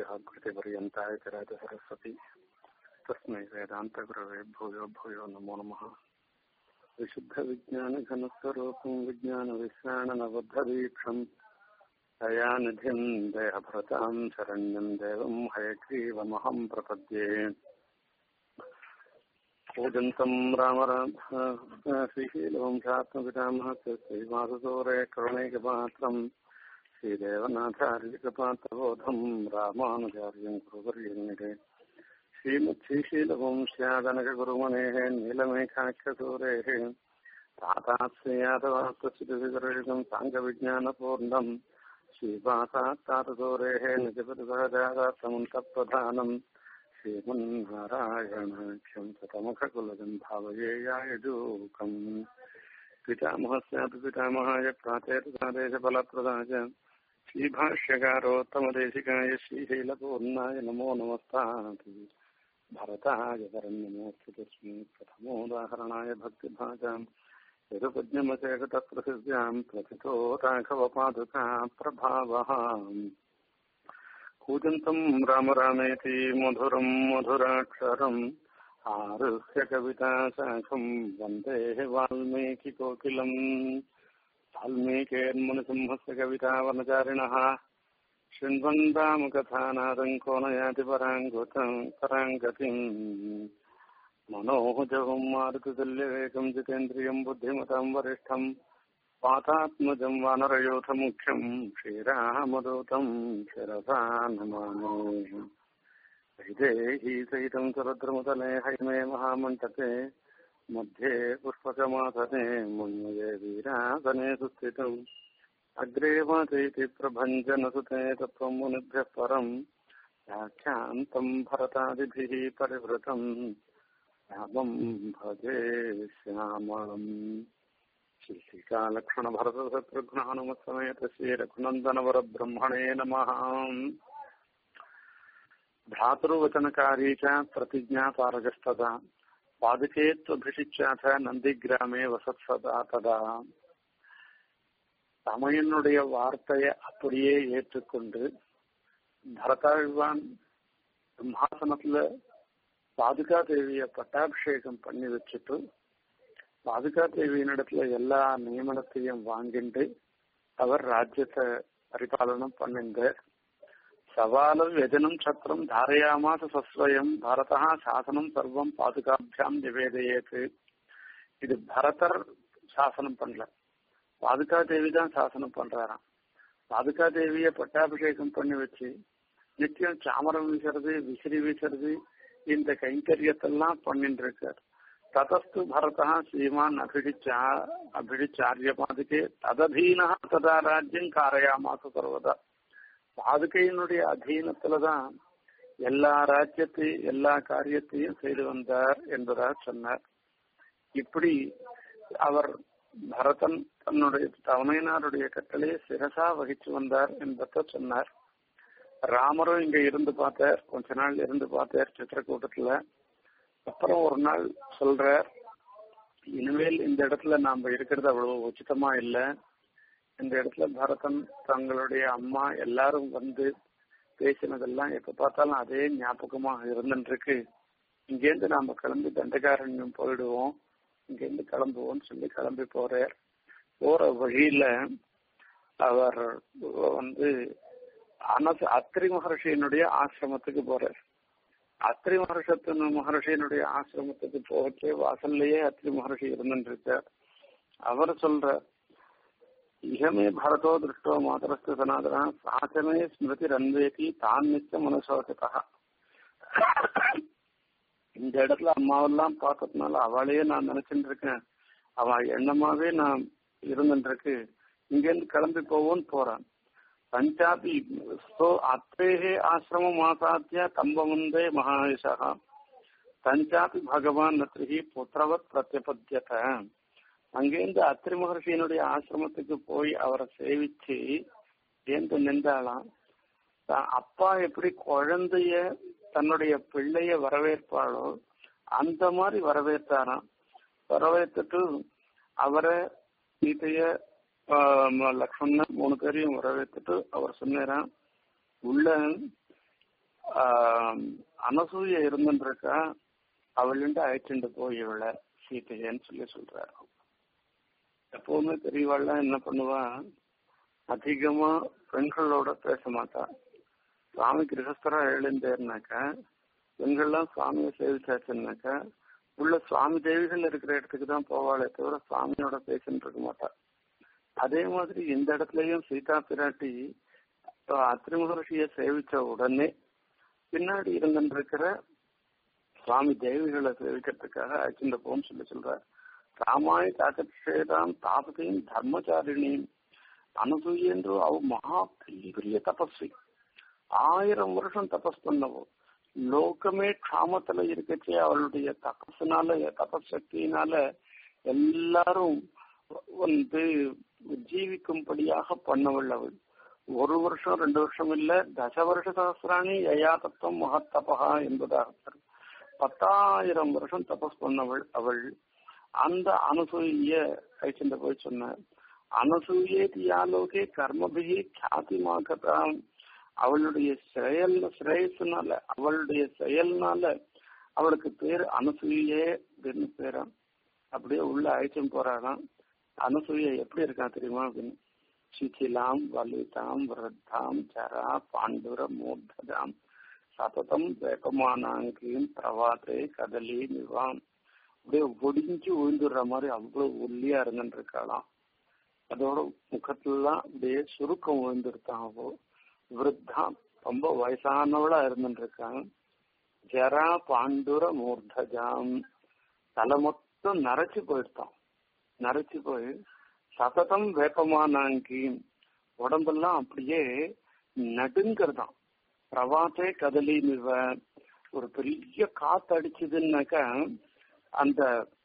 वागीशाकृतिपर्यन्ताय चराच सरस्वती तस्मै वेदान्तगुरवे भूयो भूयो नमो नमः विशुद्धविज्ञानघनस्वरूपं विज्ञानविश्राणनबद्धदीक्षम् दयानिधिम् देहभरतां शरण्यम् देवम् हयग्रीवमहं प्रपद्ये पूजन्तम् राम श्रीशीलवंशात्मपितामहस्य श्रीमाधुसोरे करुणैकपात्रम् श्रीदेवनाथार्यकपात्रबोधम् रामानुचार्यम् कुरुवर्यन्निरे श्रीमच्छीशीलवंश्यादनकगुरुमणेः नीलमेघाख्यसूरेः तातात्स्यादवास्तुचितविगर्हितम् साङ्गविज्ञानपूर्णम् श्रीपातात्तातसूरेः निजपतिसहजातमन्तप्रधानम् श्रीमन्नारायणाख्यं शतमुखकुलजं भावयेयायजूकम् पितामहस्यापि पितामहाय प्राचेतसादेशफलप्रदाय श्रीभाष्यकारोत्तमदेशिकाय श्रीशैलपूर्णाय नमो नमस्ताति भरताय वरण्यमोऽस्तु तस्मै प्रथमोदाहरणाय भक्तिभाजाम् यदुपज्ञमचेकतप्रसिद्ध्याम् प्रथितो राघवपादुका प्रभावः कूजन्तम् राम रामेति मधुरम् मधुराक्षरम् आरुह्य कविताशाखम् वन्दे वाल्मीकिकोकिलम् वाल्मीकेर्मुनिसिंहस्य कवितावनचारिणः शृण्वन् रामकथानादम् कोनयाति पराङ्गुतम् पराङ्गतिम् मनोजवम् मारुतुल्यवेगम् जितेन्द्रियम् बुद्धिमताम् वरिष्ठम् पातात्मजम् वानरयोथमुख्यम् श्रीरामदूतम् शिरसा नमामि वैदेही सहितम् सुरद्रमुतले हैमे महामण्टपे मध्ये पुष्पकमासने मुन्मये वीरासने सुस्थितम् अग्रे वाचयति प्रभञ्जनसुते तत्त्वम् मुनिभ्यः परम् व्याख्यान्तम् भरतादिभिः परिवृतम् रामम् भजे श्यामम् श्रीकालक्ष्मणभरतशत्रुघ्नानुमत्समेत श्रीरघुनन्दनवरब्रह्मणे नमः भ्रातृवचनकारी च प्रतिज्ञापारगस्तदा पादुके त्वभिषिச்சாத நந்திகிராமே வசத்சதா ததா தமையனுடைய வார்த்தையை அப்படியே ஏற்றுக்கொண்டு பரதாழ்வான் சிம்ஹாசனத்துல பாதுகா தேவிய பட்டாபிஷேகம் பண்ணி வச்சுட்டு பாதுகா தேவியினிடத்துல எல்லா நியமனத்தையும் வாங்கிட்டு அவர் ராஜ்யத்தை பரிபாலனம் பண்ணிந்த சவாலம் யஜனம் சத்திரம் தாரயாமாச சஸ்வயம் பரதா சாசனம் சர்வம் பாதுகாபியாம் நிவேதையேத்து இது பரதர் சாசனம் பண்ணல பாதுகா தேவி தான் சாசனம் பண்றாராம் பாதுகா தேவிய பட்டாபிஷேகம் பண்ணி வச்சு நித்தியம் சாமரம் வீசுறது விசிறி வீசுறது இந்த கைங்கரியத்தெல்லாம் பண்ணிட்டு இருக்கார் ததஸ்து பரதா ஸ்ரீமான் அபிடிச்சா அபிடிச்சாரிய பாதுகே தததீனா ததா ராஜ்யம் காரையாமாச சர்வதா பாதுகையினுடைய அதீனத்துலதான் எல்லா ராஜ்யத்தையும் எல்லா காரியத்தையும் செய்து வந்தார் என்பதாக சொன்னார் இப்படி அவர் பரதன் தன்னுடைய தவணையினாருடைய கட்டளையை சிரசா வகிச்சு வந்தார் என்பதை சொன்னார் ராமரும் இங்க இருந்து பார்த்தார் கொஞ்ச நாள் இருந்து பார்த்தார் சித்திரக்கூட்டத்துல அப்புறம் ஒரு நாள் சொல்றார் இனிமேல் இந்த இடத்துல நாம இருக்கிறது அவ்வளவு உச்சிதமா இல்லை இந்த இடத்துல பரதன் தங்களுடைய அம்மா எல்லாரும் வந்து பேசினதெல்லாம் எப்ப பார்த்தாலும் அதே ஞாபகமா இருந்துட்டு இருக்கு இங்கேருந்து நாம கிளம்பி தண்டகாரண்யம் போயிடுவோம் இங்கேருந்து கிளம்புவோம்னு சொல்லி கிளம்பி போறார் போற வழியில அவர் வந்து அனச அத்திரி மகர்ஷியினுடைய ஆசிரமத்துக்கு போறார் அத்திரி மகர்ஷத்தின் மகர்ஷியினுடைய ஆசிரமத்துக்கு போகச்சே வாசல்லையே அத்திரி மகர்ஷி இருந்துட்டு இருக்கார் அவர் சொல்ற இகமே பரதோ திருஷ்டோ மாதரஸ்து சனாதனா சாச்சமே ஸ்மிருதி ரன்வேதி தான் நிச்ச மனசோகத்தா இந்த இடத்துல அம்மாவெல்லாம் பார்த்ததுனால அவளையே நான் நினைச்சுட்டு இருக்கேன் அவ எண்ணமாவே நான் இருந்துட்டு இருக்கு இங்கேருந்து கிளம்பி போவோன்னு போறான் பஞ்சாபி சோ அத்தேகே ஆசிரமம் ஆசாத்திய கம்பமுந்தே மகாயுஷா தஞ்சாபி பகவான் நத்ரிகி புத்திரவத் பிரத்யபத்தியத அங்கேருந்து அத்திரி மகர்ஷியினுடைய ஆசிரமத்துக்கு போய் அவரை சேவிச்சு ஏந்து நின்றாலாம் அப்பா எப்படி குழந்தைய தன்னுடைய பிள்ளைய வரவேற்பாளோ அந்த மாதிரி வரவேற்றாராம் வரவேற்றுட்டு அவரை சீதைய லக்ஷ்மணன் மூணு பேரையும் வரவேற்றுட்டு அவர் சொன்னாராம் உள்ள ஆஹ் அனசூய இருந்துருக்கா அவள்கிட்ட அழைச்சிட்டு போய் இவளை சீத்தையன்னு சொல்லி சொல்றாரு எப்பவுமே பெரியவாள்லாம் என்ன பண்ணுவா அதிகமா பெண்களோட பேச மாட்டா சுவாமி கிரகஸ்தரா எழுந்தேர்னாக்கா பெண்கள்லாம் சுவாமியை சேவிச்சாச்சுன்னாக்கா உள்ள சுவாமி தேவிகள் இருக்கிற இடத்துக்கு தான் போவாளே தவிர சுவாமியோட பேசிட்டு இருக்க மாட்டா அதே மாதிரி இந்த இடத்துலயும் சீதா பிராட்டி அத்திரி மகர்ஷிய சேவிச்ச உடனே பின்னாடி இருந்துருக்கிற சுவாமி தேவிகளை சேவிக்கிறதுக்காக அச்சிந்த போன்னு சொல்லி சொல்ற ராமாய் தாக்கேதாம் தாபதியும் தர்மச்சாரிணியும் அனசூயன்று அவ மகா பெரிய பெரிய தபஸ்வி ஆயிரம் வருஷம் தபஸ் பண்ணவோ லோகமே க்ஷாமத்துல இருக்கச்சே அவளுடைய தபஸ்னால தபஸ் சக்தியினால எல்லாரும் வந்து ஜீவிக்கும்படியாக பண்ணவள் அவள் ஒரு வருஷம் ரெண்டு வருஷம் இல்ல தச வருஷ சகசிராணி யயா தத்துவம் மகத்தபகா என்பதாக பத்தாயிரம் வருஷம் தபஸ் பண்ணவள் அவள் அந்த அனசூய கைச்சந்த போய் சொன்ன அனசூயே தியாலோகே கர்மபிகி கியாதிமாகதாம் அவளுடைய செயல் சிரேயஸ்னால அவளுடைய செயல்னால அவளுக்கு பேர் அனசூயே அப்படின்னு பேரா அப்படியே உள்ள அழைச்சும் போறாளாம் அனசூய எப்படி இருக்கா தெரியுமா அப்படின்னு சிச்சிலாம் வலிதாம் விரத்தாம் சரா பாண்டுர மூர்ததாம் சததம் வேகமானாங்கியும் பிரவாத்தே கதலி நிவாம் அப்படியே ஒடிஞ்சு விழுந்துடுற மாதிரி அவ்வளவு ஒல்லியா இருந்துட்டு இருக்காளாம் அதோட முகத்துலாம் அப்படியே சுருக்கம் விழுந்துருத்தான் அவோ விருத்தா ரொம்ப வயசானவளா இருந்துட்டு இருக்காங்க ஜரா பாண்டுர மூர்தஜாம் தலை மொத்தம் நரைச்சு போயிருத்தான் நரைச்சு போய் சததம் வேப்பமானாங்கி உடம்பெல்லாம் அப்படியே நடுங்கிறதாம் பிரவாத்தே கதலி நிவ ஒரு பெரிய காத்து அடிச்சதுன்னாக்கா அந்த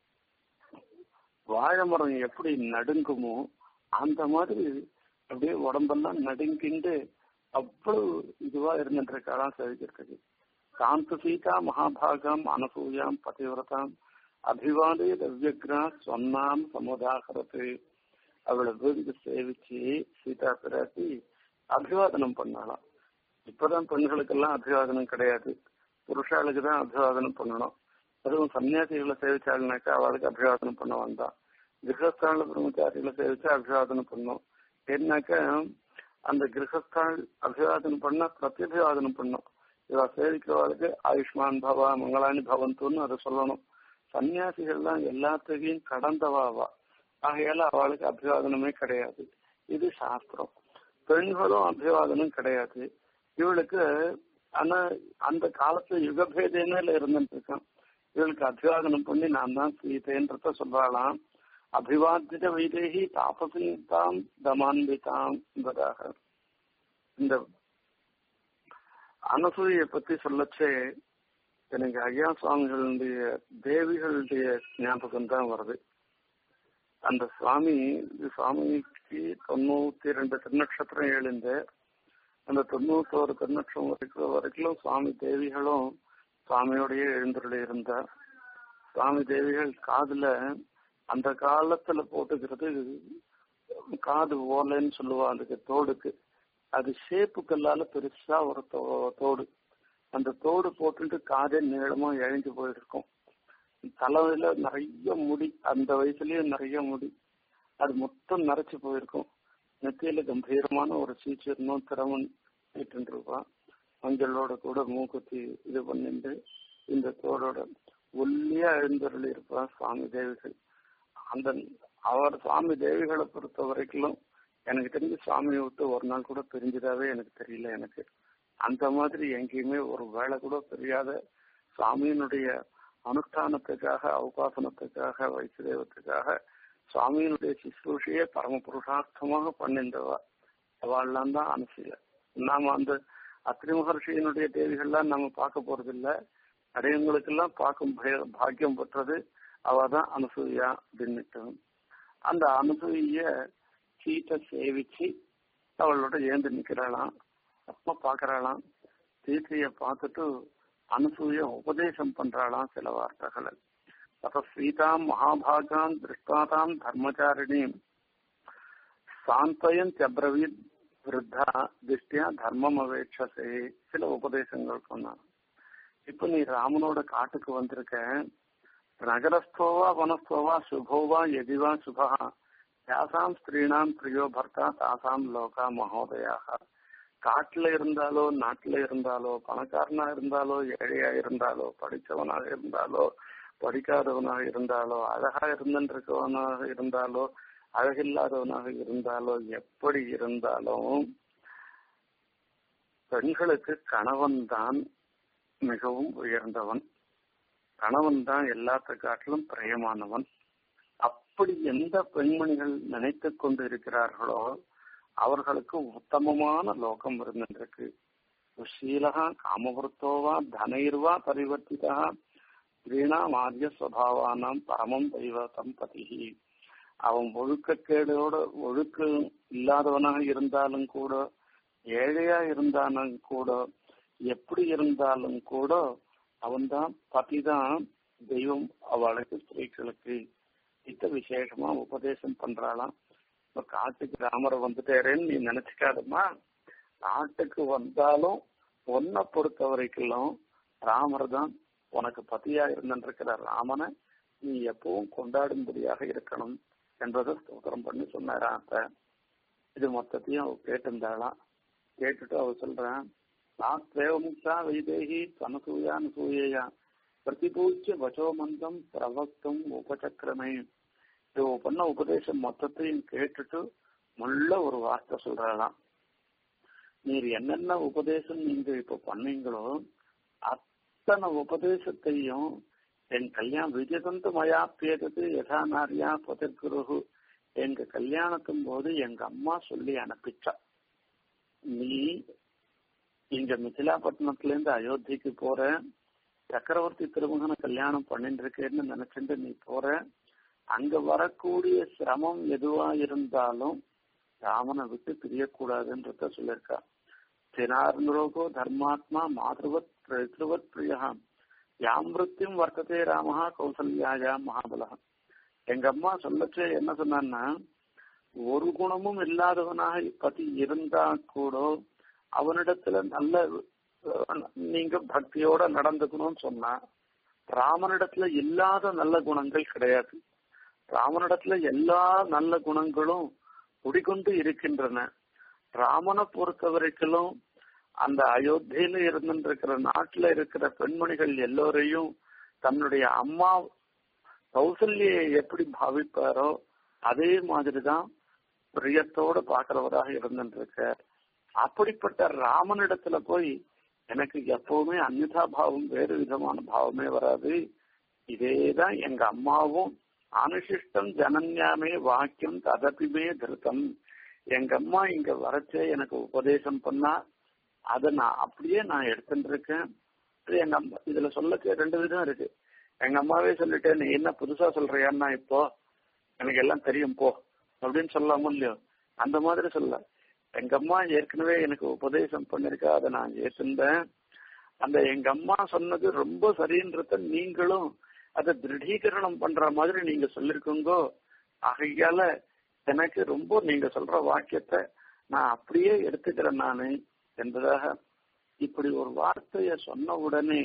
வாழை மரம் எப்படி நடுங்குமோ அந்த மாதிரி அப்படியே உடம்பெல்லாம் நடுங்கிண்டு அவ்வளவு இதுவா இருந்துட்டு இருக்காளாம் சேவிக்கிறதுக்கு காந்த சீதா மகாபாகாம் அனசூயாம் பதிவிரதாம் அபிவாதே தவ்யக்ரா சொன்னாம் சமுதாகரத்து அவளை வீடு சேவிச்சு சீதா பிராட்டி அபிவாதனம் பண்ணாலாம் இப்பதான் பெண்களுக்கெல்லாம் அபிவாதனம் கிடையாது புருஷாளுக்கு தான் அபிவாதனம் பண்ணணும் அதுவும் சன்னியாசிகளை சேவிச்சாள்னாக்கா அவளுக்கு அபிவாதனம் பண்ண வந்தான் கிரகஸ்தான பிரம்மச்சாரிகளை சேவிச்சா அபிவாதனம் பண்ணும் ஏன்னாக்கா அந்த கிரகஸ்தால் அபிவாதனம் பண்ணா பிரத்யபிவாதனம் பண்ணும் இவ சேவிக்கிறவாளுக்கு ஆயுஷ்மான் பவா மங்களானி பவந்துன்னு அதை சொல்லணும் சன்னியாசிகள்லாம் எல்லாத்தையும் கடந்தவாவா ஆகையால அவளுக்கு அபிவாதனமே கிடையாது இது சாஸ்திரம் பெண்களும் அபிவாதனம் கிடையாது இவளுக்கு ஆனா அந்த காலத்துல யுகபேதேன இருந்துட்டு இருக்கான் இவளுக்கு அபிவாதனம் பண்ணி நான் தான் சீதைன்றத சொல்றாளாம் அபிவாதித வைதேகி தாபசிதாம் தமான்பிதாம் என்பதாக இந்த அனசூயை பத்தி சொல்லச்சே எனக்கு ஐயா சுவாமிகளுடைய தேவிகளுடைய ஞாபகம் தான் வருது அந்த சுவாமி சுவாமிக்கு தொண்ணூத்தி ரெண்டு திருநட்சத்திரம் எழுந்த அந்த தொண்ணூத்தோரு திருநட்சம் வரைக்கும் வரைக்கும் சுவாமி தேவிகளும் சுவாமியோடய எழுந்துள்ள இருந்தார் சுவாமி தேவிகள் காதுல அந்த காலத்துல போட்டுக்கிறது காது ஓலைன்னு சொல்லுவா அதுக்கு தோடுக்கு அது ஷேப்பு கல்லால பெருசா ஒரு தோடு அந்த தோடு போட்டுட்டு காதே நீளமா இழைஞ்சு போயிருக்கும் தலையில நிறைய முடி அந்த வயசுலயே நிறைய முடி அது மொத்தம் நரைச்சு போயிருக்கும் நெத்தியில கம்பீரமான ஒரு சீச்சிரனும் திறமன் இட்டு இருப்பா மஞ்சளோட கூட மூக்குத்தி இது பண்ணிட்டு இந்த தோடோட ஒல்லியா எழுந்தருளி இருப்பா சுவாமி தேவிகள் அந்த அவர் சுவாமி தேவிகளை பொறுத்த வரைக்கும் எனக்கு தெரிஞ்சு சுவாமியை விட்டு ஒரு நாள் கூட பிரிஞ்சதாவே எனக்கு தெரியல எனக்கு அந்த மாதிரி எங்கேயுமே ஒரு வேலை கூட தெரியாத சுவாமியினுடைய அனுஷ்டானத்துக்காக அவகாசனத்துக்காக வைசுதேவத்துக்காக சுவாமியினுடைய சிசுஷையே பரம புருஷார்த்தமாக பண்ணின்றவா அவள்லாம் தான் அனுசையில நாம அந்த அத்திரி மகர்ஷியினுடைய தேவிகள்லாம் நம்ம பார்க்க போறது இல்ல அடையங்களுக்கெல்லாம் பார்க்கும் பாக்கியம் பெற்றது அவ தான் அனுசூயா அப்படின்னுட்டு அந்த அனுசூய சீட்டை சேவிச்சு அவளோட ஏந்து நிக்கிறாளாம் அப்ப பாக்குறாளாம் சீத்தைய பார்த்துட்டு அனுசூய உபதேசம் பண்றாளாம் சில வார்த்தைகளை தத சீதாம் மகாபாகாம் திருஷ்டாதாம் தர்மச்சாரிணீம் சாந்தயன் அப்ரவீத் விருத்தா திருஷ்டியா தர்மம் அவேட்சசே சில உபதேசங்கள் சொன்னான் இப்ப நீ ராமனோட காட்டுக்கு வந்திருக்க நகரஸ்தோவா வனஸ்தோவா சுபோவா எதிவா சுபா யாசாம் ஸ்திரீனாம் பிரியோ பர்த்தா தாசாம் லோகா மகோதயாக காட்டுல இருந்தாலோ நாட்டுல இருந்தாலோ பணக்காரனா இருந்தாலோ ஏழையா இருந்தாலோ படிச்சவனாக இருந்தாலோ படிக்காதவனாக இருந்தாலோ அழகா இருந்திருக்கவனாக இருந்தாலோ அழகில்லாதவனாக இருந்தாலோ எப்படி இருந்தாலும் பெண்களுக்கு கணவன் தான் மிகவும் உயர்ந்தவன் கணவன் தான் எல்லாத்த காட்டிலும் பிரியமானவன் அப்படி எந்த பெண்மணிகள் நினைத்து கொண்டு இருக்கிறார்களோ அவர்களுக்கு உத்தமமான லோகம் இருந்திருக்கு சுஷீலகா காமவருத்தோவா தனைர்வா பரிவர்த்திதா ஸ்திரீணாம் ஆரிய சுவாவானாம் பரமம் தெய்வத்தம் பதிகி அவன் ஒழுக்கக்கேடோட ஒழுக்கம் இல்லாதவனாக இருந்தாலும் கூட ஏழையா இருந்தாலும் கூட எப்படி இருந்தாலும் கூட அவன்தான் பதிதான் தெய்வம் அவளுக்கு ஸ்திரீகளுக்கு இத்த விசேஷமா உபதேசம் பண்றாளாம் இப்ப காட்டுக்கு ராமரை வந்துட்டாரேன்னு நீ நினைச்சுக்காதம்மா நாட்டுக்கு வந்தாலும் உன்னை பொறுத்த வரைக்கும் ராமர் தான் உனக்கு பதியா இருந்திருக்கிற ராமனை நீ எப்பவும் கொண்டாடும்படியாக இருக்கணும் என்பதை ஸ்தோத்திரம் பண்ணி சொன்னாரா அத்த இது மொத்தத்தையும் அவ கேட்டிருந்தாளாம் கேட்டுட்டு அவ சொல்றேன் நான் தேவமுக்தா வைதேகி சனசூயான் சூயையா பிரதிபூச்சிய வச்சோ மந்தம் பிரவக்தம் உபசக்கிரமே இது பண்ண உபதேசம் மொத்தத்தையும் கேட்டுட்டு முள்ள ஒரு வார்த்தை சொல்றாளாம் நீர் என்னென்ன உபதேசம் நீங்க இப்ப பண்ணீங்களோ அத்தனை உபதேசத்தையும் என் கல்யாணம் விஜயதந்து மயா பேதது யதா நாரியா பதிர்குருகு எங்க கல்யாணத்தும் போது எங்க அம்மா சொல்லி அனுப்பிச்சா நீ இங்க மிथिलाப்பட்டினத்துல இருந்து அயோத்திக்கு போற சக்கரவர்த்தி திருமகனை கல்யாணம் பண்ணிட்டு இருக்கேன்னு நினைச்சிட்டு நீ போற அங்க வரக்கூடிய சிரமம் எதுவா இருந்தாலும் ராமனை விட்டு பிரியக்கூடாதுன்றத சொல்லியிருக்கா தினார்நுரோகோ தர்மாத்மா மாதவத் பிருவத் பிரியா யாமிருத்தியும் வர்த்ததே ராமஹா கௌசல்யாயா மகாபலா எங்க அம்மா சொல்லச்சே என்ன சொன்னான்னா ஒரு குணமும் இல்லாதவனாக பத்தி இருந்தா கூட அவனிடத்துல நல்ல நீங்க பக்தியோட நடந்துக்கணும்னு சொன்னா ராமனிடத்துல இல்லாத நல்ல குணங்கள் கிடையாது ராமனிடத்துல எல்லா நல்ல குணங்களும் குடிக்கொண்டு இருக்கின்றன ராமனை பொறுத்த வரைக்கும் அந்த அயோத்தியில இருந்துருக்கிற நாட்டுல இருக்கிற பெண்மணிகள் எல்லோரையும் தன்னுடைய அம்மா கௌசல்யை எப்படி பாவிப்பாரோ அதே மாதிரிதான் பிரியத்தோட பாக்குறவராக இருந்துருக்க அப்படிப்பட்ட ராமனிடத்துல போய் எனக்கு எப்பவுமே அந்நிதா பாவம் வேறு விதமான பாவமே வராது இதேதான் எங்க அம்மாவும் அனுசிஷ்டம் ஜனன்யாமே வாக்கியம் ததப்பிமே திருத்தம் எங்க அம்மா இங்க வரச்சே எனக்கு உபதேசம் பண்ணா அதை நான் அப்படியே நான் எடுத்துட்டு இருக்கேன் எங்க அம்மா இதுல சொல்லக்கு ரெண்டு விதம் இருக்கு எங்க அம்மாவே சொல்லிட்டேன் நீ என்ன புதுசா சொல்றியான்னா இப்போ எனக்கு எல்லாம் தெரியும் போ அப்படின்னு சொல்லாம இல்லையோ அந்த மாதிரி சொல்ல எங்க அம்மா ஏற்கனவே எனக்கு உபதேசம் பண்ணிருக்கா அதை நான் ஏற்றுந்தேன் அந்த எங்க அம்மா சொன்னது ரொம்ப சரின்றத நீங்களும் அதை திருடீகரணம் பண்ற மாதிரி நீங்க சொல்லிருக்கோங்கோ ஆகையால எனக்கு ரொம்ப நீங்க சொல்ற வாக்கியத்தை நான் அப்படியே எடுத்துக்கிறேன் நானு என்பதாக இப்படி ஒரு வார்த்தைய சொன்ன உடனே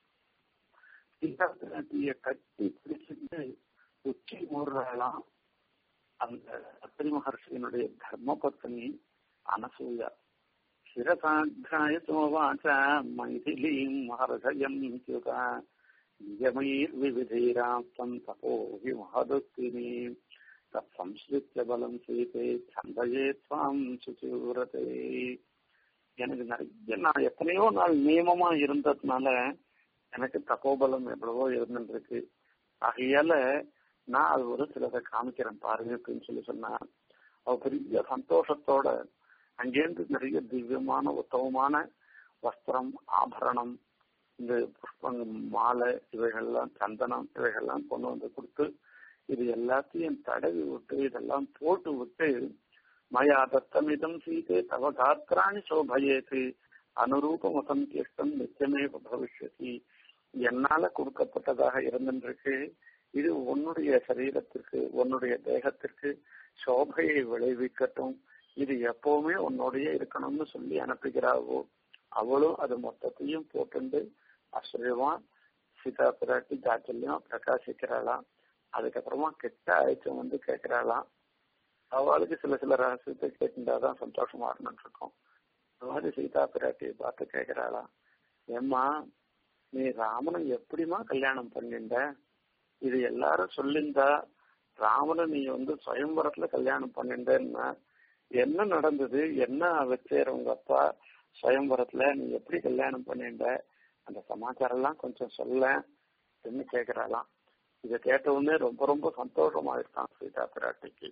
சீதாத்திய கட்டி பிடிச்சிட்டு உச்சி மூடுறாளாம் அந்த அத்திரி மகர்ஷியினுடைய தர்ம பத்னி அனசூயா சிரசாத்தியாய சோவாச்ச மைதிலீம் மகர்ஷயம் சுதா நியமைர் விவிதைராப்தம் தபோ விமஹதுஸ்தினி தம்ஸ்ருத்திய பலம் சீதே சந்தையே துவாம் சுச்சூரதே எனக்கு நிறைய நான் எத்தனையோ நாள் நியமமா இருந்ததுனால எனக்கு தப்போபலம் எவ்வளவோ இருந்துருக்கு ஆகையால நான் அது ஒரு சிலதை காமிக்கிறேன் பாருங்க அப்படின்னு சொல்லி சொன்னா அவ பெரிய சந்தோஷத்தோட அங்கேருந்து நிறைய திவ்யமான உத்தமமான வஸ்திரம் ஆபரணம் இந்த புஷ்பங்க மாலை இவைகள்லாம் சந்தனம் இவைகள்லாம் கொண்டு வந்து கொடுத்து இது எல்லாத்தையும் தடவி விட்டு இதெல்லாம் போட்டு விட்டு மயா தத்தமிதம் சீதே தவ காத்திராணி சோபயேத்து அனுரூபம் அசந்தியஷ்டம் நிச்சயமே பவிஷ்யதி என்னால கொடுக்கப்பட்டதாக இருந்திருக்கு இது உன்னுடைய சரீரத்திற்கு உன்னுடைய தேகத்திற்கு சோபையை விளைவிக்கட்டும் இது எப்பவுமே உன்னோடயே இருக்கணும்னு சொல்லி அனுப்புகிறாவோ அவளும் அது மொத்தத்தையும் போட்டுண்டு ஆச்சரியமா சீதா பிராட்டி ஜாச்சல்யம் பிரகாசிக்கிறாளாம் அதுக்கப்புறமா கெட்ட ஆயிடுச்சம் வந்து கேட்கிறாளாம் அவளுக்கு சில சில ரகசியத்தை கேட்டுட்டாதான் சந்தோஷமா இருந்துட்டு இருக்கும் இந்த மாதிரி சீதா பிராட்டியை பார்த்து கேட்கிறாளாம் ஏம்மா நீ ராமனை எப்படிமா கல்யாணம் பண்ணிண்ட இது எல்லாரும் சொல்லிந்தா ராமனை நீ வந்து சுயம்பரத்துல கல்யாணம் பண்ணிண்டேன்னா என்ன நடந்தது என்ன வச்சேர் உங்க அப்பா சுயம்பரத்துல நீ எப்படி கல்யாணம் பண்ணிண்ட அந்த சமாச்சாரம் எல்லாம் கொஞ்சம் சொல்ல என்ன கேக்குறாளாம் இத கேட்ட உடனே ரொம்ப ரொம்ப சந்தோஷமா இருக்கான் சீதா பிராட்டிக்கு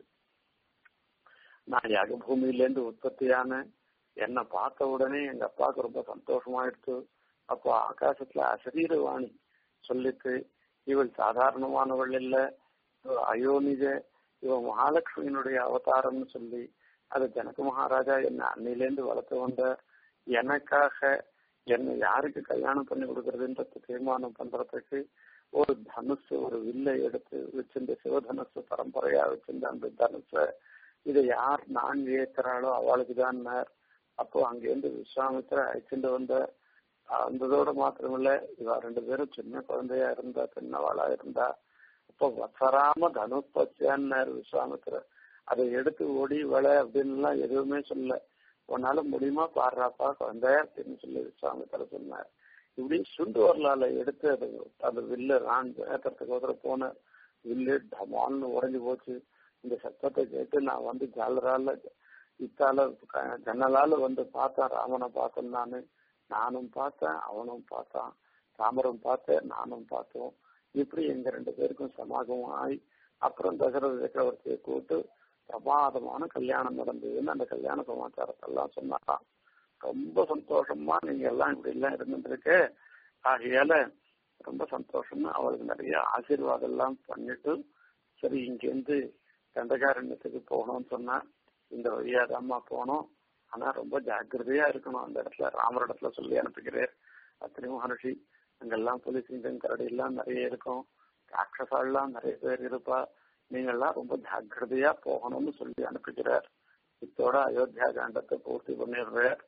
நான் யாக பூமியில இருந்து உற்பத்தியான என்னை பார்த்த உடனே எங்க அப்பாவுக்கு ரொம்ப சந்தோஷமாயிடுச்சு அப்போ ஆகாசத்துல அசரீரவாணி சொல்லிட்டு இவள் சாதாரணமானவள் இல்ல அயோனிஜ இவ மகாலட்சுமியினுடைய அவதாரம்னு சொல்லி அது ஜனக மகாராஜா என்ன அன்னையிலேருந்து வளர்த்து வந்த எனக்காக என்னை யாருக்கு கல்யாணம் பண்ணி கொடுக்கறதுன்றது தீர்மானம் பண்றதுக்கு ஒரு தனுசு ஒரு வில்லை எடுத்து வச்சிருந்த சிவதனுசு பரம்பரையா வச்சிருந்த அந்த தனுச இதை யார் நான் ஏத்துறாளோ அவளுக்கு தான் அப்போ அங்கேருந்து விஸ்வாமித்திர அழைச்சிட்டு வந்த அந்ததோட மாத்திரமில்ல இவ ரெண்டு பேரும் சின்ன குழந்தையா இருந்தா சின்னவாளா இருந்தா அப்போ வசராம தனுப்பச்சான்னாரு விஸ்வாமித்திரர் அதை எடுத்து ஓடி வள அப்படின்லாம் எதுவுமே சொல்ல உன்னால முடியுமா பாடுறாப்பா குழந்தை அப்படின்னு சொல்லி விஸ்வாமித்திர சொன்னார் இப்படி சுண்டு வரலால எடுத்து அது அந்த வில்லு நான் ஏத்துறதுக்கு ஒருத்தர போன வில்லு டமால்னு உறைஞ்சு போச்சு இந்த சத்தத்தை கேட்டு நான் வந்து ஜாலரால இத்தால ஜன்னலால வந்து பார்த்தேன் ராமனை பார்த்தேன் நானு நானும் பார்த்தேன் அவனும் பார்த்தான் தாமரம் பார்த்தேன் நானும் பார்த்தோம் இப்படி எங்க ரெண்டு பேருக்கும் சமாகமும் ஆகி அப்புறம் தசரத சக்கரவர்த்தியை கூட்டு பிரமாதமான கல்யாணம் நடந்ததுன்னு அந்த கல்யாண சமாச்சாரத்தை எல்லாம் சொன்னாராம் ரொம்ப சந்தோஷமா நீங்க எல்லாம் இப்படி எல்லாம் இருந்துருக்கு ஆகையால ரொம்ப சந்தோஷமா அவளுக்கு நிறைய ஆசீர்வாதம் எல்லாம் பண்ணிட்டு சரி இங்கேருந்து தண்டகாரண்யத்துக்கு போகணும்னு சொன்னா இந்த வழியா தாம்மா போனோம் ஆனா ரொம்ப ஜாக்கிரதையா இருக்கணும் அந்த இடத்துல ராமர் இடத்துல சொல்லி அனுப்புகிறார் அத்தனை மகர்ஷி அங்கெல்லாம் புலி சிங்கம் கரடி எல்லாம் நிறைய இருக்கும் ராட்சசாலாம் நிறைய பேர் இருப்பா நீங்கெல்லாம் ரொம்ப ஜாக்கிரதையா போகணும்னு சொல்லி அனுப்புகிறார் இத்தோட அயோத்தியா காண்டத்தை பூர்த்தி பண்ணிடுறார்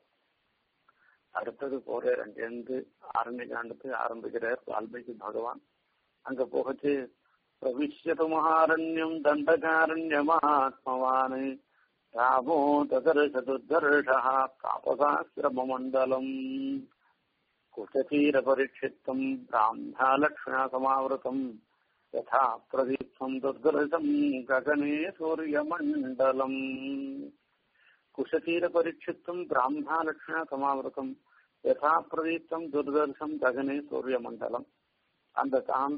அடுத்தது போறார் அங்கிருந்து ஆரண்ய காண்டத்தை ஆரம்பிக்கிறார் வால்மீகி பகவான் அங்க போகச்சு பிரவிஷ்யது மகாரண்யம் தண்டகாரண்யமாத்மவான் ராமோ ததர்ஷதுர்தர்ஷः தாபசாசிரமமண்டலம் कुचतीरपरिक्षिप्तम् ब्राह्म्यालक्ष्म्या समावृतम् यथा प्रदीप्तम् दुर्दर्शम् गगने सूर्यमण्डलम् कुशतीरपरिक्षिप्तम् ब्राह्म्यालक्ष्म्या समावृतम् यथा प्रदीप्तम् दुर्दर्शम् गगने சூரியமண்டலம் அந்த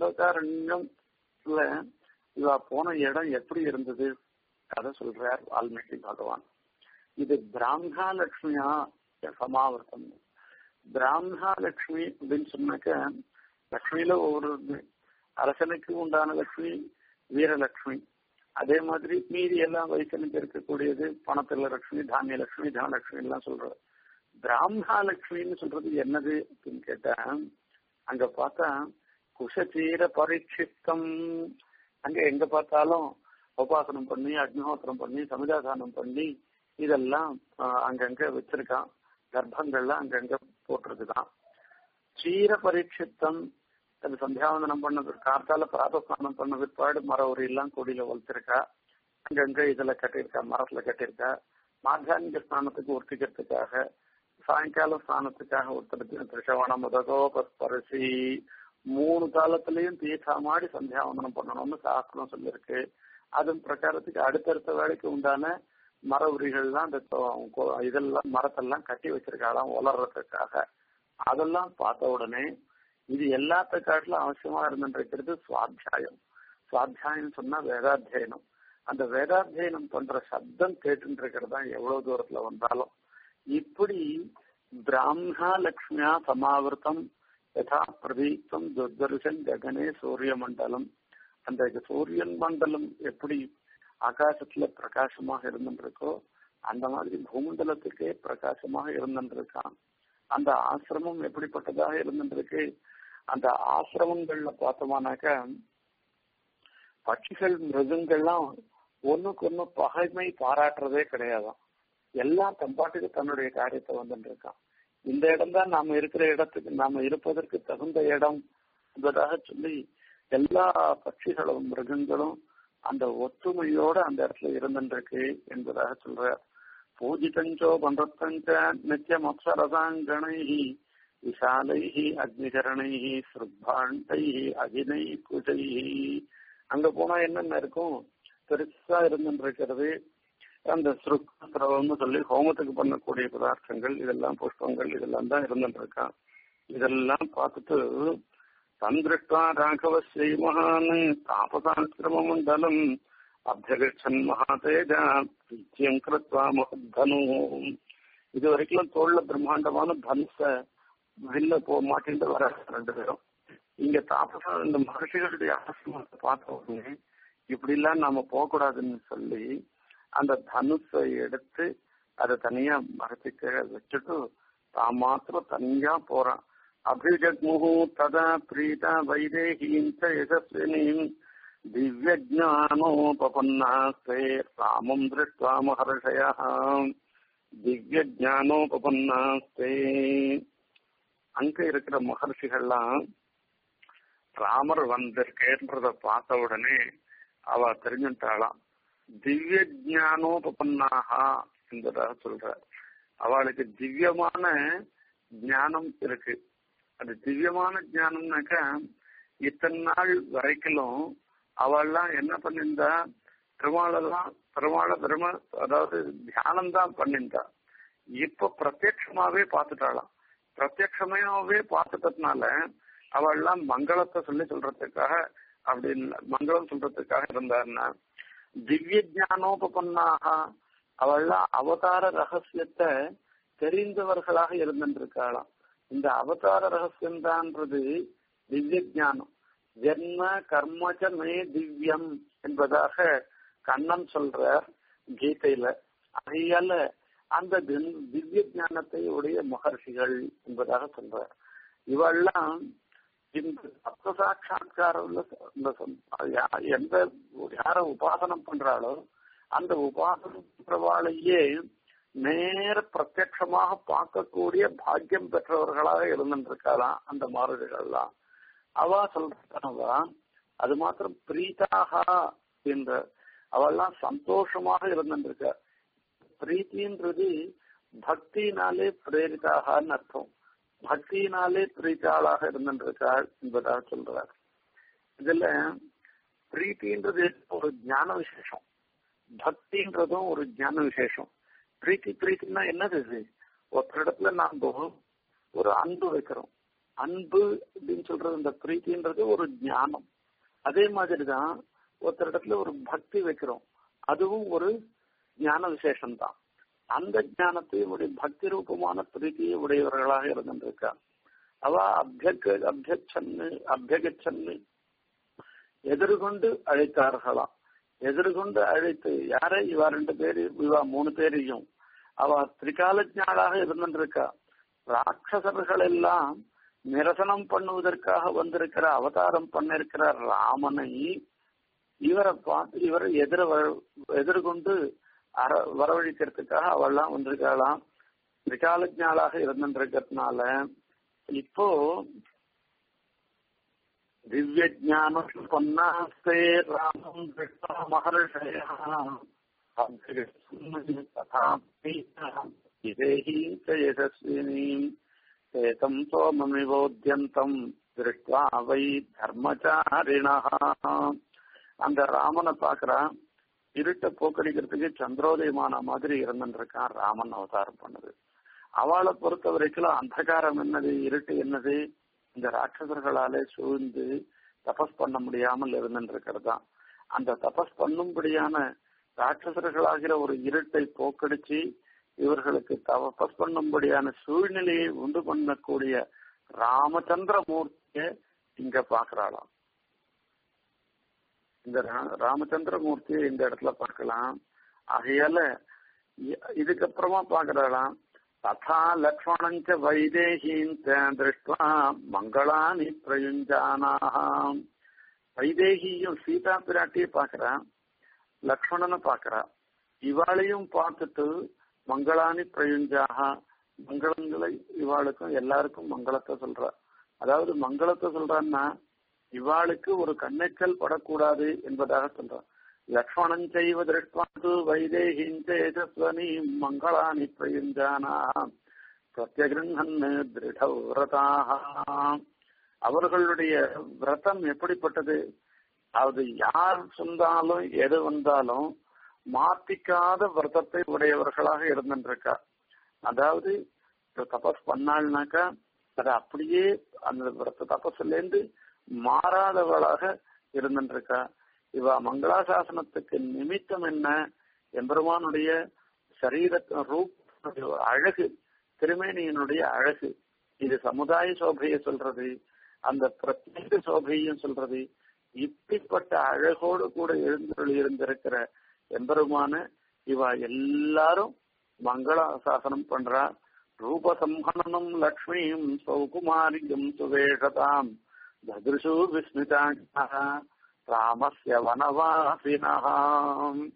காந்தகாரண்யம்ல இவ போன இடம் எப்படி இருந்தது அதை சொல்றார் வால்மீகி பகவான் இது பிராம்ஹா லட்சுமியா சமாவர்த்தம் பிராம்ஹா லட்சுமி அப்படின்னு சொன்னாக்க லட்சுமியில ஒவ்வொரு அரசனுக்கு உண்டான லட்சுமி வீரலட்சுமி அதே மாதிரி மீதி எல்லாம் வயசனுக்கு இருக்கக்கூடியது பணத்துல லட்சுமி தானிய லட்சுமி தனலட்சுமி எல்லாம் சொல்றது பிராம்ஹா லட்சுமின்னு சொல்றது என்னது அப்படின்னு கேட்டா அங்க பார்த்தா குஷதீர பரீட்சித்தம் அங்க எங்க பார்த்தாலும் உபாசனம் பண்ணி அக்னிஹோத்திரம் பண்ணி சமிதாதானம் பண்ணி இதெல்லாம் அங்கங்க வச்சிருக்கான் கர்ப்பங்கள்லாம் அங்கங்க போட்டிருக்குதான் சீர பரீட்சித்தம் அது சந்தியாவந்தனம் பண்ணது காத்தால பிராதஸ்தானம் பண்ண பிற்பாடு மர எல்லாம் கொடியில வளர்த்திருக்கா அங்கங்க இதுல கட்டியிருக்கா மரத்துல கட்டியிருக்கா மாத்தியானிக ஸ்நானத்துக்கு ஒட்டிக்கிறதுக்காக சாயங்கால ஸ்நானத்துக்காக ஒருத்தருக்கு திருஷவணம் முதகோபஸ்பரிசி மூணு காலத்திலயும் தீர்த்தாமாடி சந்தியாவந்தனம் பண்ணணும்னு சாஸ்திரம் சொல்லியிருக்கு அதன் பிரகாரத்துக்கு அடுத்தடுத்த வேலைக்கு உண்டான மர உரிகள்லாம் அந்த இதெல்லாம் மரத்தெல்லாம் கட்டி வச்சிருக்காளாம் வளர்றதுக்காக அதெல்லாம் பார்த்த உடனே இது எல்லாத்த காட்டிலும் அவசியமா இருந்துருக்கிறது சுவாத்தியாயம் சுவாத்தியாயம் சொன்னா வேதாத்தியனம் அந்த வேதாத்தியனம் பண்ற சப்தம் கேட்டு இருக்கிறது தான் எவ்வளவு தூரத்துல வந்தாலும் இப்படி பிராமணா லக்ஷ்மியா சமாவிருத்தம் யதா பிரதீப்தம் துர்தர்ஷன் ககனே சூரிய மண்டலம் அந்த சூரியன் மண்டலம் எப்படி ஆகாசத்துல பிரகாசமாக இருந்துருக்கோ அந்த மாதிரி பூமண்டலத்துக்கே பிரகாசமாக இருந்துருக்கான் அந்த ஆசிரமம் எப்படிப்பட்டதாக இருந்துருக்கு அந்த ஆசிரமங்கள்ல பார்த்தோமானாக்க பட்சிகள் மிருகங்கள்லாம் ஒண்ணுக்கு ஒண்ணு பகைமை பாராட்டுறதே கிடையாதாம் எல்லாம் தம்பாட்டுக்கு தன்னுடைய காரியத்தை வந்துட்டு இருக்கான் இந்த இடம் தான் நாம இருக்கிற இடத்துக்கு நாம இருப்பதற்கு தகுந்த இடம் என்பதாக சொல்லி எல்லா பட்சிகளும் மிருகங்களும் அந்த ஒற்றுமையோட அந்த இடத்துல இருந்துருக்கு என்பதாக சொல்றார் பூஜிதஞ்சோ பண்றத்தஞ்ச நித்தியம் அப்சரதாங்கணை விஷாலை அக்னிகரணை சுர்பாண்டை அகினை குஜை அங்க போனா என்னென்ன இருக்கும் பெருசா இருந்துருக்கிறது அந்த சுருக்கத்திரவம்னு சொல்லி ஹோமத்துக்கு பண்ணக்கூடிய பதார்த்தங்கள் இதெல்லாம் புஷ்பங்கள் இதெல்லாம் தான் இருந்துட்டு இருக்கான் இதெல்லாம் பார்த்துட்டு தந்திருஷ்டா ராகவ ஸ்ரீமகான் தாபசாசிரம மண்டலம் அபியகச்சன் மகாதேஜா விஜயம் கிருத்வா மகதனு இது வரைக்கும் தோல்ல பிரம்மாண்டமான தனுச வெளில போக மாட்டேன்னு வர ரெண்டு பேரும் இங்க தாபசா இந்த மகர்ஷிகளுடைய ஆசிரமத்தை பார்த்த உடனே இப்படி எல்லாம் நாம போகக்கூடாதுன்னு சொல்லி அந்த தனுஷை எடுத்து அதை தனியா மரத்துக்கு வச்சுட்டு தான் மாத்திரம் தனியா போறான் அபிஜக்முகு ததா பிரீதா வைதேகீம் யசஸ்வினீம் திவ்யஜானோபன்னாஸ்தே ராமம் திருஷ்டுவா மகர்ஷயா திவ்யஜானோபன்னாஸ்தே அங்க இருக்கிற மகர்ஷிகள்லாம் ராமர் வந்திருக்கேன்றத பார்த்த உடனே அவ தெரிஞ்சுட்டாளாம் திவ்ய ஜானோபன்னாகா என்பதாக சொல்ற அவளுக்கு திவ்யமான ஞானம் இருக்கு அது திவ்யமான ஞானம்னாக்கா இத்தனை நாள் வரைக்கும் அவள்லாம் என்ன பண்ணிருந்தா பெருமாளெல்லாம் பெருமாள பெரும அதாவது தியானம் தான் பண்ணிருந்தா இப்ப பிரத்யட்சமாவே பார்த்துட்டாளாம் பிரத்யட்சமாவே பார்த்துட்டதுனால அவள்லாம் மங்களத்தை சொல்லி சொல்றதுக்காக அப்படி மங்களம் சொல்றதுக்காக இருந்தாருன்னா திவ்ய ஜானோபன்னாக அவள்லாம் அவதார ரகசியத்தை தெரிந்தவர்களாக இருந்திருக்காளாம் இந்த அவதார ரகசியம் தான்றது திவ்ய ஜானம் ஜென்ம கர்மச்ச மே திவ்யம் என்பதாக கண்ணன் சொல்ற கீதையில அதையால அந்த திவ்ய ஞானத்தை உடைய மகர்ஷிகள் என்பதாக சொல்றார் இவெல்லாம் இந்த சப்த சாட்சா்காரம் எந்த யார உபாசனம் பண்றாளோ அந்த உபாசனம் பண்றவாளையே நேர பிரத்யட்சமாக பார்க்கக்கூடிய பாக்கியம் பெற்றவர்களாக இருந்துருக்காளாம் அந்த மாறுதிகள்லாம் அவ சொல்றவா அது மாத்திரம் பிரீதாக என்ற அவெல்லாம் சந்தோஷமாக இருந்துருக்க பிரீத்தின்றது பக்தினாலே பிரேரிதாகன்னு அர்த்தம் பக்தியினாலே பிரீத்தாளாக இருந்திருக்காள் என்பதாக சொல்றார் இதுல பிரீத்தின்றது ஒரு ஞான விசேஷம் பக்தின்றதும் ஒரு ஞான விசேஷம் பிரீத்தி பிரீத்தின்னா என்னது இது ஒருத்தரிடத்துல நாம ஒரு அன்பு வைக்கிறோம் அன்பு அப்படின்னு சொல்றது இந்த பிரீத்தின்றது ஒரு ஞானம் அதே மாதிரிதான் ஒருத்தரிடத்துல ஒரு பக்தி வைக்கிறோம் அதுவும் ஒரு ஞான விசேஷம் தான் அந்த ஞானத்தை உடைய பக்தி ரூபமான பிரீத்தியை உடையவர்களாக இருந்திருக்கா அவ அபியக அபியச்சன்னு அபியகச்சன்னு எதிர்கொண்டு அழைத்தார்களாம் எதிர்கொண்டு அழைத்து யாரை இவா ரெண்டு பேரு இவா மூணு பேரையும் அவ திரிகாலஜாளாக இருந்திருக்கா ராட்சசர்கள் எல்லாம் நிரசனம் பண்ணுவதற்காக வந்திருக்கிற அவதாரம் பண்ணிருக்கிற ராமனை இவரை பார்த்து இவரை எதிர எதிர்கொண்டு அற வரவழைக்கிறதுக்காக அவள்லாம் வந்திருக்கலாம் திரிகாலஜாளாக இருந்திருக்கிறதுனால இப்போ திவ்ய ஜானம் பொன்னாஸ்தே ராமம் திருஷ்ணா மகர்ஷயா யசஸ்வினீம் ஏதம் சோமமிவோத்யந்தம் திருஷ்டுவா வை தர்மச்சாரிணா அந்த ராமனை பாக்குறான் இருட்டை போக்கடிக்கிறதுக்கு சந்திரோதயமான மாதிரி இருந்துருக்கான் ராமன் அவதாரம் பண்ணுது அவளை பொறுத்த வரைக்கும் அந்தகாரம் என்னது இருட்டு என்னது இந்த ராட்சசர்களாலே சூழ்ந்து தபஸ் பண்ண முடியாமல் இருந்துருக்கிறது தான் அந்த தபஸ் பண்ணும்படியான ராட்சசர்களாகிற ஒரு இருட்டை போக்கடிச்சு இவர்களுக்கு தபஸ் பண்ணும்படியான சூழ்நிலையை உண்டு பண்ணக்கூடிய ராமச்சந்திர மூர்த்திய இங்க பாக்குறாளாம் இந்த ராமச்சந்திர மூர்த்தியை இந்த இடத்துல பார்க்கலாம் ஆகையால இதுக்கப்புறமா பாக்குறாளாம் ததா லக்ஷ்மணஞ்ச வைதேகின் திருஷ்டுவா மங்களானி பிரயுஞ்சானாம் வைதேகியும் சீதா பிராட்டியை பாக்குறா லக்ஷ்மணனை பாக்குறா இவாளையும் பார்த்துட்டு மங்களானி பிரயுஞ்சாக மங்களங்களை இவாளுக்கும் எல்லாருக்கும் மங்களத்தை சொல்ற அதாவது மங்களத்தை சொல்றான்னா இவாளுக்கு ஒரு கண்ணெச்சல் படக்கூடாது என்பதாக சொல்றான் லக்ஷ்மணன் செய்வ திருஷ்டாது வைதேகிஞ்சேதஸ்வனி மங்களானி பிரயுஞ்சானா பிரத்யகிருஹன் திருட விரதாக அவர்களுடைய விரதம் எப்படிப்பட்டது அது யார் சொன்னாலும் எது வந்தாலும் மாத்திக்காத விரதத்தை உடையவர்களாக இருந்துருக்கா அதாவது தபஸ் பண்ணாள்னாக்கா அது அப்படியே அந்த விரத தபஸ்ல இருந்து மாறாதவளாக இருந்துருக்கா இவ மங்களாசாசனத்துக்கு நிமித்தம் என்ன எம்பெருமானுடைய சரீர ரூப் அழகு திருமேனியினுடைய அழகு இது சமுதாய சோபையை சொல்றது அந்த பிரத்யேக சோபையும் சொல்றது இப்படிப்பட்ட அழகோடு கூட எழுந்தருள் இருந்திருக்கிற எம்பெருமான இவ எல்லாரும் மங்களாசாசனம் பண்றா ரூபசம்ஹனனம் லக்ஷ்மியும் சௌகுமாரியும் சுவேஷதாம் ததிருஷு விஸ்மிதா ராமஸ்ய வனவாசினாம்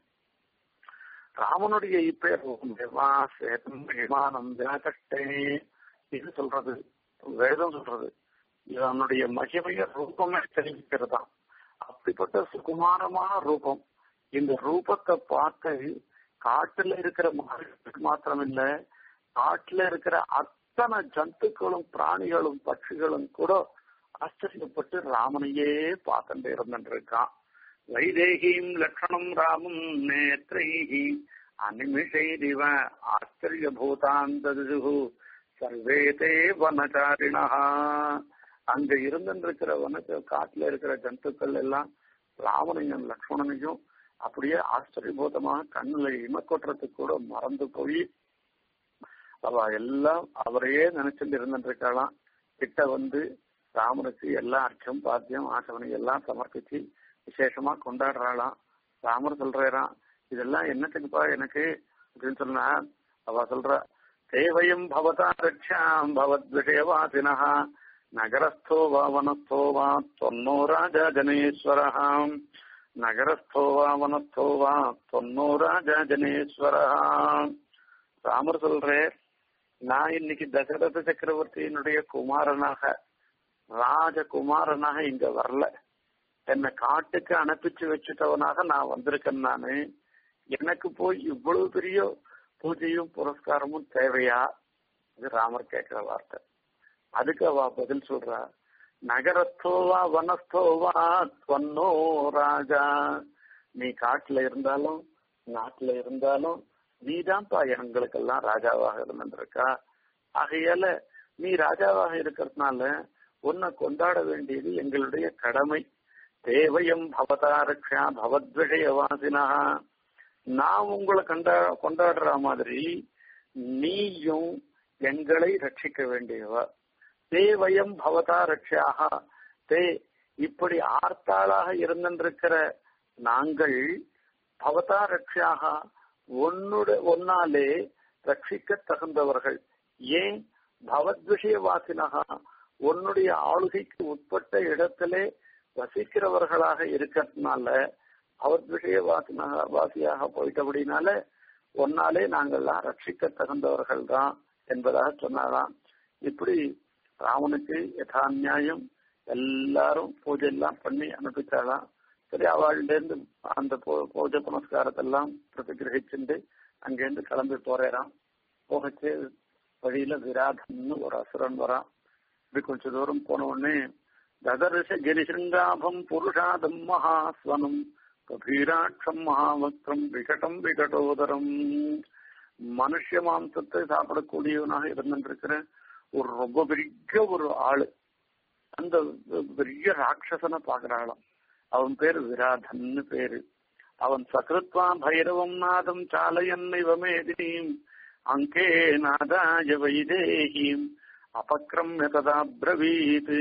ராமனுடைய இப்பேரும் விமானம் தினகட்டே இது சொல்றது வேதம் சொல்றது இவனுடைய மகிமைய ரூபமே தெரிவிக்கிறதாம் அப்படிப்பட்ட சுகுமாரமான ரூபம் இந்த ரூபத்தை பார்த்து காட்டுல இருக்கிற மனிதர்களுக்கு மாத்திரம் இல்ல காட்டுல இருக்கிற அத்தனை ஜந்துக்களும் பிராணிகளும் பட்சிகளும் கூட ஆச்சரியப்பட்டு ராமனையே பார்த்துட்டு இருந்துருக்கான் வைதேகியும் லட்சணம் ராமம் நேத்ரைஹி அனிமிஷைரிவ ஆச்சரிய பூதாந்தது சர்வே தே வனச்சாரிணா அங்க இருந்துருக்கிற வனத்து காட்டுல இருக்கிற ஜந்துக்கள் எல்லாம் ராமனையும் லக்ஷ்மணனையும் அப்படியே ஆச்சரியபூதமாக கண்ணுல இமக்கொட்டுறதுக்கு கூட மறந்து போய் அவ எல்லாம் அவரையே நினைச்சுட்டு இருந்துருக்கலாம் கிட்ட வந்து ராமனுக்கு எல்லா அர்ச்சம் பாத்தியம் ஆசவனை எல்லாம் சமர்ப்பிச்சு விசேஷமா கொண்டாடுறாளாம் ராமர் சொல்றாராம் இதெல்லாம் என்னத்துக்குப்பா எனக்கு அப்படின்னு சொன்னா அவ சொல்ற தேவயம் பவதா ரட்சாம் பவத் விஷயவாசினா நகரஸ்தோ வா வனஸ்தோ வா தொன்னோ ராஜா ஜனேஸ்வரஹாம் நகரஸ்தோ வா வனஸ்தோ வா தொன்னோ ராஜா ஜனேஸ்வரஹாம் ராமர் சொல்றே நான் இன்னைக்கு தசரத சக்கரவர்த்தியினுடைய குமாரனாக ராஜகுமாரனாக இங்க வரல என்னை காட்டுக்கு அனுப்பிச்சு வச்சுட்டவனாக நான் வந்திருக்கேன் நானு எனக்கு போய் இவ்வளவு பெரிய பூஜையும் புரஸ்காரமும் தேவையா இது ராமர் கேட்கிற வார்த்தை அதுக்கு அவ பதில் சொல்றா நகரஸ்தோவா வனஸ்தோவா தொன்னோ ராஜா நீ காட்டுல இருந்தாலும் நாட்டுல இருந்தாலும் நீதான்ப்பா எங்களுக்கெல்லாம் ராஜாவாக இருந்திருக்கா ஆகையால நீ ராஜாவாக இருக்கிறதுனால உன்னை கொண்டாட வேண்டியது எங்களுடைய கடமை தேவயம் பவதாரக்ஷா பவத்விஷயவாசினா நான் உங்களை கண்டா கொண்டாடுற மாதிரி நீயும் எங்களை ரட்சிக்க வேண்டியவா தேவயம் பவதா ரட்சியாக தே இப்படி ஆர்த்தாளாக இருந்திருக்கிற நாங்கள் பவதா ரட்சியாக ஒன்னுட ஒன்னாலே ரட்சிக்க தகுந்தவர்கள் ஏன் பவத்விஷயவாசினகா உன்னுடைய ஆளுகைக்கு உட்பட்ட இடத்திலே வசிக்கிறவர்களாக இருக்கிறதுனால அவர் விஷயவாசினாக வாசியாக போயிட்டபடினால ஒன்னாலே நாங்கள்லாம் ரட்சிக்க தகுந்தவர்கள் தான் என்பதாக சொன்னாராம் இப்படி ராமனுக்கு யதா நியாயம் எல்லாரும் பூஜை எல்லாம் பண்ணி அனுப்பிச்சாலாம் சரி அவள்கிட்ட அந்த பூஜை புனஸ்காரத்தெல்லாம் பிரதிகிரகிச்சுட்டு அங்கேருந்து கிளம்பி போறேறான் போகச்சு வழியில விராதன்னு ஒரு அசுரன் வரான் இப்படி கொஞ்ச தூரம் போன உடனே ததர்ஷ கிரிசிருங்காபம் புருஷாதம் மகாஸ்வனம் கபீராட்சம் மகாவக்ரம் விகடம் விகடோதரம் மனுஷ மாம்சத்தை சாப்பிடக்கூடியவனாக இருந்திருக்கிற ஒரு ரொம்ப பெரிய ஒரு ஆளு அந்த பெரிய ராட்சசனை பாக்குறாளாம் அவன் பேரு விராதன்னு பேரு அவன் சகிருத்வா பைரவம் நாதம் சாலையன் இவமேதினீம் அங்கே நாதாய வைதேகீம் அபக்ரம்ய ததா பிரவீத்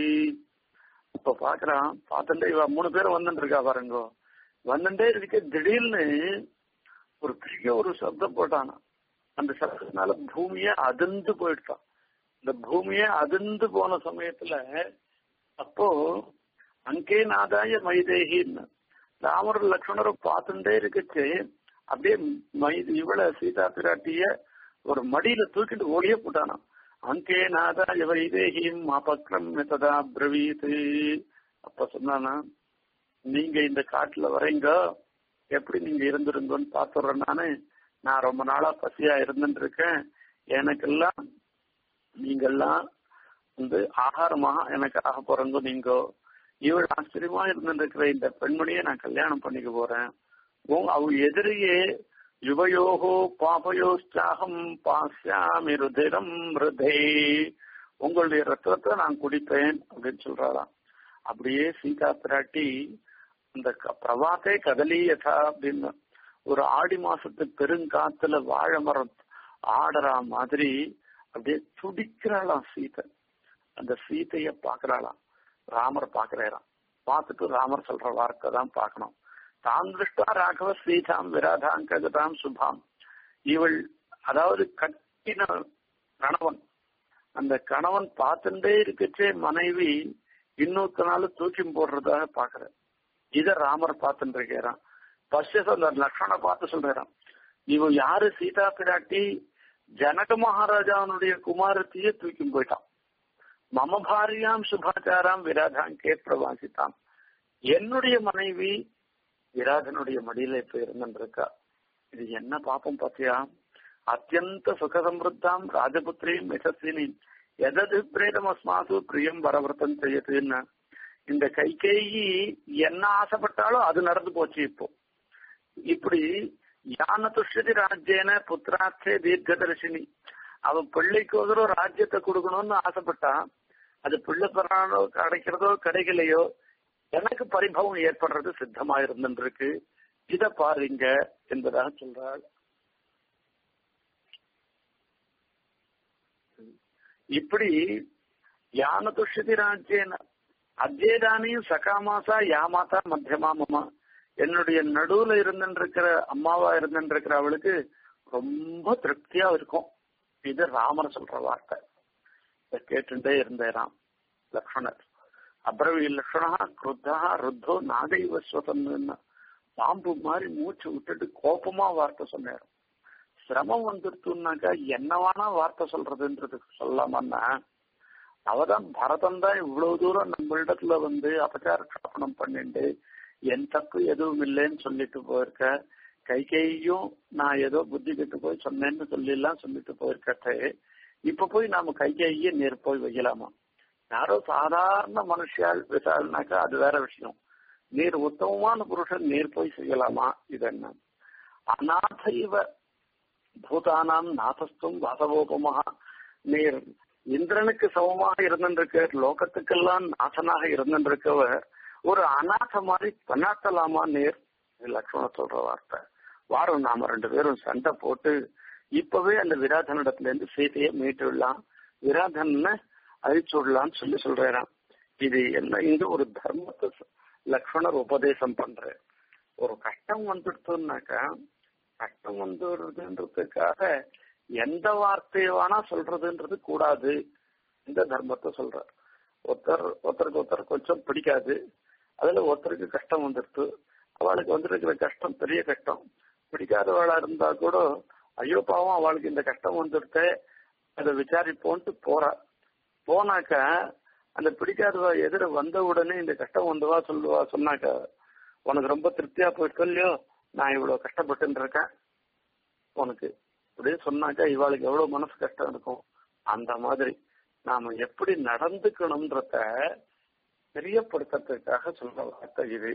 இப்ப பாக்குறான் பார்த்துட்டு இவ மூணு பேரும் வந்துட்டு இருக்கா பாருங்க வந்துட்டே இருக்க திடீர்னு ஒரு பெரிய ஒரு சப்தம் போட்டானா அந்த சப்தத்தினால பூமிய அதிர்ந்து போயிட்டான் இந்த பூமிய அதிர்ந்து போன சமயத்துல அப்போ அங்கே நாதாய மைதேகின்னு ராமர் லக்ஷ்மணரும் பார்த்துட்டே இருக்குச்சு அப்படியே மை- இவள சீதா பிராட்டிய ஒரு மடியில தூக்கிட்டு ஓடியே போட்டானாம் அங்கே நாதா வைதேகியும் அபக்ரம் ததா பிரவீத் அப்ப சொன்னானா நீங்க இந்த காட்டுல வரீங்க எப்படி நீங்க இருந்திருங்கன்னு பாத்துறேன் நானு நான் ரொம்ப நாளா பசியா இருந்துட்டு இருக்கேன் எனக்கெல்லாம் நீங்கெல்லாம் வந்து ஆகாரமாக எனக்கு ஆக போறங்க நீங்க இவள் ஆச்சரியமா இருந்துருக்கிற இந்த பெண்மணியை நான் கல்யாணம் பண்ணிக்க போறேன் உங்க அவ எதிரியே யுவயோகோ பாபயோச்சாகம் பாஸ்யாமி ருதிரம் ருதே உங்களுடைய ரத்தத்தை நான் குடிப்பேன் அப்படின்னு சொல்றாராம் அப்படியே சீதா பிராட்டி அந்த க- பிரபாத்தே கதலியதா அப்படின்னு ஒரு ஆடி மாசத்து பெருங்காத்துல வாழை மரம் ஆடுற மாதிரி அப்படியே துடிக்கிறாளாம் சீதை அந்த சீதைய பாக்குறாளாம் ராமர் பாக்குறாராம் பார்த்துட்டு ராமர் சொல்ற வார்த்தை தான் பார்க்கணும் தாம் திருஷ்டா ராகவ சீதாம் விராதாம் ககதாம் சுபாம் இவள் அதாவது கட்டின கணவன் அந்த கணவன் பார்த்துட்டே இருக்கச்சே மனைவி இன்னொருத்த நாள் தூக்கி போடுறதாக பாக்குற இத ராமர் பார்த்துட்டு இருக்கிறான் பஸ்யஸ் அந்த லக்ஷ்மண பார்த்து சொல்றான் இவன் யாரு சீதா பிராட்டி ஜனக மகாராஜாவுடைய குமாரத்தையே தூக்கி போயிட்டான் மம பாரியாம் சுபாச்சாராம் விராதாம் கே பிரவாசித்தாம் என்னுடைய மனைவி விராதனுடைய மடியில இப்ப இருந்துருக்கா இது என்ன பாப்பம் பாத்தியா அத்தியந்த சுக சம்பிருத்தாம் ராஜபுத்திரியும் யசஸ்வினி எதது பிரேதம் அஸ்மாசு பிரியம் வரவர்த்தம் செய்யதுன்னு இந்த கைகேயி என்ன ஆசைப்பட்டாலும் அது நடந்து போச்சு இப்போ இப்படி யான துஷ்யதி ராஜ்யன புத்திராட்சே தீர்க்கதர்ஷினி அவ பிள்ளைக்கோதரம் ராஜ்யத்தை கொடுக்கணும்னு ஆசைப்பட்டா அது பிள்ளை பெறானோ கிடைக்கிறதோ கிடைக்கலையோ எனக்கு பரிபவம் ஏற்படுறது சித்தமா இருந்துருக்கு இத பாருங்க என்பதாக சொல்றாள் இப்படி யான துஷ்யதி ராஜ்யன அத்யேதானியும் சகாமாசா யாமாத்தா மத்தியமா மமா என்னுடைய நடுவுல இருந்துருக்கிற அம்மாவா இருந்துருக்கிற அவளுக்கு ரொம்ப திருப்தியா இருக்கும் இது ராமர் சொல்ற வார்த்தை இத கேட்டுட்டே இருந்தேராம் லக்ஷ்மணர் அப்ரவி லக்ஷ்மணா குருத்தா ருத்தோ நாகைவ ஸ்வதன்னு பாம்பு மாதிரி மூச்சு விட்டுட்டு கோபமா வார்த்தை சொன்னார் சிரமம் வந்துருத்துனாக்கா என்னவானா வார்த்தை சொல்றதுன்றதுக்கு சொல்லாமன்னா அவதான் பரதன் தான் இவ்வளவு தூரம் நம்மளிடத்துல வந்து அபச்சார க்ஷாபனம் பண்ணிட்டு என் தப்பு எதுவும் இல்லைன்னு சொல்லிட்டு போயிருக்க கை கையும் நான் ஏதோ புத்தி கெட்டு போய் சொன்னேன்னு சொல்லி எல்லாம் சொல்லிட்டு போயிருக்கட்டே இப்ப போய் நாம கை கையே நேர் போய் வைக்கலாமா யாரோ சாதாரண மனுஷியால் விசாரனாக்கா அது வேற விஷயம் நீர் உத்தமமான புருஷன் நேர் போய் செய்யலாமா இது என்ன அநாதைவ பூதானாம் நாதஸ்தும் வாசவோபமாக நீர் இந்திரனுக்கு சமமாக இருந்திருக்க லோகத்துக்கெல்லாம் நாசனாக இருந்திருக்கவர் ஒரு அநாத மாதிரி பண்ணாத்தலாமா நேர் இது லக்ஷ்மண சொல்ற வார்த்தை வாரம் நாம ரெண்டு பேரும் சண்டை போட்டு இப்பவே அந்த விராதனிடத்துல இருந்து சீதையை மீட்டுடலாம் விராதன அழிச்சு விடலாம்னு சொல்லி சொல்றாராம் இது என்ன இங்க ஒரு தர்மத்தை லக்ஷ்மணர் உபதேசம் பண்ற ஒரு கஷ்டம் வந்துடுத்துனாக்கா கஷ்டம் வந்துடுறதுன்றதுக்காக எந்த வார்த்தையை வேணா சொல்றதுன்றது கூடாது இந்த தர்மத்தை சொல்ற ஒருத்தர் ஒருத்தருக்கு ஒருத்தர் கொஞ்சம் பிடிக்காது அதுல ஒருத்தருக்கு கஷ்டம் வந்துடுத்து அவளுக்கு வந்திருக்கிற கஷ்டம் பெரிய கஷ்டம் பிடிக்காதவளா இருந்தா கூட ஐயோ பாவம் அவளுக்கு இந்த கஷ்டம் வந்துடுத்த அதை விசாரிப்போன்ட்டு போறா போனாக்க அந்த பிடிக்காதவா எதிர வந்த உடனே இந்த கஷ்டம் வந்தவா சொல்லுவா சொன்னாக்க உனக்கு ரொம்ப திருப்தியா போயிட்டு இல்லையோ நான் இவ்வளவு கஷ்டப்பட்டு இருக்கேன் உனக்கு அப்படியே சொன்னாக்கா இவாளுக்கு எவ்வளவு மனசு கஷ்டம் இருக்கும் அந்த மாதிரி நாம எப்படி நடந்துக்கணும்ன்றத தெரியப்படுத்துறதுக்காக சொல்ற வார்த்தை இது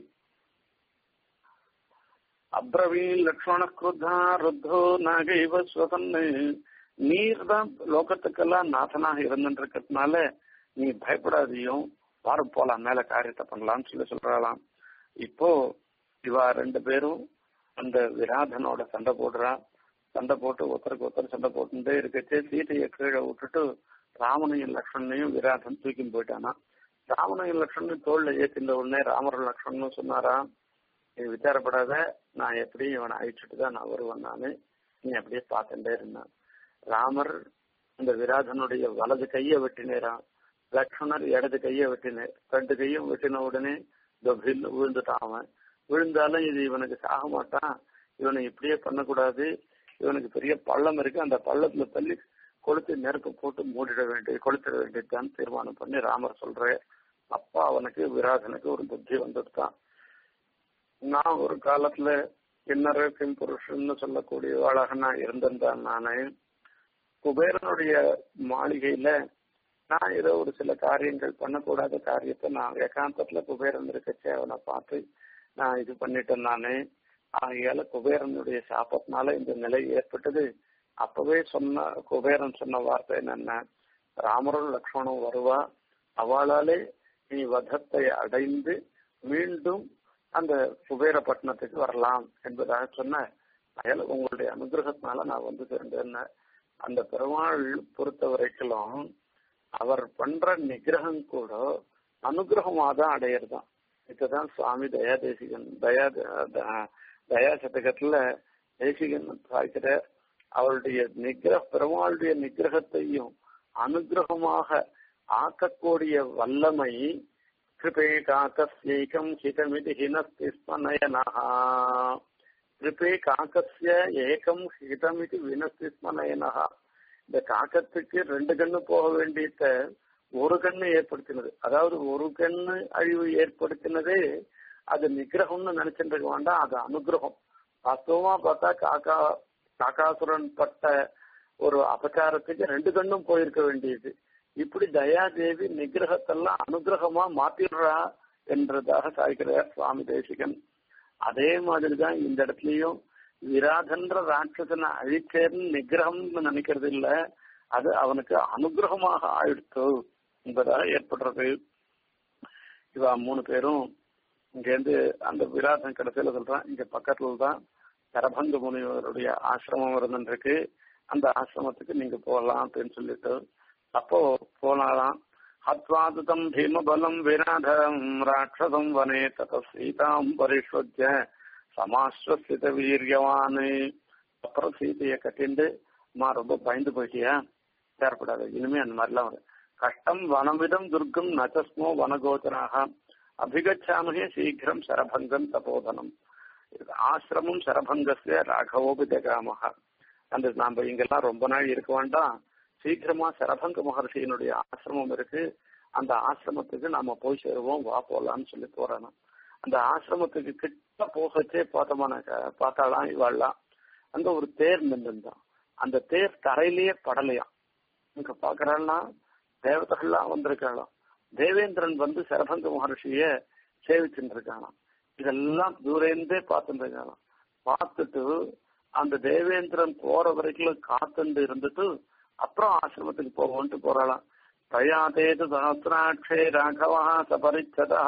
அப்ரவீ லக்ஷ்மண குருத்தா ருத்தோ நாகைவ ஸ்வதன்னு நீர் தான் லோகத்துக்கெல்லாம் நாசனாக இருந்துருக்கிறதுனால நீ பயப்படாதையும் வாரம் போலாம் மேல காரியத்தை பண்ணலாம்னு சொல்லி சொல்றாளாம் இப்போ இவா ரெண்டு பேரும் அந்த விராதனோட சண்டை போடுறா சண்டை போட்டு ஒருத்தருக்கு ஒருத்தர் சண்டை போட்டுட்டே இருக்கச்சே சீதையை கீழே விட்டுட்டு ராமனையும் லக்ஷ்மணையும் விராதன் தூக்கி போயிட்டானா ராமனையும் லக்ஷ்மணையும் தோல்ல ஏத்தின்ற உடனே ராமர் லக்ஷ்மணும் சொன்னாரா நீ விசாரப்படாத நான் எப்படி இவனை அழிச்சுட்டு தான் நான் வருவேன் நானு நீ அப்படியே பார்த்துட்டே இருந்தான் ராமர் அந்த விராதனுடைய வலது கையை வெட்டினேரான் லக்ஷ்மணர் இடது கையை வெட்டினேர் ரெண்டு கையும் வெட்டின உடனே விழுந்துட்டான் அவன் விழுந்தாலும் இது இவனுக்கு சாக மாட்டான் இவனை இப்படியே பண்ணக்கூடாது இவனுக்கு பெரிய பள்ளம் இருக்கு அந்த பள்ளத்துல தள்ளி கொளுத்து நெருப்பு போட்டு மூடிட வேண்டியது கொளுத்திட வேண்டியதுதான் தீர்மானம் பண்ணி ராமர் சொல்ற அப்பா அவனுக்கு விராதனுக்கு ஒரு புத்தி வந்ததுதான் நான் ஒரு காலத்துல கிண்ணற கிம்புருஷன்னு சொல்லக்கூடியவாளாக நான் இருந்திருந்தேன் நானு குபேரனுடைய மாளிகையில நான் ஏதோ ஒரு சில காரியங்கள் பண்ணக்கூடாத காரியத்தை நான் ஏகாந்தத்துல குபேரன் இருக்கச்சே அவனை பார்த்து நான் இது பண்ணிட்டேன் நானு ஆகையால குபேரனுடைய சாபத்தினால இந்த நிலை ஏற்பட்டது அப்பவே சொன்ன குபேரன் சொன்ன வார்த்தை என்னென்ன ராமரும் லக்ஷ்மணும் வருவா அவளாலே நீ வதத்தை அடைந்து மீண்டும் அந்த குபேரப்பட்டினத்துக்கு வரலாம் என்பதாக சொன்ன அயல உங்களுடைய அனுகிரகத்தினால நான் வந்து சேர்ந்தேன் அந்த பெருமாள் பொறுத்த வரைக்கும் அவர் பண்ற நிகிரகம் கூட அனுகிரகமா தான் அடையிறதான் இதுதான் சுவாமி தயா தேசிகன் தயா தயா சதகத்துல தேசிகன் பார்க்கிற அவருடைய நிகிரக பெருமாளுடைய நிகிரகத்தையும் அனுகிரகமாக ஆக்கக்கூடிய வல்லமை கிருபே காக்கஸ்யைக்கம் ஹிதமிதி ஹினஸ்தி ஸ்மனயனஹா கிருபே காக்கஸ்ய ஏகம் ஹிதமிதி வினஸ்தி ஸ்மனயனஹா இந்த காக்கத்துக்கு ரெண்டு கண்ணு போக வேண்டியத ஒரு கண்ணு ஏற்படுத்தினது அதாவது ஒரு கண்ணு அழிவு ஏற்படுத்தினதே அது நிகிரகம்னு நினைச்சிட்டு இருக்க வேண்டாம் அது அனுகிரகம் வாஸ்தவமா பார்த்தா காக்கா காக்காசுரன் பட்ட ஒரு அபச்சாரத்துக்கு ரெண்டு கண்ணும் போயிருக்க வேண்டியது இப்படி தயாதேவி நிகிரகத்தெல்லாம் அனுகிரகமா மாத்திடுறா என்றதாக சாய்க்கிறார் சுவாமி தேசிகன் அதே மாதிரிதான் இந்த இடத்துலயும் விராதன்ற ராட்சசனை அழிச்சேர்னு நிகிரகம்னு நினைக்கிறது இல்ல அது அவனுக்கு அனுகிரகமாக ஆயிடுத்து என்பதாக ஏற்படுறது இவ மூணு பேரும் இங்க இருந்து அந்த விராதன் கடைசியில சொல்றான் இங்க பக்கத்துல தான் சரபங்க முனிவருடைய ஆசிரமம் இருந்துருக்கு அந்த ஆசிரமத்துக்கு நீங்க போகலாம் அப்படின்னு சொல்லிட்டு அப்போ போனாலாம் ஹத்வாதுதம் பீமபலம் விராதம் ராட்சதம் வனே தத சீதாம் பரிஷ்வஜ சமாஸ்வசித வீரியவானு அப்புறம் சீதையை கட்டிண்டு அம்மா ரொம்ப பயந்து போயிட்டியா தேரப்படாது இனிமே அந்த மாதிரிலாம் வரும் கஷ்டம் வனவிதம் துர்க்கம் நச்சஸ்மோ வனகோச்சராக அபிகச்சாமகே சீக்கிரம் சரபங்கம் தபோதனம் ஆசிரமம் சரபங்கஸ்ய ராகவோபி ஜகாமக அந்த நாம இங்கெல்லாம் ரொம்ப நாள் இருக்க வேண்டாம் சீக்கிரமா சரபங்க மகர்ஷியினுடைய ஆசிரமம் இருக்கு அந்த ஆசிரமத்துக்கு நாம போய் சேருவோம் வா போலாம்னு சொல்லி போறானா அந்த ஆசிரமத்துக்கு கிட்ட போகச்சே பார்த்தோமானாக்க பார்த்தாலாம் இவாள்லாம் அங்க ஒரு தேர் நின்றுந்தான் அந்த தேர் தரையிலேயே படலையாம் இங்க பாக்குறாள்னா தேவதைகள்லாம் வந்திருக்காளாம் தேவேந்திரன் வந்து சரபங்க மகர்ஷிய சேவிச்சுட்டு இருக்கானாம் இதெல்லாம் தூரேந்தே பார்த்துட்டு இருக்கானாம் பார்த்துட்டு அந்த தேவேந்திரன் போற வரைக்கும் காத்துண்டு இருந்துட்டு அப்புறம் ஆசிரமத்துக்கு போவோன்ட்டு போறாளாம் தயாதேது சகசிராட்சே ராகவா சபரிச்சதா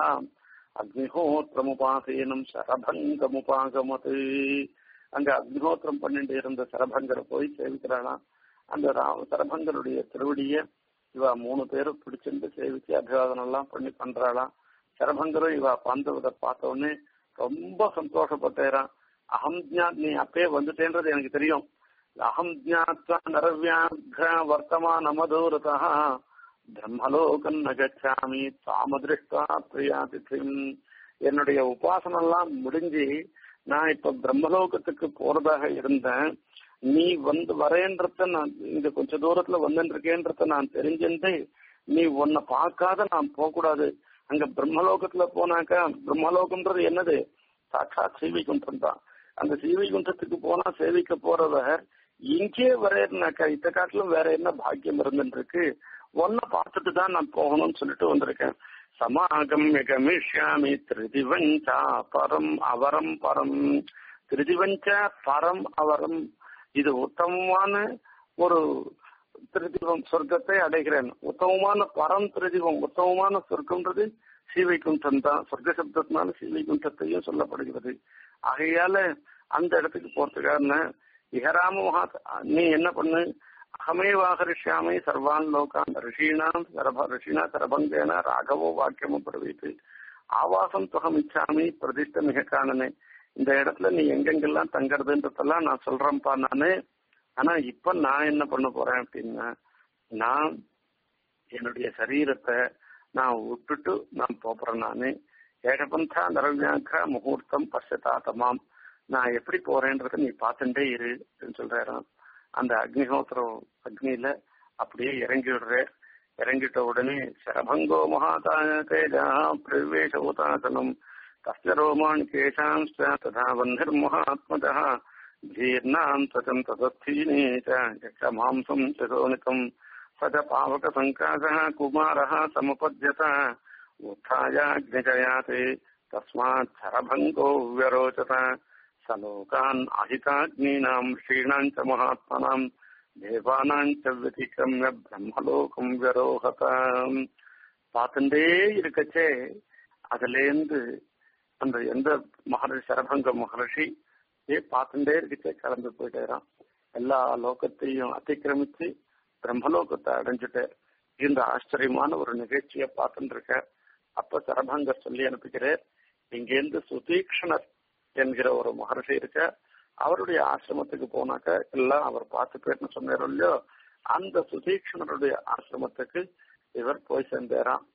அக்னிஹோத்திரமுபாசீனம் சரபங்கமுபாகமது அங்க அக்னிஹோத்திரம் பண்ணிட்டு இருந்த சரபங்கரை போய் சேவிக்கிறாளாம் அந்த சரபங்கருடைய திருவடிய இவ மூணு பேரும் பிடிச்சிருந்து சேவிச்சு அபிவாதனம் எல்லாம் பண்ணி பண்றாளாம் சரபங்கரும் இவ பந்தவதை பார்த்த உடனே ரொம்ப சந்தோஷப்பட்டேறான் அகம் ஜா நீ அப்பயே வந்துட்டேன்றது எனக்கு தெரியும் அகம் ஜாத்வா நரவியாக்ர வர்த்தமான மதூரதா பிரம்மலோகம் நகச்சாமி தாமதிருஷ்டா பிரியாதித்யம் என்னுடைய உபாசனம் எல்லாம் முடிஞ்சு நான் இப்ப பிரம்மலோகத்துக்கு போறதாக இருந்தேன் நீ வந்து வரேன்றத நான் இங்க கொஞ்ச தூரத்துல வந்துட்டு இருக்கேன்றத நான் தெரிஞ்சுட்டு நீ உன்னை பார்க்காத நான் போக கூடாது அங்க பிரம்மலோகத்துல போனாக்கா பிரம்மலோகம்ன்றது என்னது சாட்சாத் சீவிகுண்டம் தான் அந்த சீவிகுண்டத்துக்கு போனா சேவிக்க போறவர் இங்கே வரேன்னாக்கா இத்த காட்டிலும் வேற என்ன பாக்கியம் இருந்துட்டு இருக்கு ஒன்ன பார்த்துட்டு தான் நான் போகணும்னு சொல்லிட்டு வந்திருக்கேன் சமாகம்ய கமிஷ்யாமி திருதிவஞ்சா பரம் அவரம் பரம் திருதிவஞ்ச பரம் அவரம் இது உத்தமமான ஒரு திருதிவம் சொர்க்கத்தை அடைகிறேன் உத்தமமான பரம் திருதிவம் உத்தமமான சொர்க்கம்ன்றது சீவைகுண்டம் தான் சொர்க்க சப்தத்தினால சீவைகுண்டத்தையும் சொல்லப்படுகிறது ஆகையால அந்த இடத்துக்கு போறதுக்கான இஹராம மகா நீ என்ன பண்ணு அகமேவாகரிஷ்யாமை சர்வான் லோகான் ரிஷீணாம் சரப ரிஷினா சரபங்கேன ராகவோ வாக்கியமும் பிரவீத்து ஆவாசம் துகம் இச்சாமி பிரதிஷ்ட மிக காணனே இந்த இடத்துல நீ எங்கெங்கெல்லாம் தங்கறதுன்றதெல்லாம் நான் சொல்றேன்ப்பா நானு ஆனா இப்ப நான் என்ன பண்ண போறேன் அப்படின்னா நான் என்னுடைய சரீரத்தை நான் விட்டுட்டு நான் போறேன் நானு ஏகபந்தா நரவியாக்க முகூர்த்தம் பசதாத்தமாம் நான் எப்படி போறேன்றத நீ பார்த்துட்டே இரு அப்படின்னு சொல்றாராம் அந்த அக்னிஹோத்திரம் அக்னியில அப்படியே இறங்கி விடுற இறங்கிட்ட உடனே சரபங்கோ மகாதாய தேஜா பிரவேச உதாசனம் தஸ்ய ரோமான் கேசாம்ச ததா வன்னிர் மகாத்மஜ ஜீர்ணாம் ததம் ததஸ்தீனே ச மாம்சம் ச சோனிகம் स च पावकसङ्कासः कुमारः समुपद्यत उत्थायाग्निजयाते तस्मात् शरभङ्गो व्यरोचत स लोकान् अहिताग्नीनाम् श्रीणाम् च महात्मनाम् தேவானாம் செவ்வதிக்கிரமிய பிரம்மலோகம் விரோகத பார்த்துட்டே இருக்கச்சே அதுலேருந்து அந்த எந்த மகர்ஷி சரபங்க மகர்ஷி ஏ பார்த்துட்டே இருக்கச்சே கிளம்பி போயிட்டேறான் எல்லா லோகத்தையும் அத்திக்கிரமிச்சு பிரம்மலோகத்தை அடைஞ்சிட்டு இந்த ஆச்சரியமான ஒரு நிகழ்ச்சியை பார்த்துட்டு இருக்க அப்ப சரபங்கர் சொல்லி அனுப்புகிறார் இங்கேருந்து சுதீக்ஷணர் என்கிற ஒரு மகர்ஷி இருக்க அவருடைய ஆசிரமத்துக்கு போனாக்க எல்லாம் அவர் பார்த்துப்பேர்னு சொன்னார் இல்லையோ அந்த சுதீக்ஷணருடைய ஆசிரமத்துக்கு இவர் போய் சேர்ந்தாராம்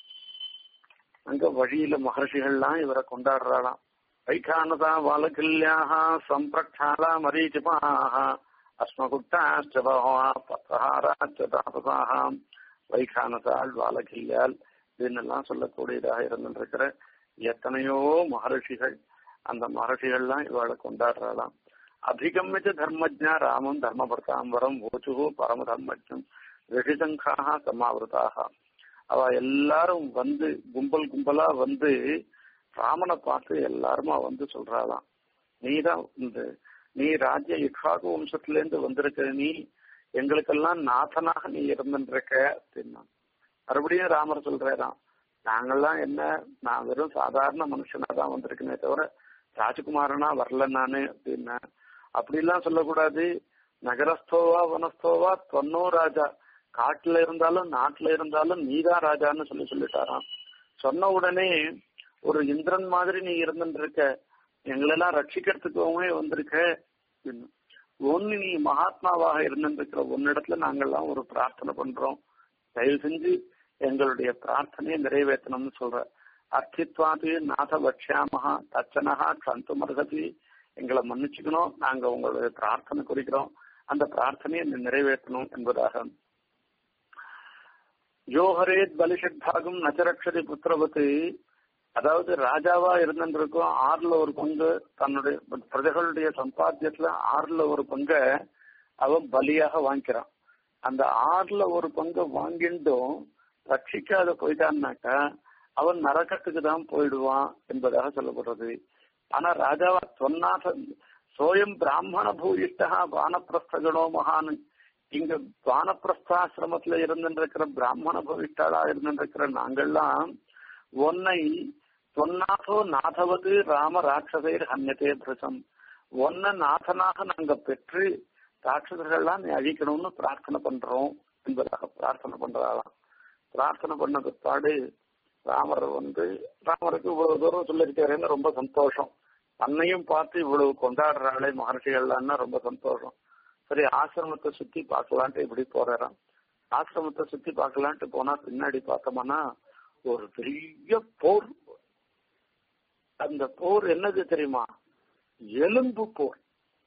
அங்க வழியில மகர்ஷிகள்லாம் இவரை கொண்டாடுறாளாம் வைகானதா வாலகில்யாக சம்பிரக்ஷாலா மரீச்சிபாக அஸ்மகுட்டாச்ச பகவா பத்ரஹாராச்ச தாபசாக வைகானதாள் வாலகில்யால் இதுன்னெல்லாம் சொல்லக்கூடியதாக இருந்திருக்கிற எத்தனையோ மகர்ஷிகள் அந்த மகர்ஷிகள்லாம் இவாளை கொண்டாடுறாளாம் அபிகமிச்ச தர்மஜா ராமம் தர்மபர்தாம்பரம் ஓச்சுகு பரம தர்மஜம் ரிஷிசங்காக சமாவிரதாக அவ எல்லாரும் வந்து கும்பல் கும்பலா வந்து ராமனை பார்த்து எல்லாருமா வந்து சொல்றாளாம் நீதான் இந்த நீ ராஜ்ய இக்ஷாகு வம்சத்திலேருந்து வந்திருக்க நீ எங்களுக்கெல்லாம் நாதனாக நீ இருந்துருக்க அப்படின்னா மறுபடியும் ராமர் சொல்றாராம் நாங்கெல்லாம் என்ன நான் வெறும் சாதாரண மனுஷனா தான் வந்திருக்கேனே தவிர ராஜகுமாரனா வரல நானு அப்படின்னா அப்படிலாம் சொல்லக்கூடாது நகரஸ்தோவா வனஸ்தோவா தொன்னோ ராஜா காட்டுல இருந்தாலும் நாட்டுல இருந்தாலும் நீதான் ராஜான்னு சொல்லி சொல்லிட்டாராம் சொன்ன உடனே ஒரு இந்திரன் மாதிரி நீ இருந்துட்டு இருக்க எங்களெல்லாம் ரட்சிக்கிறதுக்கவே வந்திருக்க ஒன்னு நீ மகாத்மாவாக இருந்திருக்கிற உன்னிடத்துல நாங்கெல்லாம் ஒரு பிரார்த்தனை பண்றோம் தயவு செஞ்சு எங்களுடைய பிரார்த்தனையை நிறைவேற்றணும்னு சொல்ற அர்த்தித்வாது நாத வட்சியாமகா தச்சனகா கந்து மருகதி எங்களை மன்னிச்சுக்கணும் நாங்க உங்களுடைய பிரார்த்தனை குறிக்கிறோம் அந்த பிரார்த்தனையை நிறைவேற்றணும் என்பதாக யோகரேத் பலிஷட்பாகம் நச்சரக்ஷதி புத்திரவத்து அதாவது ராஜாவா இருந்திருக்கும் ஆறுல ஒரு பங்கு தன்னுடைய பிரஜைகளுடைய சம்பாத்தியத்துல ஆறுல ஒரு பங்க அவன் பலியாக வாங்கிக்கிறான் அந்த ஆறுல ஒரு பங்கு வாங்கிட்டும் ரட்சிக்காத போயிட்டான்னாக்கா அவன் நரக்கத்துக்கு தான் போயிடுவான் என்பதாக சொல்லப்படுறது ஆனா ராஜாவா சொன்னாத சோயம் பிராமண பூயிஷ்டா வானப்பிரஸ்தகனோ மகான் இங்க வானப்பிரஸ்தாசிரமத்துல இருந்திருக்கிற பிராமண பூயிஷ்டாளா இருந்திருக்கிற நாங்கள்லாம் உன்னை சொன்னாதோ நாதவது ராம ராட்சசைர் ஹன்யதே பிரசம் ஒன்ன நாதனாக நாங்க பெற்று ராட்சசர்கள்லாம் நீ அழிக்கணும்னு பிரார்த்தனை பண்றோம் என்பதாக பிரார்த்தனை பண்றாளாம் பிரார்த்தனை பண்ண பிற்பாடு ராமர் வந்து ராமருக்கு இவ்வளவு தூரம் சொல்லியிருக்காருன்னு ரொம்ப சந்தோஷம் தன்னையும் பார்த்து இவ்வளவு கொண்டாடுறாளே மகர்ஷிகள்லாம்னா ரொம்ப சந்தோஷம் சரி ஆசிரமத்தை சுத்தி பார்க்கலான்ட்டு இப்படி போறாராம் ஆசிரமத்தை சுத்தி பார்க்கலான்ட்டு போனா பின்னாடி பார்த்தோம்னா ஒரு பெரிய போர் அந்த போர் என்னது தெரியுமா எலும்பு போர்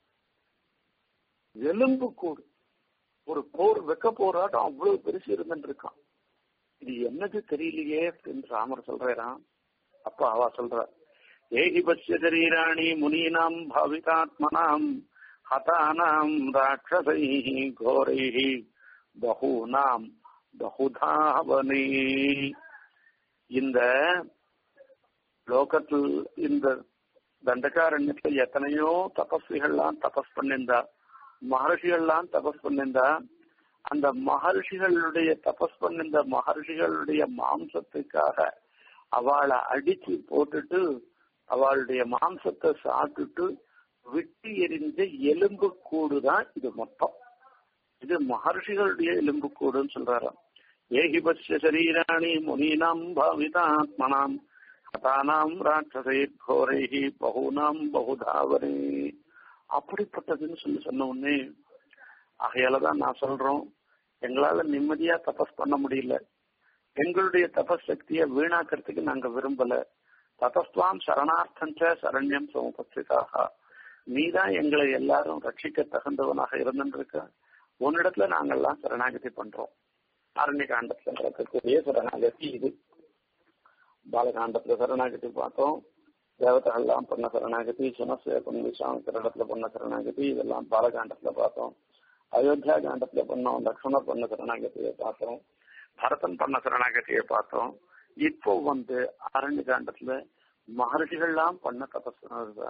எலும்பு கூடு ஒரு போர் வெக்க போராட்டம் அவ்வளவு பெருசு இருந்துட்டு இருக்கான் இது என்னது தெரியலையே அப்படின்னு ராமர் சொல்றாராம் அப்ப அவ சொல்ற ஏகி பசிய சரீராணி முனீனாம் பாவிகாத்மனாம் ஹதானாம் ராட்சசை கோரை பகூனாம் பகுதாவனே இந்த லோகத்தில் இந்த தண்டகாரண்யத்துல எத்தனையோ தபஸ்விகள்லாம் தபஸ் பண்ணிருந்தா மகர்ஷிகள்லாம் தபஸ் பண்ணிருந்தா அந்த மகர்ஷிகளுடைய தபஸ் பண்ணிருந்த மகர்ஷிகளுடைய மாம்சத்துக்காக அவளை அடிச்சு போட்டுட்டு அவளுடைய மாம்சத்தை சாப்பிட்டுட்டு விட்டு எரிஞ்ச எலும்பு கூடு தான் இது மொத்தம் இது மகர்ஷிகளுடைய எலும்பு கூடுன்னு சொல்றாராம் ஏகி பசிய சரீராணி முனீனாம் பாவிதாத்மனாம் ஹதானாம் ராட்சசை கோரைஹி பகுனாம் பகுதாவரே அப்படிப்பட்டதுன்னு சொல்லி சொன்ன உடனே ஆகையாலதான் நான் சொல்றோம் எங்களால நிம்மதியா தபஸ் பண்ண முடியல எங்களுடைய தபஸ் சக்தியை வீணாக்கிறதுக்கு நாங்க விரும்பல தபஸ்வாம் சரணார்த்தஞ்ச சரண்யம் சமுபஸ்திதாக நீதான் எங்களை எல்லாரும் ரட்சிக்க தகுந்தவனாக இருந்திருக்க உன்னிடத்துல நாங்கெல்லாம் சரணாகதி பண்றோம் அரண்ய காண்டத்துல நடக்கக்கூடிய சரணாகதி இது பாலகாண்டத்துல சரணாகதி பார்த்தோம் தேவதைகள்லாம் பண்ண சரணாகதி சுனசேபன் விஸ்வாமித்திர இடத்துல பண்ண சரணாகதி இதெல்லாம் பாலகாண்டத்துல பார்த்தோம் அயோத்தியா காண்டத்துல பண்ணோம் லக்ஷ்மணர் பண்ண சரணாகதியை பார்த்தோம் பரதன் பண்ண சரணாகதியை பார்த்தோம் இப்போ வந்து அரண்ய காண்டத்துல மகர்ஷிகள்லாம் பண்ண தபஸ்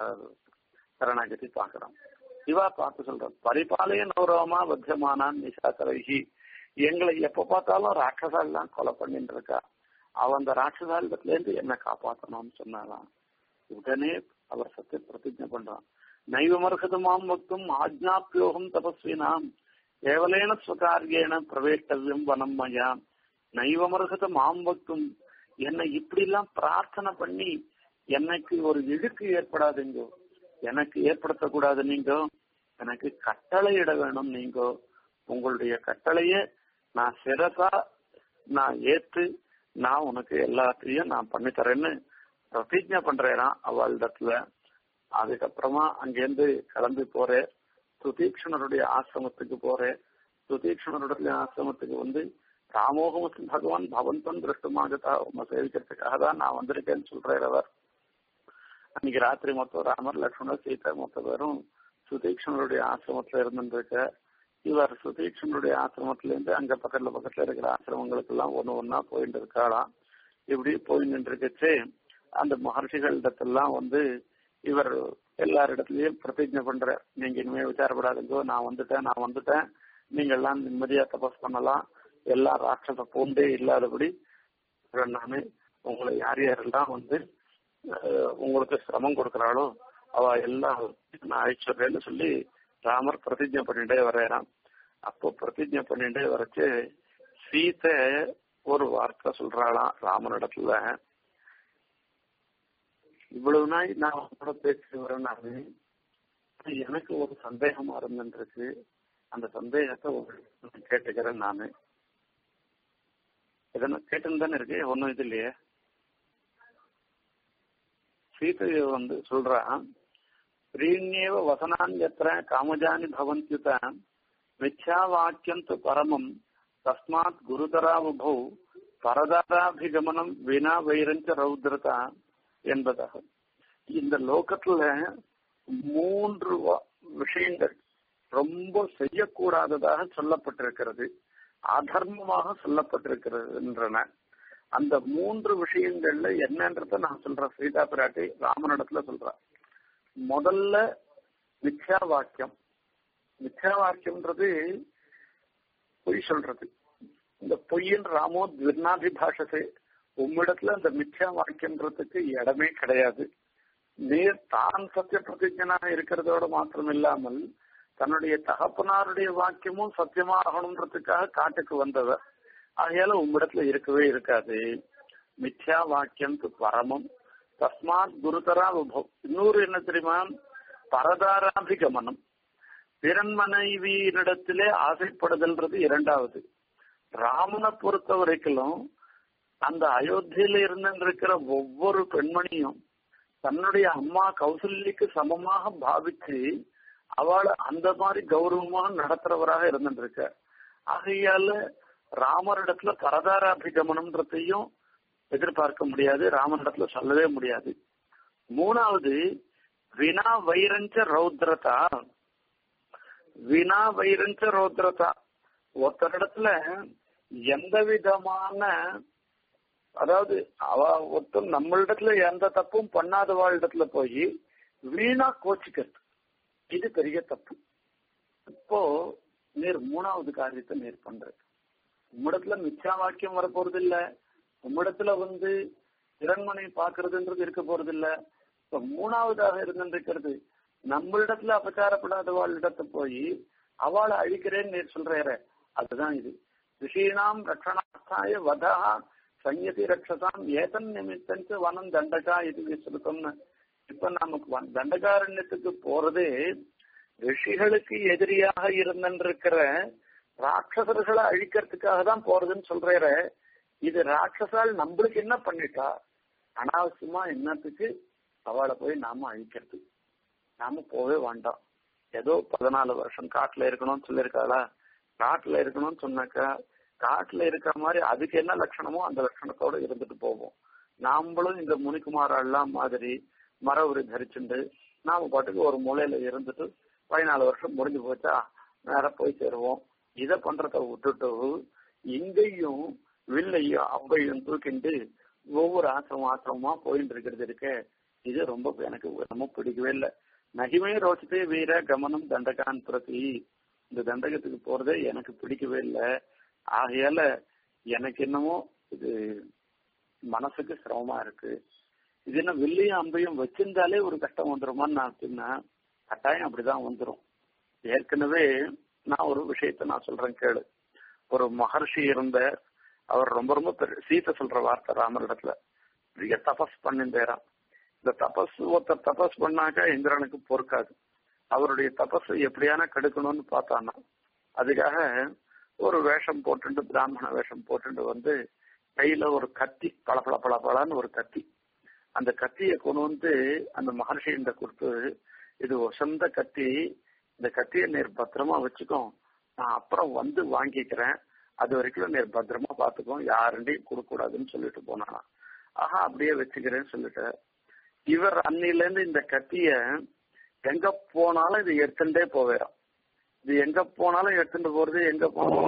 சரணாகதி பாக்குறோம் இவா பார்த்து சொல்றோம் பரிபாலய நௌரவமா பத்தியமானான் நிசாக்கரைகி எங்களை எப்ப பார்த்தாலும் ராட்சசாலாம் கொலை பண்ணிட்டு இருக்கா அவ அந்த ராட்சசாலத்துல இருந்து என்ன காப்பாத்தணும்னு சொன்னாலாம் உடனே அவர் சத்திய பிரதிஜை பண்றான் நைவமர்ஹதமாம் வக்தும் ஆஜ்ஞாப்பியோகம் தபஸ்வினாம் கேவலேன ஸ்வகாரியேன பிரவேஷ்டவியம் வனம் மயாம் நைவமர்ஹத மாம் வக்தும் என்னை இப்படி எல்லாம் பிரார்த்தனை பண்ணி எனக்கு ஒரு இழுக்கு ஏற்படாதுங்கோ எனக்கு ஏற்படுத்தக்கூடாது நீங்க எனக்கு கட்டளை இட வேணும் நீங்க உங்களுடைய கட்டளைய நான் சிறசா நான் ஏத்து நான் உனக்கு எல்லாத்தையும் நான் பண்ணி தரேன்னு பிரதிஜை பண்றேனா அவளிடத்துல அதுக்கப்புறமா அங்கேருந்து கிளம்பி போறேன் சுதீக்ஷணருடைய ஆசிரமத்துக்கு போறேன் சுதீக்ஷணருடைய ஆசிரமத்துக்கு வந்து ராமோகம் பகவான் பவந்தன் திருஷ்டமாகத்தா உங்க சேவிக்கிறதுக்காக தான் நான் வந்திருக்கேன்னு சொல்றாரு அவர் அன்னைக்கு ராத்திரி மொத்தம் ராமர் லக்ஷ்மணர் சீதா மொத்த பேரும் சுதீக்ஷணருடைய ஆசிரமத்துல இருந்துருக்க இவர் சுதீக்ஷணருடைய ஆசிரமத்துல இருந்து அங்க பக்கத்துல பக்கத்துல இருக்கிற ஆசிரமங்களுக்கு எல்லாம் ஒண்ணு ஒன்னா போயிட்டு இருக்காளாம் இப்படி போய் நின்றுக்கச்சு அந்த மகர்ஷிகளிடத்தெல்லாம் வந்து இவர் எல்லாரிடத்துலயும் பிரதிஜை பண்ற நீங்க இனிமே விசாரப்படாதுங்கோ நான் வந்துட்டேன் நான் வந்துட்டேன் நீங்க எல்லாம் நிம்மதியா தபஸ் பண்ணலாம் எல்லா ராட்சச பூண்டே இல்லாதபடி நானு உங்களை யார் யாரெல்லாம் வந்து உங்களுக்கு சிரமம் கொடுக்கறாளோ அவ எல்லாம் நான் அழிச்சிடுறேன்னு சொல்லி ராமர் பிரதிஜை பண்ணிட்டே வர்றாராம் அப்போ பிரதிஜை பண்ணிட்டே வரைச்சு சீத்தை ஒரு வார்த்தை சொல்றாளாம் ராமனிடத்துல இவ்வளவு நாள் நான் உங்களோட பேசி வரேன்னாவே எனக்கு ஒரு சந்தேகமா இருந்துருக்கு அந்த சந்தேகத்தை ஒரு கேட்டுக்கிறேன் நானு எதனா கேட்டுன்னு தானே இருக்கு ஒன்னும் இது இல்லையே சீதையை வந்து சொல்றான் பிரியேவ வசனான் எத்திர காமஜானி பவந்தியுத மித்யா வாக்கியம் து பரமம் தஸ்மாத் குருதராவுபௌ பரதாராபிகமனம் வினா வைரஞ்ச ரௌத்ரதா என்பதாக இந்த லோகத்துல மூன்று விஷயங்கள் ரொம்ப செய்யக்கூடாததாக சொல்லப்பட்டிருக்கிறது அதர்மமாக சொல்லப்பட்டிருக்கிறதுன்றன அந்த மூன்று விஷயங்கள்ல என்னன்றத நான் சொல்றேன் சீதா பிராட்டி ராமனிடத்துல சொல்றேன் முதல்ல மித்யா வாக்கியம் மித்யா வாக்கியம்ன்றது பொய் சொல்றது இந்த பொய்யின் ராமோ துர்ணாபிபாஷசே உம்மிடத்துல அந்த மித்யா வாக்கியன்றதுக்கு இடமே கிடையாது நீர் தான் சத்திய பிரதிஜனாக இருக்கிறதோட மாத்திரம் இல்லாமல் தன்னுடைய தகப்பனாருடைய வாக்கியமும் சத்தியமா ஆகணுன்றதுக்காக காட்டுக்கு வந்தவர் ஆகையால உம்மிடத்துல இருக்கவே இருக்காது மித்யா வாக்கியம் பரமம் தஸ்மாத் குருதரா உபவ் இன்னொரு என்ன தெரியுமா பரதாராபிகமனம் பிறன் மனைவியினிடத்திலே ஆசைப்படுதல்ன்றது இரண்டாவது ராமனை பொறுத்த வரைக்கும் அந்த அயோத்தியில இருந்திருக்கிற ஒவ்வொரு பெண்மணியும் தன்னுடைய அம்மா கௌசல்யக்கு சமமாக பாவிச்சு அவளை அந்த மாதிரி கௌரவமாக நடத்துறவராக இருந்துருக்க ஆகையால ராமரிடத்துல பரதாராபிகமனம்ன்றதையும் எதிர்பார்க்க முடியாது ராமனிடத்துல சொல்லவே முடியாது மூணாவது வினா வைரஞ்ச ரௌத்ரதா வினா வைரஞ்ச ரௌத்ரதா ஒருத்தரிடத்துல எந்த விதமான அதாவது அவ ஒருத்தர் நம்மளிடத்துல எந்த தப்பும் பண்ணாதவாளிடத்துல போய் வீணா கோச்சிக்கிறது இது பெரிய தப்பு இப்போ நீர் மூணாவது காரியத்தை நீர் பண்ற உம்மிடத்துல மிச்சா வாக்கியம் வர போறது இல்ல உம்மிடத்துல வந்து திறன்மனை பாக்குறதுன்றது இருக்க போறது இல்ல இப்ப மூணாவதாக இருந்திருக்கிறது நம்மளிடத்துல அபச்சாரப்படாதவாளிடத்தை போய் அவளை அழிக்கிறேன்னு நீர் சொல்ற அதுதான் இது ரிஷீனாம் ரட்சணார்த்தாய வதா சங்கதி ரட்சதாம் ஏதன் நிமித்தஞ்சு வனம் தண்டகா இது விசுத்தம்னு இப்ப நமக்கு தண்டகாரண்யத்துக்கு போறதே ரிஷிகளுக்கு எதிரியாக இருந்திருக்கிற ராட்சசர்களை அழிக்கிறதுக்காக தான் போறதுன்னு சொல்ற இது ராட்சசால் நம்மளுக்கு என்ன பண்ணிட்டா அனாவசியமா என்னத்துக்கு அவளை போய் நாம அழிக்கிறது நாம போவே வேண்டாம் ஏதோ பதினாலு வருஷம் காட்டுல இருக்கணும்னு சொல்லியிருக்காளா காட்டுல இருக்கணும்னு சொன்னாக்கா காட்டுல இருக்கிற மாதிரி அதுக்கு என்ன லட்சணமோ அந்த லட்சணத்தோட இருந்துட்டு போவோம் நாமளும் இந்த முனிக்குமாரெல்லாம் மாதிரி மர உரி தரிச்சுண்டு நாம பாட்டுக்கு ஒரு மூலையில இருந்துட்டு பதினாலு வருஷம் முடிஞ்சு போச்சா நேரம் போய் சேருவோம் இத பண்றத விட்டுட்டு இங்கேயும் வில்லையும் அம்பையும் தூக்கிண்டு ஒவ்வொரு ஆசிரமம் ஆசிரமமா போயிட்டு இருக்கிறது இருக்க இது ரொம்ப எனக்கு ரொம்ப பிடிக்கவே இல்லை நகிமே ரோச்சதே வீர கமனம் தண்டகான் பிரதி இந்த தண்டகத்துக்கு போறதே எனக்கு பிடிக்கவே இல்லை ஆகையால எனக்கு என்னமோ இது மனசுக்கு சிரமமா இருக்கு இது என்ன வில்லையும் அம்பையும் வச்சிருந்தாலே ஒரு கஷ்டம் வந்துருமான்னு நான் அப்படின்னா கட்டாயம் அப்படிதான் வந்துரும் ஏற்கனவே நான் ஒரு விஷயத்த நான் சொல்றேன் கேளு ஒரு மகர்ஷி இருந்த அவர் ரொம்ப ரொம்ப பெரிய சீத்தை சொல்ற வார்த்தை ராமரிடத்துல பெரிய தபஸ் பண்ணிருந்தேராம் இந்த தபஸ் ஒருத்தர் தபஸ் பண்ணாக்க இந்திரனுக்கு பொறுக்காது அவருடைய தபஸ் எப்படியான கெடுக்கணும்னு பார்த்தானா அதுக்காக ஒரு வேஷம் போட்டுட்டு பிராமண வேஷம் போட்டுட்டு வந்து கையில ஒரு கத்தி பளபள பளபளன்னு ஒரு கத்தி அந்த கத்தியை கொண்டு வந்து அந்த மகர்ஷிகிட்ட கொடுத்து இது வசந்த கத்தி இந்த கத்தியை நேர் பத்திரமா வச்சுக்கோ நான் அப்புறம் வந்து வாங்கிக்கிறேன் அது வரைக்கும் நேர் பத்திரமா பாத்துக்கோ யாருண்டையும் கொடுக்க கூடாதுன்னு சொல்லிட்டு போனானா ஆஹா அப்படியே வச்சுக்கிறேன்னு சொல்லிட்டு இவர் அன்னில இருந்து இந்த கத்திய எங்க போனாலும் இது எடுத்துட்டே போவேறாம் இது எங்க போனாலும் எடுத்துட்டு போறது எங்க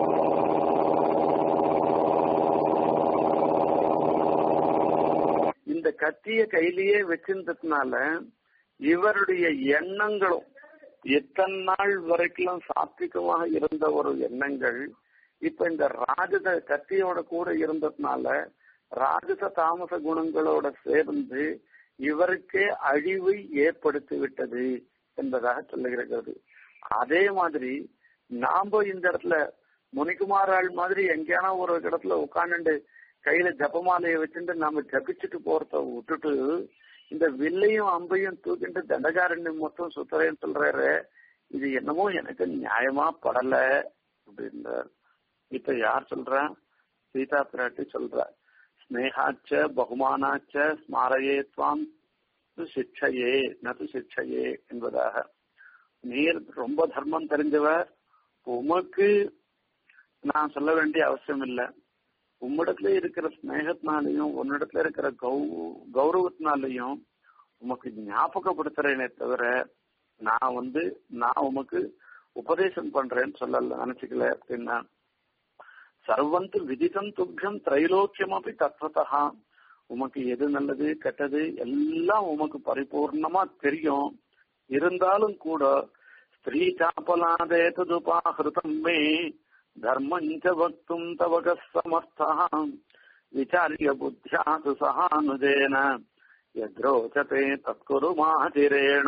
இந்த கத்திய கையிலேயே வச்சிருந்ததுனால இவருடைய எண்ணங்களும் எத்தனை நாள் வரைக்கும் சாத்விகமாக இருந்த ஒரு எண்ணங்கள் இப்ப இந்த ராஜத கத்தியோட கூட இருந்ததுனால ராஜச தாமச குணங்களோட சேர்ந்து இவருக்கே அழிவை ஏற்படுத்தி விட்டது என்பதாக சொல்லுகிறது அதே மாதிரி நாம இந்த இடத்துல முனிக்குமாராள் மாதிரி எங்கேயான ஒரு இடத்துல உட்காந்துட்டு கையில ஜபமாலையை வச்சுட்டு நாம ஜபிச்சுட்டு போறத விட்டுட்டு இந்த வில்லையும் அம்பையும் தூக்கிட்டு தண்டகாரண்யம் மொத்தம் சுத்துறேன்னு சொல்றாரு இது என்னமோ எனக்கு நியாயமா படல அப்படின்றார் இப்ப யார் சொல்றா சீதா பிராட்டி சொல்ற ஸ்னேகாச்ச பகுமானாச்ச ஸ்மாரையே துவாம் சிக்ஷையே நது சிக்ஷையே என்பதாக நீர் ரொம்ப தர்மம் தெரிஞ்சவர் உமக்கு நான் சொல்ல வேண்டிய அவசியம் இல்லை உம்மிடத்துல இருக்கிற ஸ்னேகத்தினாலையும் உன்னிடத்துல இருக்கிற கௌ கௌரவத்தினாலையும் உமக்கு ஞாபகப்படுத்துறேனே தவிர நான் வந்து நான் உமக்கு உபதேசம் பண்றேன்னு சொல்லல நினைச்சுக்கல அப்படின்னா சர்வந்து விதிதம் துப்பியம் திரைலோக்கியம் அப்படி தத்வதா உமக்கு எது நல்லது கெட்டது எல்லாம் உமக்கு பரிபூர்ணமா தெரியும் இருந்தாலும் கூட ஸ்திரீ சாப்பலாதே ததுபாகிருதம் மே தர்மஞ்ச வக்தும் தவக சமர்த்தா விசாரிய புத்தியாது சகானுஜேன எத்ரோச்சதே தற்குரு மாதிரேன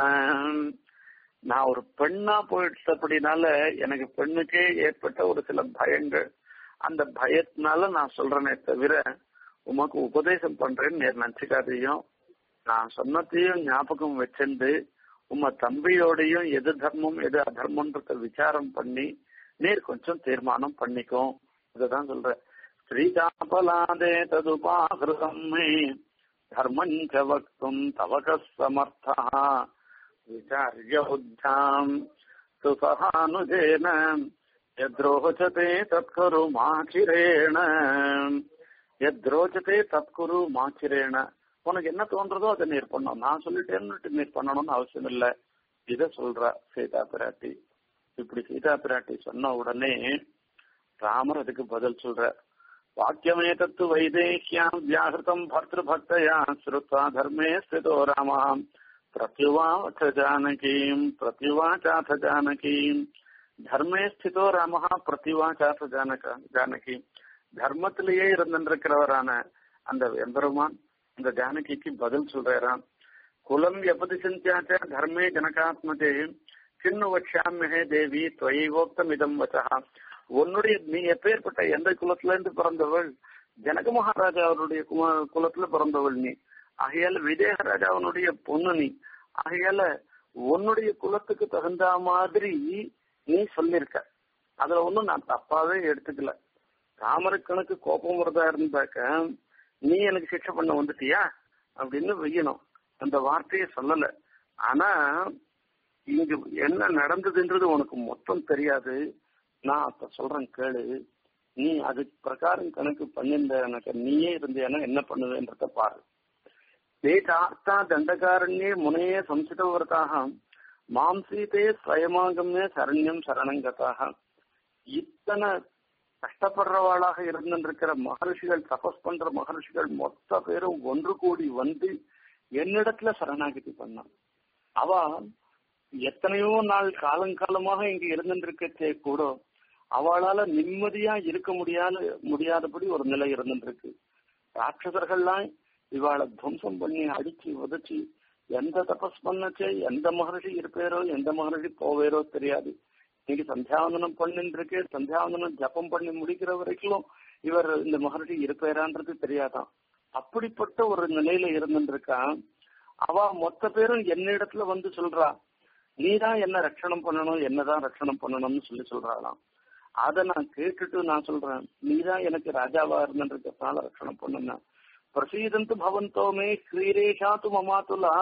நான் ஒரு பெண்ணா போயிட்டபடினால எனக்கு பெண்ணுக்கே ஏற்பட்ட ஒரு சில பயங்கள் அந்த பயத்தினால நான் சொல்றேனே தவிர உமக்கு உபதேசம் பண்றேன்னு நேர் நினைச்சுக்காதையும் நான் சொன்னதையும் ஞாபகம் வச்சிருந்து உம தம்பியோடையும் எது தர்மம் எது அதர்மன்றத விசாரம் பண்ணி நீர் கொஞ்சம் தீர்மானம் பண்ணிக்கோ இதுதான் சொல்ற ஸ்ரீகாபலாதே ததுபாகிருதம் மே தர்மஞ்ச வக்தும் தவக சமர்த்தா விசாரிய புத்தாம் சுசகானுஜேன எத்ரோச்சதே தற்குரு மாச்சிரேண எத்ரோச்சதே தற்குரு மாச்சிரேண உனக்கு என்ன தோன்றதோ அதை நீர் பண்ணும் நான் சொல்லிட்டேன்னு நீர் பண்ணணும்னு அவசியம் இல்லை இத சொல்றா சீதா பிராட்டி இப்படி சீதா பிராட்டி சொன்ன உடனே ராமர் அதுக்கு பதில் சொல்ற வாக்கியமே தத்து வைதேஹ்யாம் வியாகிருதம் பர்திருபக்தயா ஸ்ருத்வா தர்மே ஸ்திதோ ராமாம் பிரத்யுவாச்ச ஜானகீம் பிரத்யுவாச்சாத ஜானகீம் தர்மே ஸ்திதோ ராமஹா பிரத்யுவாச்சாத ஜானக ஜானகி தர்மத்திலேயே இருந்திருக்கிறவரான அந்த எம்பெருமான் இந்த ஜானகிக்கு பதில் சொல்றாராம் குலம் எப்பதி சிந்தியாச்ச தர்மே ஜனகாத்மதே கிண்ணு வட்சாமியே தேவி துவைவோக்தம் இதம் வச்சா உன்னுடைய நீ எப்பேற்பட்ட எந்த குலத்துல இருந்து பிறந்தவள் ஜனக மகாராஜா அவருடைய குலத்துல பிறந்தவள் நீ ஆகையால விதேக ராஜாவனுடைய பொண்ணு நீ ஆகையால உன்னுடைய குலத்துக்கு தகுந்த மாதிரி நீ சொல்லிருக்க அதுல ஒண்ணும் நான் தப்பாவே எடுத்துக்கல ராமருக்கனுக்கு கோபம் வரதா இருந்தாக்க நீ எனக்கு சிக்ஷை பண்ண வந்துட்டியா அப்படின்னு வெய்யணும் அந்த வார்த்தையை சொல்லல ஆனா இங்க என்ன நடந்ததுன்றது உனக்கு மொத்தம் தெரியாது நான் அப்ப சொல்றேன் கேளு நீ அதுக்கு பிரகாரம் கணக்கு பண்ணிருந்த எனக்கு நீயே இருந்தேன்னா என்ன பண்ணுவேன்றத பாரு வேதார்த்தா தண்டகாரண்யே முனையே சம்சிதவர்த்தாக மாம் சீதே ஸ்வயமாகமே சரண்யம் சரணங்கதாக இத்தனை கஷ்டப்படுறவாளாக இருந்திருக்கிற மகர்ஷிகள் தபஸ் பண்ற மகர்ஷிகள் மொத்த பேரும் ஒன்று கூடி வந்து என்னிடத்துல சரணாகதி பண்ணான் அவ எத்தனையோ நாள் காலங்காலமாக இங்க இருந்துருக்கச்சே கூட அவளால நிம்மதியா இருக்க முடியாத முடியாதபடி ஒரு நிலை இருந்துருக்கு ராட்சசர்கள்லாம் இவாளை துவம்சம் பண்ணி அடிச்சு உதச்சி எந்த தபஸ் பண்ணச்சே எந்த மகர்ஷி இருப்பேரோ எந்த மகர்ஷி போவேரோ தெரியாது இன்னைக்கு சந்தியாவந்தனம் பண்ணிட்டு இருக்கு சந்தியாவந்தனம் ஜபம் பண்ணி முடிக்கிற வரைக்கும் இவர் இந்த மகர்ஷி இருப்பேரான்றது தெரியாதான் அப்படிப்பட்ட ஒரு நிலையில இருந்துருக்கா அவ மொத்த பேரும் என்னிடத்துல வந்து சொல்றா நீதான் என்ன ரட்சணம் பண்ணணும் என்னதான் ரட்சணம் பண்ணணும்னு சொல்லி சொல்றாளாம் அத நான் கேட்டுட்டு நான் சொல்றேன் நீதான் எனக்கு ராஜாவா இருந்துன்றதுனால ரட்சணம் பண்ணுன பிரசீதந்து பவந்தோமே ஸ்ரீரேஷாத்து மமாத்துலா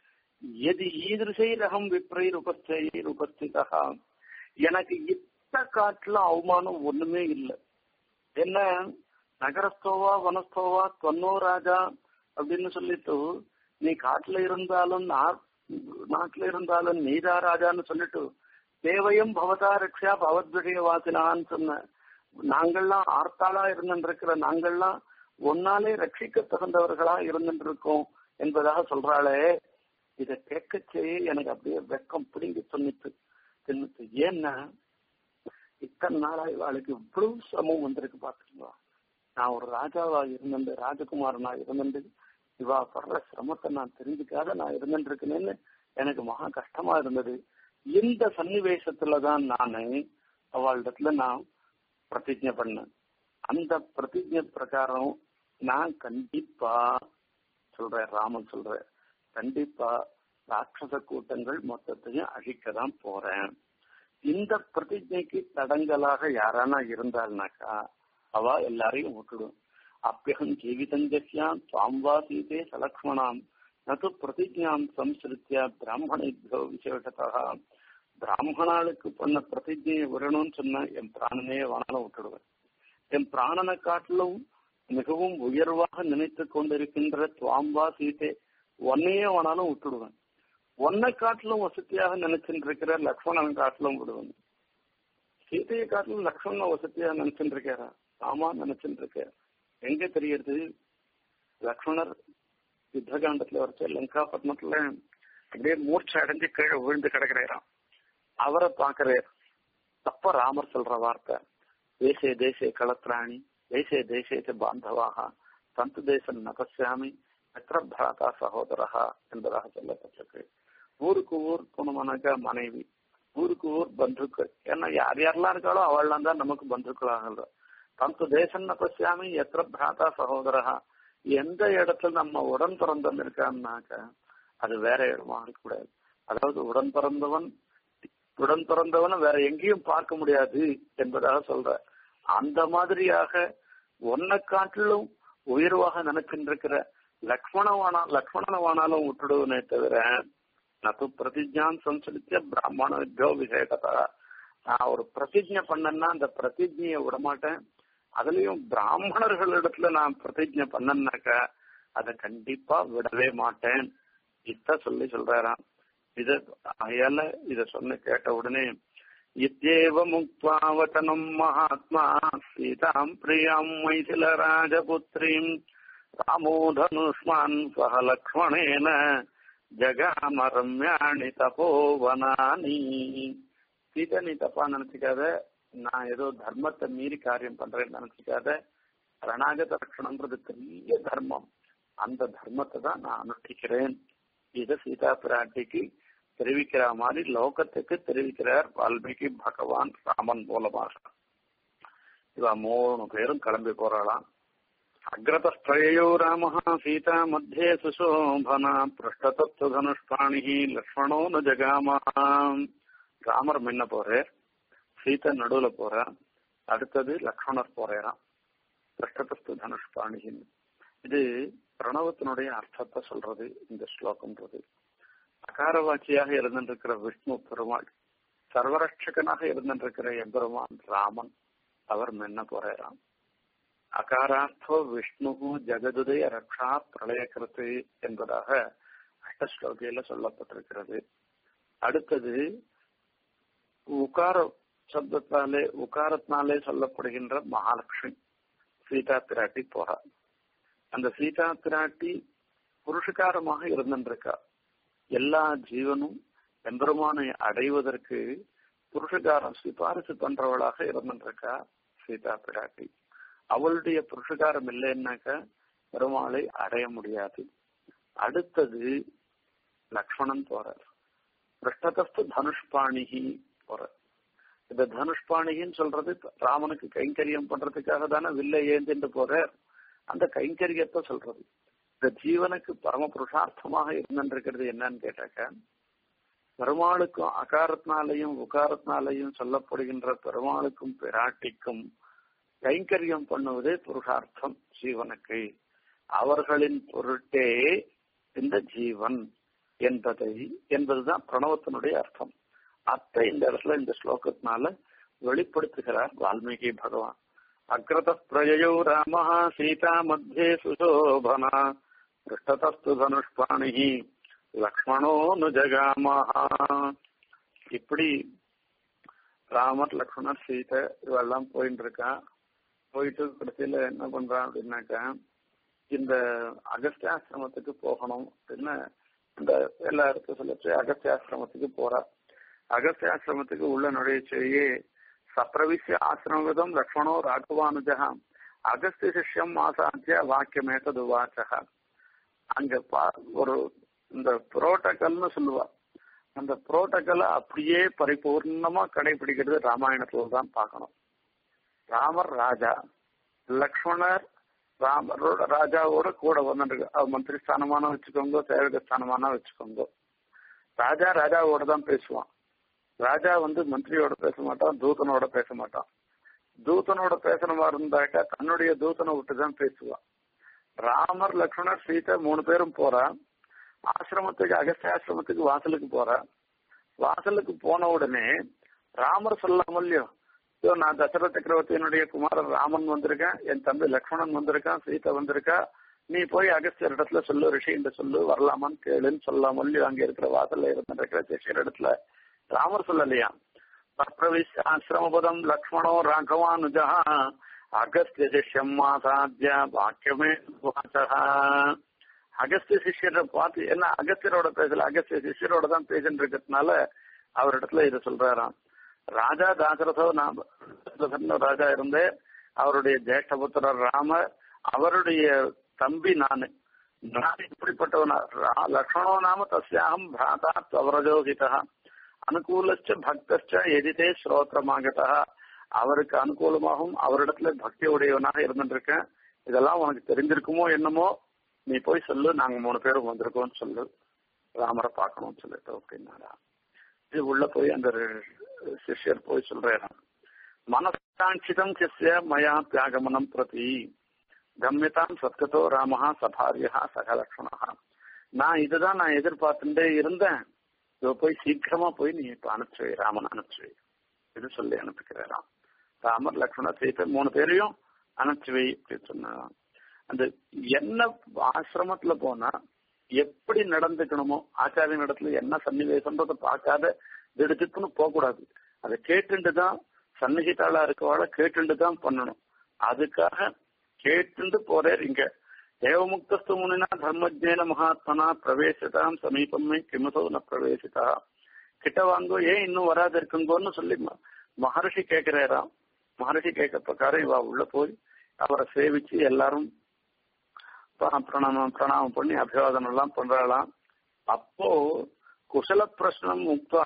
எது ஈதிருஷைரகம் விப்ரைர் உபஸ்தைர் உபஸ்திதா எனக்கு இத்த காட்டுல அவமானம் ஒண்ணுமே இல்லை என்ன நகரஸ்தோவா வனஸ்தோவா தொன்னோ ராஜா அப்படின்னு சொல்லிட்டு நீ காட்டுல இருந்தாலும் நாட்டுல இருந்தாலும் நீதா ராஜான்னு சொல்லிட்டு தேவையும் பவதா ரக்ஷா பவத்விஷய வாசினான்னு சொன்ன நாங்கள்லாம் ஆர்த்தாளா இருந்துருக்கிற நாங்கள்லாம் ஒன்னாலே ரட்சிக்க தகுந்தவர்களா இருந்துட்டு இருக்கோம் என்பதாக சொல்றாளே இத கேட்கச்சே எனக்கு அப்படியே வெக்கம் பிடிங்கி சொன்னித்து தின்னுட்டு ஏன்னா இத்தனை நாளா இவாளுக்கு இவ்வளவு சிரமம் வந்திருக்கு பாத்துருவா நான் ஒரு ராஜாவா இருந்துட்டு ராஜகுமாரனா இருந்துட்டு இவா படுற சிரமத்தை நான் தெரிஞ்சுக்காத நான் இருந்துட்டு இருக்கேன்னு எனக்கு மகா கஷ்டமா இருந்தது இந்த சன்னிவேசத்துலதான் நானு அவளிடத்துல நான் பிரதிஜை பண்ணேன் அந்த பிரதிஜை பிரகாரம் நான் கண்டிப்பா சொல்றேன் ராமன் சொல்றேன் கண்டிப்பா ராட்சச கூட்டங்கள் மொத்தத்தையும் அழிக்கதான் போறேன் இந்த பிரதிஜைக்கு தடங்கலாக யாரானா இருந்தாள்னாக்கா அவ எல்லாரையும் விட்டுடும் அப்பியகம் ஜீவிதஞ்சஸ்யாம் துவாம் சீதே சலக்ஷ்மணாம் நது பிரதிஜாம் சம்ஸ்கிருத்திய பிராமணேபியோ விசேஷத்தா பிராமணாளுக்கு பண்ண பிரதிஜையை விடணும்னு சொன்னா என் பிராணனே வானாலும் விட்டுடுவேன் என் பிராணனை காட்டிலும் மிகவும் உயர்வாக நினைத்து கொண்டிருக்கின்ற துவாம்பா சீட்டே ஒன்னையே வேணாலும் விட்டுடுவேன் ஒன்னை காட்டிலும் வசதியாக நினைச்சுட்டு இருக்கிற லக்ஷ்மணன் காட்டிலும் விடுவேன் சீதையை காட்டிலும் லக்ஷ்மணன் வசதியாக நினைச்சுட்டு இருக்காரா ஆமா நினைச்சுட்டு இருக்க எங்க தெரியறது லக்ஷ்மணர் யுத்தகாண்டத்துல வரைச்ச லங்கா பட்டணத்துல அப்படியே மூர்ச்சி அடைஞ்சு கீழே விழுந்து கிடக்குறாராம் அவரை பாக்குறார் தப்ப ராமர் சொல்ற வார்த்தை தேசே தேசே களத்ராணி தேசே தேசே பாந்தவாக தந்து தேசம் நபசியாமி எத்திர பிராதா சகோதரா என்பதாக சொல்லப்பட்டிருக்கு ஊருக்கு ஊர் போனோம்னாக்கா மனைவி ஊருக்கு ஊர் பந்துக்கள் ஏன்னா யார் யாரெல்லாம் இருக்காளோ அவள்லாம் தான் நமக்கு பந்துக்களாக தந்து தேசம் நபசியாமி எத்திர பிராதா சகோதரா எந்த இடத்துல நம்ம உடன் பிறந்தவன் இருக்கான்னாக்கா அது வேற இடமா இருக்கக்கூடாது அதாவது உடன் பிறந்தவன் உடன் பிறந்தவனை வேற எங்கேயும் பார்க்க முடியாது என்பதாக சொல்ற அந்த மாதிரியாக ஒன்னை காட்டிலும் உயர்வாக நினைக்கின்றிருக்கிற லக்ஷ்மணவானா லக்ஷ்மணவானாலும் விட்டுடுவனே தவிர நது பிரதிஜான் சம்சலித்த பிராமண வித்யோ விசேஷதா நான் ஒரு பிரதிஜை பண்ணேன்னா அந்த பிரதிஜையை விடமாட்டேன் அதுலயும் பிராமணர்களிடத்துல நான் பிரதிஜை பண்ணேன்னாக்கா அதை கண்டிப்பா விடவே மாட்டேன் இத்த சொல்லி சொல்றாராம் இத அயால இத சொன்ன கேட்ட உடனே இத்தேவ முக்வா வச்சனம் மகாத்மா சீதாம் பிரியாம் மைசில ராஜபுத்திரீம் ராமோ தனுஷ்மான் சக லக்ஷ்மணேன ஜகாம ரம்யாணி தபோவனானி சீதா நீ தப்பா நினைச்சுக்காத நான் ஏதோ தர்மத்தை மீறி காரியம் பண்றேன்னு நினைச்சுக்காத ரணாகத ரட்சணம்ன்றது பெரிய தர்மம் அந்த தர்மத்தை தான் நான் அனுஷ்டிக்கிறேன் இத சீதா பிராட்டிக்கு தெரிவிக்கிற மாதிரி லோகத்துக்கு தெரிவிக்கிறார் வால்மீகி பகவான் ராமன் மூலமாக இவ மூணு பேரும் கிளம்பி போறாளாம் அக்ரதஸ்திரயோ ராம சீதா மத்தியே சுசோபனா பிருஷ்டதத்து தனுஷ்பாணி லக்ஷ்மணோ ந ஜகாமாம் ராமர் முன்ன போறார் சீதா நடுவுல போறா அடுத்தது லக்ஷ்மணர் போறாராம் பிருஷ்டதஸ்து தனுஷ்பாணின்னு இது பிரணவத்தினுடைய அர்த்தத்தை சொல்றது இந்த ஸ்லோகம்ன்றது அகாரவாச்சியாக இருந்திருக்கிற விஷ்ணு பெருமாள் சர்வரட்சகனாக இருந்திருக்கிற எம்பெருமான் ராமன் அவர் மென்ன போறாராம் அகாரார்த்தோ விஷ்ணு ஜெகதுதய ரக்ஷா பிரளயக்கிருத்து என்பதாக அஷ்டஸ்லோகியில சொல்லப்பட்டிருக்கிறது அடுத்தது உகார சப்தத்தாலே உகாரத்தினாலே சொல்லப்படுகின்ற மகாலட்சுமி சீதா பிராட்டி போறா அந்த சீதா பிராட்டி புருஷகாரமாக இருந்திருக்கா எல்லா ஜீவனும் எம்பெருமானை அடைவதற்கு புருஷகாரம் சிபாரிசு பண்றவளாக இருந்திருக்கா சீதா பிராட்டி அவளுடைய புருஷகாரம் இல்லைன்னாக்க பெருமாளை அடைய முடியாது அடுத்தது லக்ஷ்மணன் போறார் பிருஷ்டதஸ்து தனுஷ்பாணிகி போறார் இந்த தனுஷ்பாணிகின்னு சொல்றது ராமனுக்கு கைங்கரியம் பண்றதுக்காக தானே வில்லை ஏந்திட்டு போறார் அந்த கைங்கரியத்தை சொல்றது இந்த ஜீவனுக்கு பரம புருஷார்த்தமாக இருந்திருக்கிறது என்னன்னு கேட்டாக்க பெருமாளுக்கும் அகாரத்தினாலையும் உகாரத்தினாலையும் சொல்லப்படுகின்ற பெருமாளுக்கும் பிராட்டிக்கும் கைங்கரியம் பண்ணுவதே புருஷார்த்தம் ஜீவனுக்கு அவர்களின் பொருட்டே இந்த ஜீவன் என்பதை என்பதுதான் பிரணவத்தினுடைய அர்த்தம் அத்தை இந்த இடத்துல இந்த ஸ்லோகத்தினால வெளிப்படுத்துகிறார் வால்மீகி பகவான் அக்ரத பிரயோ ராம சீதா மத்தியே சுசோபனா பிருஷ்டதஸ்து தனுஷ்பாணி லக்ஷ்மணோ நு ஜகாமஹா இப்படி ராமர் லக்ஷ்மணர் சீதை இவெல்லாம் போயிட்டு இருக்கான் போயிட்டு கடைசியில என்ன பண்றான் அப்படின்னாக்கா இந்த அகஸ்தியாசிரமத்துக்கு போகணும் அப்படின்னு இந்த எல்லா இடத்துல சொல்லச்சு அகஸ்தியாசிரமத்துக்கு போறா அகஸ்தியாசிரமத்துக்கு உள்ள நுழையச்சேயே சப்ரவிசிய ஆசிரமவிதம் லக்ஷ்மணோ ராഘவானுஜா அகஸ்திய சிஷ்யம் ஆசாத்திய வாக்கியமேத்தது வாச்சகா அங்க ஒரு இந்த புரோட்டோக்கல்னு சொல்லுவா அந்த புரோட்டோக்கலை அப்படியே பரிபூர்ணமா கடைபிடிக்கிறது ராமாயணத்துல தான் பார்க்கணும் ராமர் ராஜா லக்ஷ்மணர் ராமரோட ராஜாவோட கூட வந்துருக்கு மந்திரி ஸ்தானமான வச்சுக்கோங்க சேவக ஸ்தானமான வச்சுக்கோங்க ராஜா ராஜாவோட தான் பேசுவான் ராஜா வந்து மந்திரியோட பேச மாட்டான் தூதனோட பேச மாட்டான் தூதனோட பேசணுமா இருந்தாக்கா தன்னுடைய தூதனை விட்டு தான் பேசுவான் ராமர் லக்ஷ்மணர் சீதை மூணு பேரும் போறா ஆசிரமத்துக்கு அகஸ்தியாசிரமத்துக்கு வாசலுக்கு போறா வாசலுக்கு போன உடனே ராமர் சொல்லாம இல்லையோ ஐயோ நான் தசரத சக்கரவர்த்தியினுடைய குமாரன் ராமன் வந்திருக்கேன் என் தம்பி லக்ஷ்மணன் வந்திருக்கான் சீதை வந்திருக்கா நீ போய் அகஸ்தியர் இடத்துல சொல்லு ரிஷின்ற சொல்லு வரலாமான்னு கேளுன்னு சொல்லாம இல்லையோ அங்க இருக்கிற வாசல்ல இருந்திருக்கிற சிஷியர் இடத்துல ராமர் சொல்லலையா பிரவிஷ் ஆசிரமபதம் லக்ஷ்மணோ ராഘவானுஜா அகஸ்திய சிஷ்யம் ஆசாத்திய வாக்கியமே வாசகா அகஸ்திய சிஷ்யரை பார்த்து என்ன அகஸ்தியரோட பேசல அகஸ்திய சிஷ்யரோட தான் பேசிட்டு இருக்கிறதுனால அவரிடத்துல இதை சொல்றாராம் ராஜா தாசரதோ நாம ராஜா இருந்தே அவருடைய ஜேஷ்டபுத்திரர் ராமர் அவருடைய தம்பி நானு நான் இப்படிப்பட்டவனா லக்ஷ்மணோ நாம தஸ்யாகம் பிராதா அவரஜோகிதா அனுகூலச்ச பக்தச்ச எதிதே ஸ்ரோத்திரமாகட்டா அவருக்கு அனுகூலமாகவும் அவரிடத்துல பக்தி உடையவனாக இருந்துருக்கேன் இதெல்லாம் உனக்கு தெரிஞ்சிருக்குமோ என்னமோ நீ போய் சொல்லு நாங்க மூணு பேரும் வந்திருக்கோம்னு சொல்லு ராமரை பார்க்கணும்னு சொல்லிட்டு அப்படின்னாரா இது உள்ள போய் அந்த சிஷ்யர் போய் சொல்றாராம் மனசாட்சிதம் சிஷ்ய மயா தியாகமனம் பிரதி கம்யதாம் சத்கதோ ராமஹா சபாரியா சகலக்ஷணா நான் இதுதான் நான் எதிர்பார்த்துட்டே இருந்தேன் இதோ போய் சீக்கிரமா போய் நீ இப்ப அனுப்பிச்சு வை, ராமன் அனுப்பிச்சு வை. இது சொல்லி அனுப்பிக்கிறாராம் ராமர் லக்ஷ்மண சீதை மூணு பேரையும் அனுப்பிச்சு வை அப்படின்னு சொன்னாராம் அந்த என்ன ஆசிரமத்துல போனா எப்படி நடந்துக்கணுமோ ஆச்சாரியன் இடத்துல என்ன சன்னிவேசன்றத பார்க்காத திடுத்துன்னு போக கூடாது அதை கேட்டுட்டு தான் சன்னிகிட்டாளா இருக்கவாழ கேட்டுட்டு தான் பண்ணணும் அதுக்காக கேட்டுட்டு போறார் இங்க தேவமுக்தஸ்து முனினா தர்மஜேன மகாத்மனா பிரவேசிதாம் சமீபமே கிமசோ ந பிரவேசிதா கிட்ட வாங்கோ ஏன் இன்னும் வராது இருக்குங்கோன்னு சொல்லி ம- மகர்ஷி கேட்கிறாராம் மகர்ஷி கேட்க பிரகாரம் இவ உள்ள போய் அவரை சேவிச்சு எல்லாரும் பிர- பிரணாமம் பிரணாமம் பண்ணி அபிவாதனம் எல்லாம் பண்றாளாம் அப்போ குசல பிரஷ்னம் முக்தா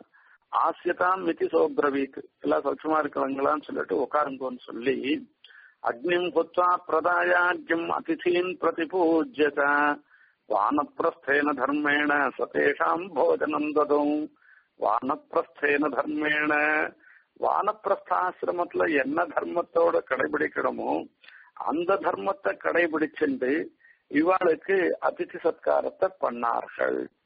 ஆசியதாம் மிதி சோப்ரவீத் எல்லாம் சௌட்சமா இருக்கிறவங்களான்னு சொல்லிட்டு உட்காருங்கோன்னு சொல்லி அக்னிம் குத்வா பிரதாயாஜ்யம் அதிதீன் பிரதிபூஜ்யத வானப்பிரஸ்தேன தர்மேண சதேஷாம் போஜனம் ததும் வானப்பிரஸ்தேன தர்மேண வானப்பிரஸ்தாசிரமத்துல என்ன தர்மத்தோட கடைபிடிக்கணுமோ அந்த தர்மத்தை கடைபிடிச்சுண்டு இவாளுக்கு அதிதி சத்காரத்தை பண்ணார்கள்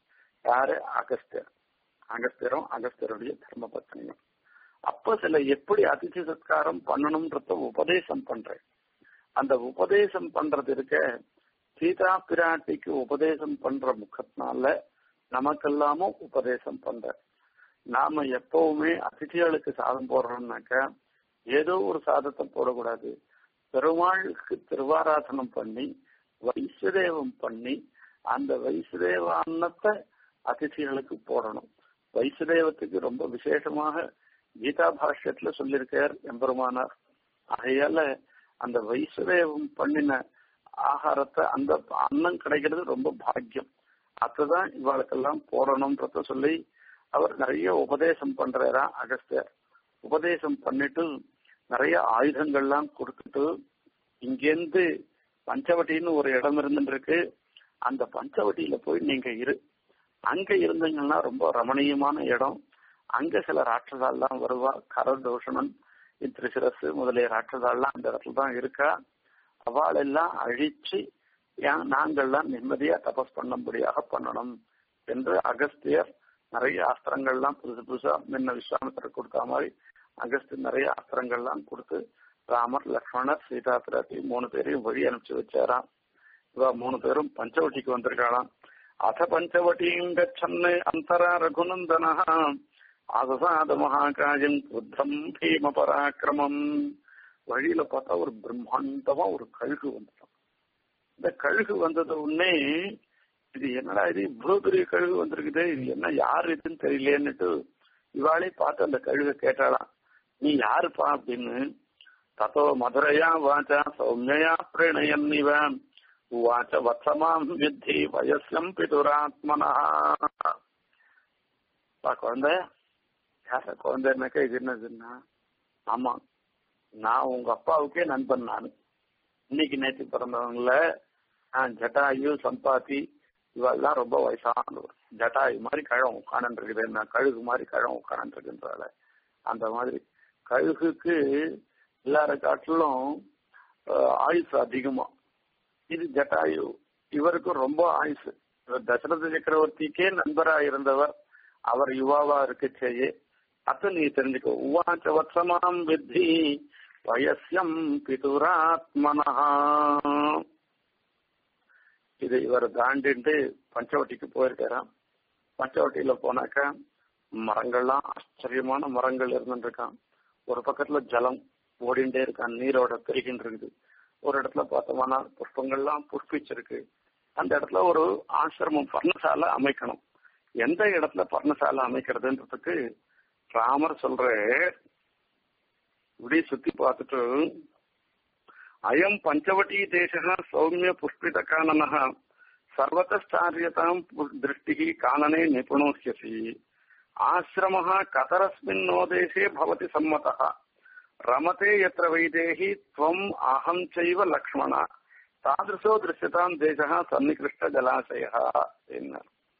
யாரு அகஸ்தியர் அகஸ்தியரும் அகஸ்தியருடைய தர்ம பத்னியும் அப்ப சில எப்படி அதிதி சத்காரம் பண்ணணும்ன்றத உபதேசம் பண்றேன் அந்த உபதேசம் பண்றது இருக்க சீதா பிராட்டிக்கு உபதேசம் பண்ற முகத்தினால நமக்கெல்லாமும் உபதேசம் பண்ற நாம எப்பவுமே அதிதிகளுக்கு சாதம் போடுறோம்னாக்கா ஏதோ ஒரு சாதத்தை போடக்கூடாது பெருமாளுக்கு திருவாராதனம் பண்ணி வைசுதேவம் பண்ணி அந்த வைசுதேவ அன்னத்தை அதிதிகளுக்கு போடணும் வைசுதேவத்துக்கு ரொம்ப விசேஷமாக கீதா பாஷ்யத்துல சொல்லியிருக்கார் எம்பெருமானார் ஆகையால அந்த வைசுதேவம் பண்ணின ஆகாரத்தை அந்த அன்னம் கிடைக்கிறது ரொம்ப பாக்கியம் அதுதான் இவாளுக்கெல்லாம் போடணும்ன்றத சொல்லி அவர் நிறைய உபதேசம் பண்றாரா அகஸ்தியர் உபதேசம் பண்ணிட்டு நிறைய ஆயுதங்கள்லாம் கொடுத்துட்டு இங்கேருந்து பஞ்சவட்டின்னு ஒரு இடம் இருந்துருக்கு அந்த பஞ்சவட்டியில போய் நீங்க இரு அங்க இருந்தீங்கன்னா ரொம்ப ரமணீயமான இடம் அங்க சில ராட்சதாலாம் வருவா கரதோஷணன் திருசிரசு முதலிய ராட்சதாலாம் அந்த இடத்துல தான் இருக்கா அவள் எல்லாம் அழிச்சு நாங்கள்லாம் நிம்மதியா தபஸ் பண்ணும்படியாக பண்ணணும் என்று அகஸ்தியர் நிறைய அஸ்திரங்கள்லாம் புதுசு புதுசா முன்ன விஸ்வாமித்திரர் கொடுத்த மாதிரி அகஸ்தியர் நிறைய அஸ்திரங்கள்லாம் கொடுத்து ராமர் லக்ஷ்மணர் சீதா பிராட்டி மூணு பேரையும் வழி அனுப்பிச்சு வச்சாராம் இவ மூணு பேரும் பஞ்சவட்டிக்கு வந்திருக்காளாம் அத பஞ்சவட்டியும் கச்சன்னு அந்தரா ரகுநந்தனா ஆதசாத மகாகாஜன் புத்தம் பீம பராக்கிரமம் வழியில பார்த்தா ஒரு பிரம்மாண்டமா ஒரு கழுகு வந்துடும் இந்த கழுகு வந்தது உடனே இது என்னடா இது இவ்வளவு பெரிய கழுகு வந்திருக்குது இது என்ன யாரு இதுன்னு தெரியலையேன்னுட்டு இவாளே பார்த்து அந்த கழுகை கேட்டாளாம் நீ யாருப்பா அப்படின்னு தத்தோ மதுரையா வாச்சா சௌமியா பிரணயன் இவன் உவாச்ச வத்சமாம் வித்தி வயசியம் பிதுராத்மனா குழந்தை யார குழந்தைனாக்கா இது என்னதுன்னா ஆமா நான் உங்க அப்பாவுக்கே நண்பன் நான் இன்னைக்கு நேற்று பிறந்தவங்கள நான் ஜட்டாயு சம்பாத்தி இவெல்லாம் ரொம்ப வயசானவர் ஜட்டாயு மாதிரி கழம் உட்காந்து இருக்குது நான் கழுகு மாதிரி கழம் உட்காந்து இருக்குன்றால அந்த மாதிரி கழுகுக்கு எல்லார காட்டிலும் ஆயுசு அதிகமா இது ஜட்டாயு இவருக்கு ரொம்ப ஆயுசு தசரத சக்கரவர்த்திக்கே நண்பரா இருந்தவர் அவர் யுவாவா இருக்கச்சேயே அத்த நீ தெரிஞ்சுக்கோ உவாச்ச வத்சமாம் வித்தி வயசியம் பிதுராத்மனா இது இவர் தாண்டிட்டு பஞ்சவட்டிக்கு போயிருக்காராம் பஞ்சவட்டியில போனாக்கா மரங்கள்லாம் ஆச்சரியமான மரங்கள் இருந்துருக்கான் ஒரு பக்கத்துல ஜலம் ஓடிண்டே இருக்கான் நீரோட பெருகின்னு இருக்குது ஒரு இடத்துல பார்த்தோம்னா புஷ்பங்கள்லாம் புஷ்பிச்சிருக்கு அந்த இடத்துல ஒரு ஆசிரமம் பர்ணசாலை அமைக்கணும் எந்த இடத்துல பர்ணசாலை அமைக்கிறதுன்றதுக்கு ராமர் சொல்ற இப்படி சுத்தி பார்த்துட்டு அயம் பஞ்சவட்டி தேச சௌமிய புஷ்பித கானன சர்வதாரியதாம் திருஷ்டி கானனே நிபுணோசியசி ஆசிரம கதரஸ்மின்னோ தேசே பவதி சம்மத ரமதே எத்திர வைதேகி துவம் அகம் செய்வ லக்ஷ்மண தாதிருஷோ திருஷ்யதாம் தேசா சன்னிகிருஷ்ட ஜலாசய என்ன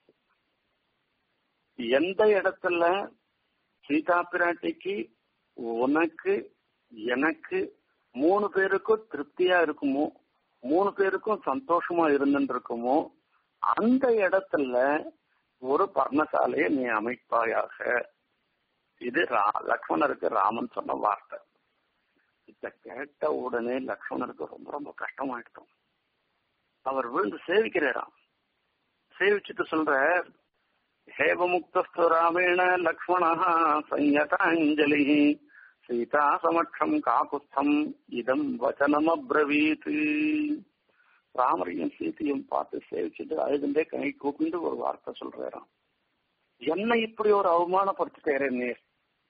எந்த இடத்துல சீதா பிராட்டிக்கு உனக்கு எனக்கு மூணு பேருக்கும் திருப்தியா இருக்குமோ மூணு பேருக்கும் சந்தோஷமா இருந்துட்டு இருக்குமோ அந்த இடத்துல ஒரு பர்ணசாலையை நீ அமைப்பாயாக இது லக்ஷ்மணருக்கு ராமன் சொன்ன வார்த்தை இத கேட்ட உடனே லக்ஷ்மணருக்கு ரொம்ப ரொம்ப கஷ்டமாயிட்டோம் அவர் விழுந்து சேவிக்கிறாராம் சேவிச்சுட்டு சொல்ற ஹேவமுக்தஸ்து ராமேண லக்ஷ்மண சஞ்சதாஞ்சலி சீதா சமட்சம் காகுஸ்தம் இதம் வச்சனம் அப்ரவீத் ராமரையும் சீத்தையும் பார்த்து சேவிச்சுட்டு அழுதுண்டே கை கூப்பிட்டு ஒரு வார்த்தை சொல்றாராம் என்ன இப்படி ஒரு அவமானப்படுத்திட்டேரே நீர்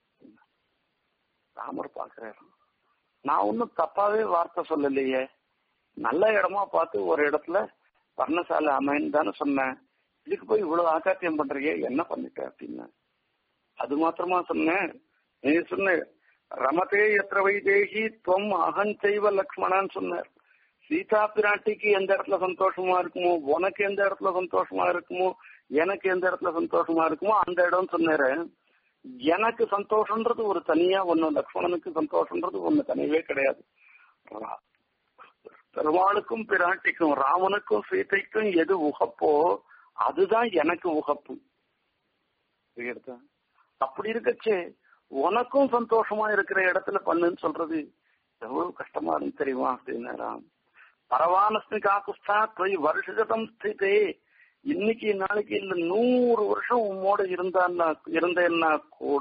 ராமர் பாக்குறாராம் நான் ஒன்னும் தப்பாவே வார்த்தை சொல்லலையே நல்ல இடமா பார்த்து ஒரு இடத்துல பர்ணசாலை அமைன்னு தானே சொன்னேன் இதுக்கு போய் இவ்வளவு ஆக்காத்தியம் பண்றீங்க என்ன பண்ணிட்ட அப்படின்னு அது மாத்திரமா சொன்னேன் நீ சொன்ன ரமதே எத்திர வைதேகி துவம் அகஞ்செய்வ லக்ஷ்மணான்னு சொன்னார் சீதா பிராட்டிக்கு எந்த இடத்துல சந்தோஷமா இருக்குமோ உனக்கு எந்த இடத்துல சந்தோஷமா இருக்குமோ எனக்கு எந்த இடத்துல சந்தோஷமா இருக்குமோ அந்த இடம் சொன்னாரு எனக்கு சந்தோஷம்ன்றது ஒரு தனியா ஒண்ணு லக்ஷ்மணனுக்கு சந்தோஷம்ன்றது ஒண்ணு தனியவே கிடையாது பெருமாளுக்கும் பிராட்டிக்கும் ராமனுக்கும் சீதைக்கும் எது உகப்போ அதுதான் எனக்கு உகப்பு செய்யறது அப்படி இருக்கச்சே உனக்கும் சந்தோஷமா இருக்கிற இடத்துல பண்ணுன்னு சொல்றது எவ்வளவு கஷ்டமா இருக்கு தெரியுமா அப்படின்னாராம் பரவானஸ்மி காக்குஸ்தா போய் வருஷகதம் ஸ்திதே இன்னைக்கு நாளைக்கு இல்ல நூறு வருஷம் உம்மோட இருந்தான்னா இருந்தேன்னா கூட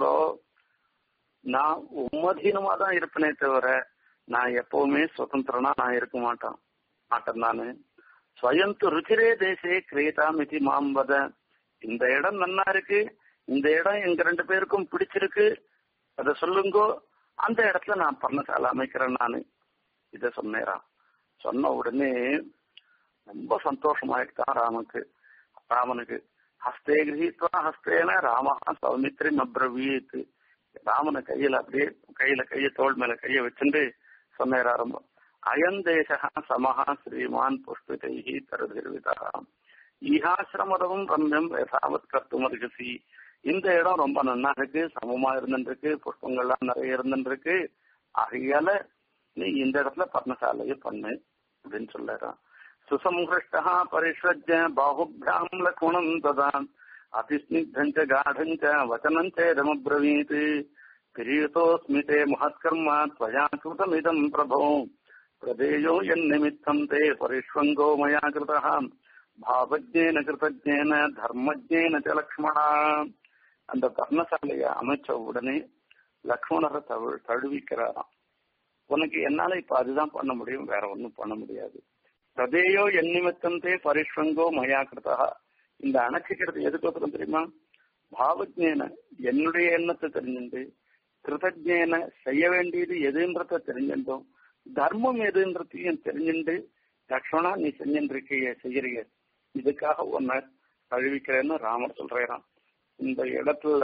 நான் உம்மதீனமா தான் இருப்பேனே தவிர நான் எப்பவுமே சுதந்திரனா நான் இருக்க மாட்டான் மாட்டேன் நானு ஸ்வயந்து ருச்சிரே தேசே கிரேதாம் இது மாம்பத இந்த இடம் நன்னா இருக்கு இந்த இடம் எங்க ரெண்டு பேருக்கும் பிடிச்சிருக்கு அத சொல்லுங்கோ அந்த இடத்துல நான் பர்ணசாலை அமைக்கிறேன் நானு இத சொன்னேராம் சொன்ன உடனே ரொம்ப சந்தோஷமாயிட்டான் ராமனுக்கு ராமனுக்கு ஹஸ்தே கிரகித்வா ஹஸ்தேன ராமஹா சௌமித்ரிம் அப்ரவீத் ராமனை கையில அப்படியே கையில கைய தோல் மேல கைய வச்சுட்டு சொன்னார் ஆரம்பம் அயந்தேசா சமஹா ஸ்ரீமான் புஷ்பிதைஹி தருதிர்விதாம் ஈஹாசிரமதமும் ரம்யம் யசாவத் கர்த்தும் அருகசி இந்த இடம் ரொம்ப நன்னா இருக்கு சமமா இருந்துருக்கு புஷ்பங்கள்லாம் நிறைய இருந்துருக்கு ஆகையால நீ இந்த இடத்துல பர்ணசாலையை பண்ணு அப்படின்னு சொல்லுறான் சுசம்ஹிருஷ்டா பரிஷ்வஜ பாகுபியாம் லக்ஷ்மணம் ததா அதிஸ்னிக்தஞ்ச காடஞ்ச வச்சனஞ்சேதமப்ரவீத் பிரியதோஸ்மி தே மகத்கர்ம त्वया कृतमिदम् प्रभो प्रदेयो यन्निमित्तम् ते परिष्वङ्गो मया कृतः பாவஜேன கிருத்தஜேன தர்மஜேன ச லக்ஷ்மணா அந்த பர்ணசாலையை அமைச்ச உடனே லக்ஷ்மணரை தழு தழுவிக்கிறாராம் உனக்கு என்னால இப்ப அதுதான் பண்ண முடியும் வேற ஒண்ணும் பண்ண முடியாது பிரதேயோ என் நிமித்தந்தே பரிஷ்வங்கோ மயா கிருதா இந்த அணைச்சிக்கிறது எதுக்கோசரம் தெரியுமா பாவஜேன என்னுடைய எண்ணத்தை தெரிஞ்சுண்டு கிருதஜேன செய்ய வேண்டியது எதுன்றத தெரிஞ்சுட்டோம் தர்மம் எதுன்றதையும் தெரிஞ்சுண்டு லக்ஷ்மணா நீ செஞ்சுருக்கிய செய்யறிய இதுக்காக உன்னை கழுவிக்கிறேன்னு ராமர் சொல்றாராம் இந்த இடத்துல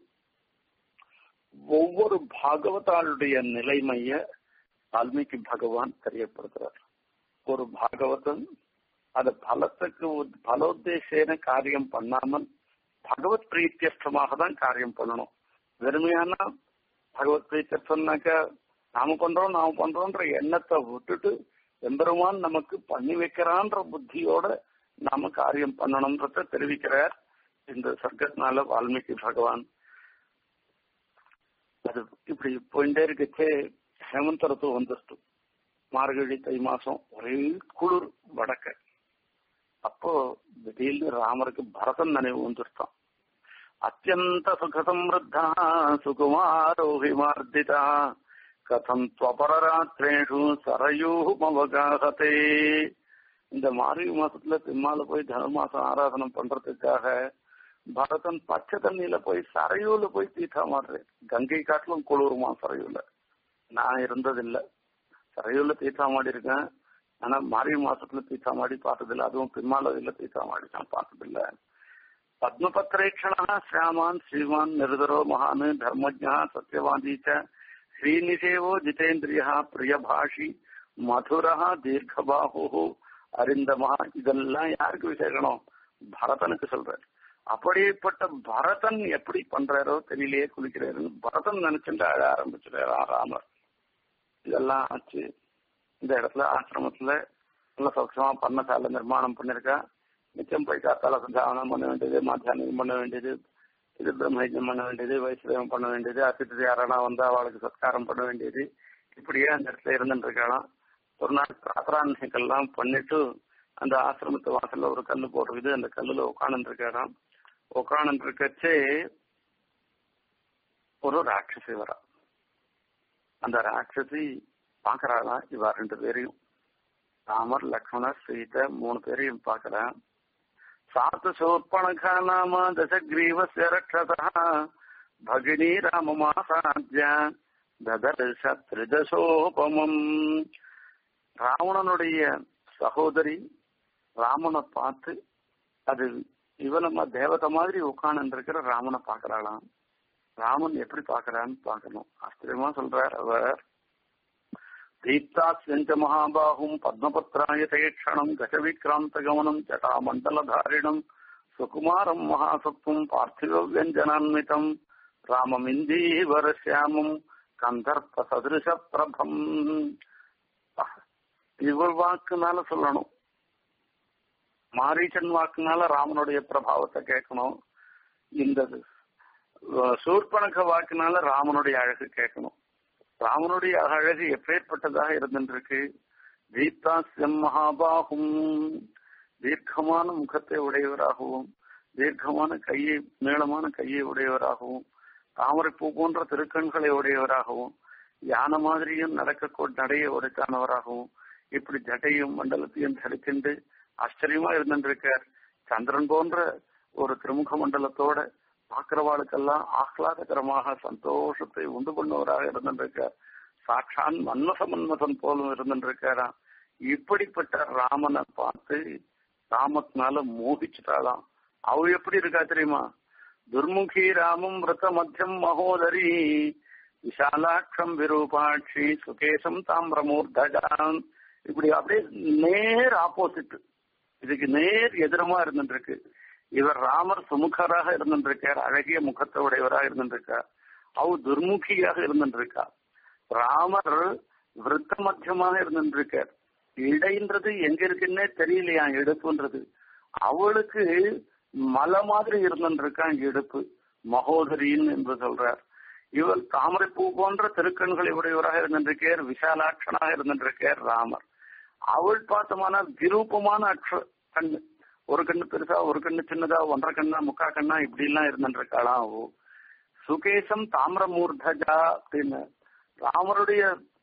ஒவ்வொரு பாகவதாளுடைய நிலைமைய வால்மீகி பகவான் தெரியப்படுத்துறார் ஒரு பாகவதன் அது பலத்துக்கு பலோத்தேசேன காரியம் பண்ணாமல் பகவத் பிரீத்தியஸ்தமாக தான் காரியம் பண்ணணும் வெறுமையான பகவத் பிரீத்தியஸ்தம்னாக்க நாம பண்றோம் நாம பண்றோம்ன்ற எண்ணத்தை விட்டுட்டு எம்பெருமான் நமக்கு பண்ணி வைக்கிறான்ற புத்தியோட நாம காரியம் பண்ணணும்ன்றத தெரிவிக்கிறார் இந்த சர்க்கத்தினால வால்மீகி பகவான் அது இப்படி போயிட்டே இருக்கச்சே ஹேமந்த ருத்து வந்துச்சு மார்கழி தை மாசம் ஒரே குளிர் வடக்க அப்போ திடீர்னு ராமருக்கு பரதன் நினைவு வந்துருத்தான் அத்தியந்த சுக சம்ருத்தா சுகுமாரோஹிமார்த்திதா கதம் துவபரராத்திரேஷு சரயூமவகாசத்தே இந்த மார்கழி மாசத்துல பின்னால போய் தனுமாசம் ஆராதனை பண்றதுக்காக பரதன் பச்சை தண்ணியில போய் சரையூல போய் தீட்டா மாடுறேன் கங்கை காட்டிலும் குளிருமா சரையூல நான் இருந்ததில்லை சரையூர்ல தீர்த்தா மாடி இருக்கேன் ஆனா மார்கழி மாசத்துல தீர்த்தா மாடி பார்த்ததில்ல அதுவும் பின்மாலவில தீர்த்தா மாடி நான் பார்த்ததில்ல பத்மபத்ரேக்ஷணா ஸ்யாமான் ஸ்ரீமான் நிருதரோ மகான் தர்மஜா சத்யவாதீச்ச ஸ்ரீநிஷேவோ ஜிதேந்திரியா பிரியபாஷி மதுரா தீர்க்கபாகு அரிந்தமா இதெல்லாம் யாருக்கு விசேஷனம் பரதனுக்கு சொல்றாரு அப்படிப்பட்ட பரதன் எப்படி பண்றாரோ தெரியலையே குளிக்கிறாருன்னு பரதன் நினைச்சுட்டு அழ ஆரம்பிச்சுட்டாரா ராமர் இதெல்லாம் ஆச்சு இந்த இடத்துல ஆசிரமத்துல நல்ல சௌக்கியமா பர்ணசாலை நிர்மாணம் பண்ணிருக்கா மிச்சம் போய் காத்தால சந்தாவனம் பண்ண வேண்டியது மாத்தியானம் பண்ண வேண்டியது இது பிரம்மயஜம் பண்ண வேண்டியது வைஷ்ணவம் பண்ண வேண்டியது அதிர்த்தி யாரானா வந்து அவளுக்கு சத்காரம் பண்ண வேண்டியது இப்படியே அந்த இடத்துல இருந்துட்டு இருக்கலாம் ஒரு நாள் பிரார்த்தனைகள்லாம் பண்ணிட்டு அந்த ஆசிரமத்து வாசல்ல ஒரு கல்லு போடுறது அந்த கல்லுல உட்காந்து இருக்காராம் உட்காந்து இருக்கச்சே ஒரு ராட்சசி வரா அந்த ராட்சசி பாக்குறாளா இவா ரெண்டு பேரையும் ராமர் லக்ஷ்மணர் சீதை மூணு பேரையும் பாக்குறான் சாத்து சோர்பணகா நாம தசகிரீவசிய ரக்ஷதா பகினி ராமமாசாத்திய ததர்ஷ திரிதசோபமம் ராவணனுடைய சகோதரி ராமனை பார்த்து அது இவனம்மா தேவதை மாதிரி உட்காந்து இருக்கிற ராமனை பாக்குறாளாம் ராமன் எப்படி பாக்குறான்னு பாக்கணும் ஆச்சரியமா சொல்றார் அவர் தீப்தாத்யஞ்ச மகாபாகும் பத்மபத்ராய தேக்ஷணம் கஜவிக்ராந்த கவனம் ஜட்டாமண்டலதாரிணம் சுகுமாரம் மகாசத்துவம் பார்த்திவ வியஞ்சனான்விதம் ராமமிந்தீவரசியாமம் கந்தர்ப்ப சதிருஷ பிரபம் இவள் வாக்குனால சொல்லணும் மாரீச்சன் வாக்குனால ராமனுடைய பிரபாவத்தை கேட்கணும் இந்த சூர்பனக வாக்குனால ராமனுடைய அழகு கேட்கணும் ராமனுடைய அழகு எப்பேற்பட்டதாக இருந்திருக்கு தீப்தாஸ்யம் மகாபாகும் தீர்க்கமான முகத்தை உடையவராகவும் தீர்க்கமான கையை நீளமான கையை உடையவராகவும் தாமரைப்பூ போன்ற திருக்கண்களை உடையவராகவும் யானை மாதிரியும் நடக்க நடைய உடைத்தானவராகவும் இப்படி ஜட்டையும் மண்டலத்தையும் தடுக்கிண்டு ஆச்சரியமா இருந்திருக்கார் சந்திரன் போன்ற ஒரு திருமுக மண்டலத்தோட பாக்குறவாளுக்கெல்லாம் ஆஹ்லாதகரமாக சந்தோஷத்தை உண்டு பண்ணவராக இருந்திருக்கார் சாட்சான் மன்மச மன்மசன் போலும் இருந்திருக்காராம் இப்படிப்பட்ட ராமனை பார்த்து ராமத்தினால மோகிச்சுட்டாளாம் அவ எப்படி இருக்கா தெரியுமா துர்முகி ராமம் விரத மத்தியம் மகோதரி விஷாலாட்சம் விரூபாட்சி சுகேசம் தாமிரமூர்தகான் இப்படி அப்படியே நேர் ஆப்போசிட் இதுக்கு நேர் எதிரமா இருந்துருக்கு இவர் ராமர் சுமுகராக இருந்திருக்கார் அழகிய முகத்தை உடையவராக இருந்திருக்கார் அவ துர்முகியாக இருந்திருக்கா ராமர் விருத்த மத்தியமாக இருந்திருக்கார் இடைன்றது எங்க இருக்குன்னே தெரியலையா எடுப்புன்றது அவளுக்கு மலை மாதிரி இருந்திருக்கான் இடுப்பு மகோதரின் என்று சொல்றார் இவர் தாமரைப்பூ போன்ற திருக்கண்களை உடையவராக இருந்திருக்கார் விஷாலாட்சனாக இருந்திருக்கார் ராமர் அவள் பார்த்தமான விரூபமான அக்ஷ கண்ணு ஒரு கண்ணு பெருசா ஒரு கண்ணு சின்னதா ஒன்றரை கண்ணா முக்கா கண்ணா இப்படி எல்லாம் இருந்திருக்காளாம் அவ சுகேசம் தாமிரமூர்தஜா அப்படின்னு ராமருடைய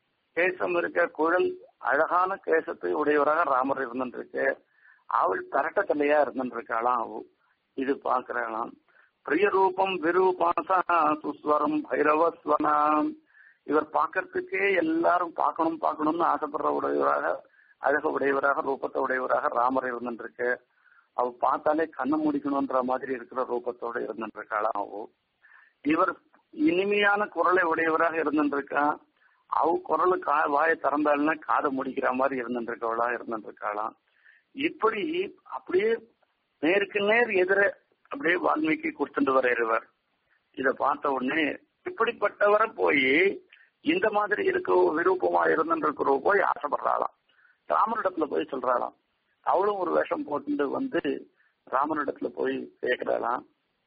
கேசம் இருக்க குழல் அழகான கேசத்தை உடையவராக ராமர் இருந்திருக்கு அவள் தரட்ட தலையா இருந்திருக்காளாம் அவ இது பாக்குறாளாம் பிரிய ரூபம் விரூபாசா சுஸ்வரம் பைரவஸ்வனாம் இவர் பார்க்கறதுக்கே எல்லாரும் பார்க்கணும் பார்க்கணும்னு ஆசைப்படுற உடையவராக அழக உடையவராக ரூபத்தை உடையவராக ராமர் இருந்துருக்கு அவ பார்த்தாலே கண்ணை முடிக்கணும்ன்ற மாதிரி இருக்கிற ரூபத்தோட இருந்துருக்காளாம் அவ இவர் இனிமையான குரலை உடையவராக இருந்துருக்கா அவ குரலு கா வாயை திறந்தாள்னா காதை முடிக்கிற மாதிரி இருந்துருக்கவளா இருந்துருக்காளாம் இப்படி அப்படியே நேருக்கு நேர் எதிர அப்படியே வால்மீகி கொடுத்துட்டு வரையறவர் இத பார்த்த உடனே இப்படிப்பட்டவரை போய் இந்த மாதிரி இருக்க விருப்பமா இருந்துருக்கிறவ போய் ஆசைப்படுறாளாம் ராமனிடத்துல போய் சொல்றாளாம் அவளும் ஒரு வேஷம் போட்டு வந்து ராமனிடத்துல போய் கேக்குறாளாம்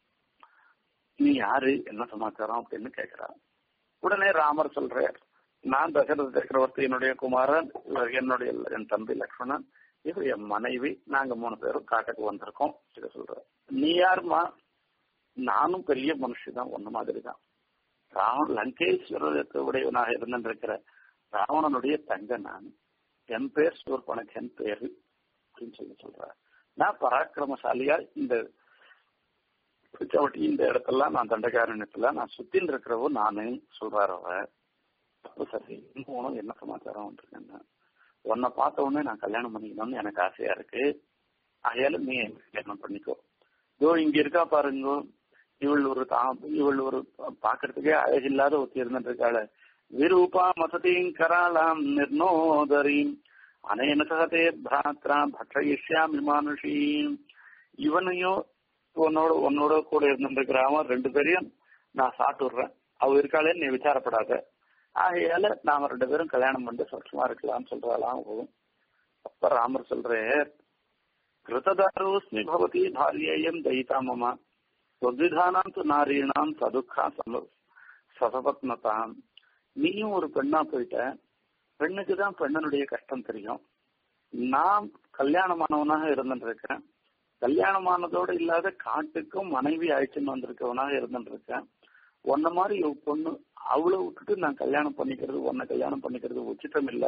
நீ யாரு என்ன சமாச்சாரம் அப்படின்னு கேக்குறான் உடனே ராமர் சொல்றார் நான் தசரத சக்கரவர்த்தி என்னுடைய குமாரன் இவர் என்னுடைய என் தம்பி லக்ஷ்மணன் இவர் என் மனைவி நாங்க மூணு பேரும் காட்டுக்கு வந்திருக்கோம் இதை சொல்ற நீ யாருமா நானும் பெரிய மனுஷிதான் ஒண்ணு மாதிரி தான் ராவண லங்கேஸ்வரத்தை உடையவனாக இருந்திருக்கிற ராவணனுடைய தங்க நான் என் பேர் சூர்பனகன் பேரு அப்படின்னு சொல்லி சொல்ற நான் பராக்கிரமசாலியா இந்த இந்த இடத்தெல்லாம் நான் தண்டகாரண்யத்துல நான் சுத்தின்னு இருக்கிறவோ நானு சொல்றாரு அவ அப்போ சரி போனோம் என்ன சமாச்சாரம் இருக்கேன்னு உன்னை பார்த்த உடனே நான் கல்யாணம் பண்ணிக்கணும்னு எனக்கு ஆசையா இருக்கு ஆகையால நீ கல்யாணம் பண்ணிக்கோ இதோ இங்க இருக்கா பாருங்க இவள் ஒரு தா இவள் ஒரு பாக்குறதுக்கே அழகில்லாத ஒத்தி இருந்துட்டு இருக்காள விரூபா மசதீம் கராலாம் நிர்ணோதரீம் அனேன சகதே பிராத்ரா பட்சயிஷ்யாமி மானுஷீம் இவனையும் உன்னோட உன்னோட கூட இருந்துருக்கிறாம ரெண்டு பேரையும் நான் சாப்பிட்டுடுறேன் அவ இருக்காளே நீ விசாரப்படாத ஆகையால நாம ரெண்டு பேரும் கல்யாணம் பண்ணிட்டு சௌட்சமா இருக்கலாம்னு சொல்றாளாம் போகும் அப்ப ராமர் சொல்றேன் கிருததாரோஸ்மி பவதி பாரியயம் தயிதா மமா சொத்விதானாம் து நாரீணாம் சதுக்கா சம சசபத்னதாம் நீயும் ஒரு பெண்ணா போயிட்ட பெண்ணுக்கு தான் பெண்ணனுடைய கஷ்டம் தெரியும் நான் கல்யாணமானவனாக இருந்துட்டு இருக்கேன் கல்யாணமானதோடு இல்லாத காட்டுக்கும் மனைவி அழைச்சுன்னு வந்திருக்கவனாக இருந்துட்டு இருக்கேன் உன்ன மாதிரி ஒரு பொண்ணு அவளை விட்டுட்டு நான் கல்யாணம் பண்ணிக்கிறது உன்னை கல்யாணம் பண்ணிக்கிறது உச்சிதம் இல்ல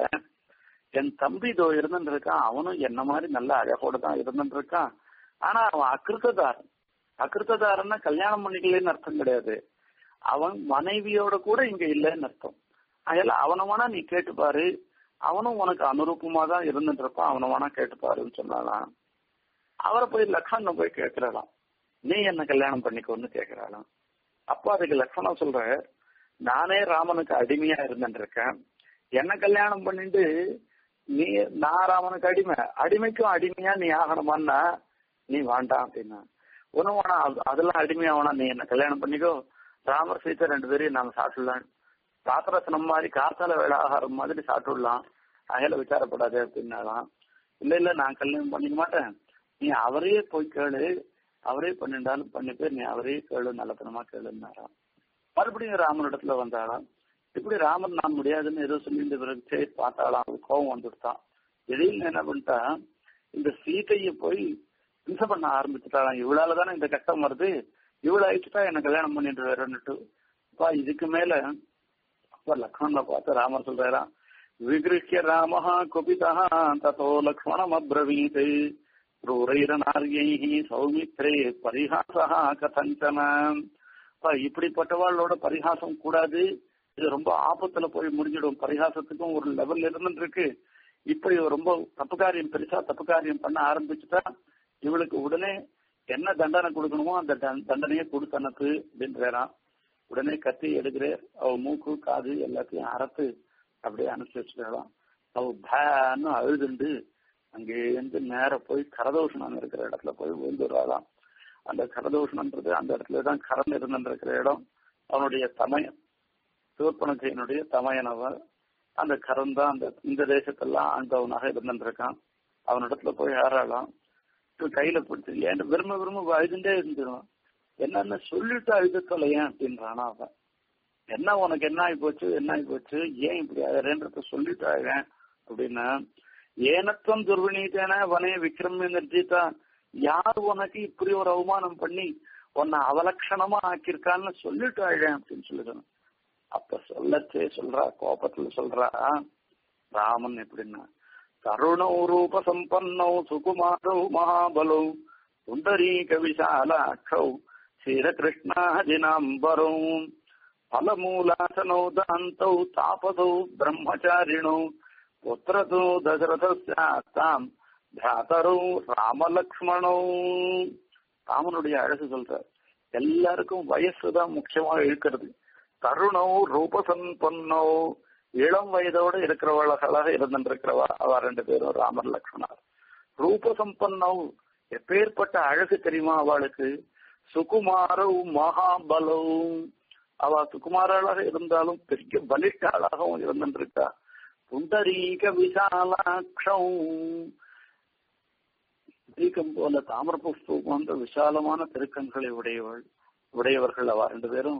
என் தம்பி இதோ இருந்துட்டு இருக்கான் அவனும் என்ன மாதிரி நல்ல அழகோட தான் இருந்துட்டு இருக்கான் ஆனா அவன் அக்கிருத்ததாரன் அக்கிருத்ததாரன்னா கல்யாணம் பண்ணிக்கலன்னு அர்த்தம் கிடையாது அவன் மனைவியோட கூட இங்க இல்லைன்னு அர்த்தம் அதனால அவனை வேணா நீ கேட்டுப்பாரு அவனும் உனக்கு அனுரூபமா தான் இருந்துட்டு இருப்பான் அவனை வேணா கேட்டுப்பாருன்னு சொன்னாலாம் அவரை போய் லக்ஷ்மணன் போய் கேட்கிறாளாம் நீ என்ன கல்யாணம் பண்ணிக்கோன்னு கேட்கிறாளாம் அப்போ அதுக்கு லக்ஷ்மணன் சொல்ற நானே ராமனுக்கு அடிமையா இருந்துட்டு இருக்கேன் என்ன கல்யாணம் பண்ணிட்டு நீ நான் ராமனுக்கு அடிமை அடிமைக்கும் அடிமையா நீ ஆகணுமான்னா நீ வேண்டாம் அப்படின்னா ஒன்னும் வேணா அதெல்லாம் அடிமையா வேணா நீ என்ன கல்யாணம் பண்ணிக்கோ ராமர் சீத்தை ரெண்டு பேரையும் நாம சாப்பிடலாம் ராத்திரசனம் மாதிரி காத்தால வேலை ஆகாரம் மாதிரி சாப்பிட்டுடலாம் அகையில விசாரப்படாது அப்படின்னாலாம் இல்ல இல்ல நான் கல்யாணம் பண்ணிக்க மாட்டேன் நீ அவரையே போய் கேளு அவரே பண்ணிண்டாலும் பண்ணிப்பே நீ அவரே கேளு நல்லத்தனமா கேளுன்னாராம் மறுபடியும் ராமனிடத்துல வந்தாளாம் இப்படி ராமன் நான் முடியாதுன்னு ஏதோ சொல்லிட்டு பிறகு சரி பார்த்தாலாம் அவருக்கு கோபம் வந்துட்டான் திடீர்னு என்ன பண்ணிட்டா இந்த சீதையை போய் ஹிம்சை பண்ண ஆரம்பிச்சுட்டாளாம் இவளால தானே இந்த கஷ்டம் வருது இவளை அழிச்சுட்டா என்ன கல்யாணம் பண்ணிட்டு வேறன்னுட்டு அப்பா இதுக்கு மேல அப்ப லக்ஷ்மணனை பார்த்து ராமர் சொல்றாராம் விகிருஷ்ய ராமஹா குபிதா ததோ லக்ஷ்மணம் அப்ரவீத் ரூரைரநாரியை சௌமித்ரே பரிஹாசா கதஞ்சன இப்படிப்பட்டவாளோட பரிகாசம் கூடாது இது ரொம்ப ஆபத்துல போய் முடிஞ்சிடும் பரிகாசத்துக்கும் ஒரு லெவல் இருந்துட்டு இருக்கு இப்படி ரொம்ப தப்பு காரியம் பெருசா தப்பு காரியம் பண்ண ஆரம்பிச்சுட்டா இவளுக்கு உடனே என்ன தண்டனை கொடுக்கணுமோ அந்த தண்டனையை கொடுத்தனப்பு அப்படின்றாராம் உடனே கத்தி எடுக்கிறேன் அவ மூக்கு காது எல்லாத்தையும் அறுத்து அப்படியே அனுப்பிச்சு வச்சுக்கலாம் அவ பேன்னு அழுதுண்டு அங்கேருந்து நேர போய் கரதோஷணம் இருக்கிற இடத்துல போய் விழுந்துடுறாளாம் அந்த கரதோஷணன்றது அந்த இடத்துல தான் கரண் இருந்திருக்கிற இடம் அவனுடைய தமயன் சிவப்பனக்கையனுடைய தமயனவன் அந்த கரண் தான் அந்த இந்த தேசத்தெல்லாம் ஆண்டவனாக இருந்திருக்கான் அவனிடத்துல போய் ஏறாளாம் கையில பிடிச்சி ஏன் விரும்ப விரும்ப அழுதுண்டே இருந்துடும் என்னன்னு சொல்லிட்டு அழுத தொலையன் அப்படின்றானா அவன் என்ன உனக்கு என்ன ஆகி போச்சு என்ன ஆகி போச்சு ஏன் இப்படி அழறேன்றத சொல்லிட்டு அழகேன் அப்படின்னா ஏனத்துவம் துர்வினீத்தேன வனே விக்ரம் நிர்ஜிதா யார் உனக்கு இப்படி ஒரு அவமானம் பண்ணி உன்னை அவலட்சணமா ஆக்கியிருக்கான்னு சொல்லிட்டு அழகேன் அப்படின்னு சொல்லிடணும் அப்ப சொல்லச்சே சொல்றா கோபத்துல சொல்றா ராமன் எப்படின்னா தருணௌ ரூப சம்பன்னௌ சுகுமாரௌ மகாபலௌ புண்டரீக விஷாலாட்சௌ క్షీరకృష్ణాజినాంబరౌ ఫలమూలాసనౌ దాంతౌ తాపసౌ బ్రహ్మచారిణౌ పుత్రతో தசரதாம் பிராதரௌ ராமலக்ஷ்மணௌ ராமனுடைய அழகு சொல்ற எல்லாருக்கும் வயசுதான் முக்கியமா இழுக்கிறது தருணௌ ரூபசம்பன்னோ இளம் வயதோட இருக்கிறவர்களாக இருந்திருக்கிறவா அவ ரெண்டு பேரும் ராமர் லக்ஷ்மணர் ரூபசம்பன்னௌ எப்பேற்பட்ட அழகு தெரியுமா அவளுக்கு சுகுமாரவு மகாபலவும் அவ சுகுமாராளாக இருந்தாலும் பெரிய பலிஷ்டாளாகவும் இருந்திருக்கா புண்டரீக விசாலாட்சம் தீக்கம் போல தாமிர புஷ்பம் போன்ற விசாலமான திருக்கண்களை உடையவள் உடையவர்கள் அவ ரெண்டு பேரும்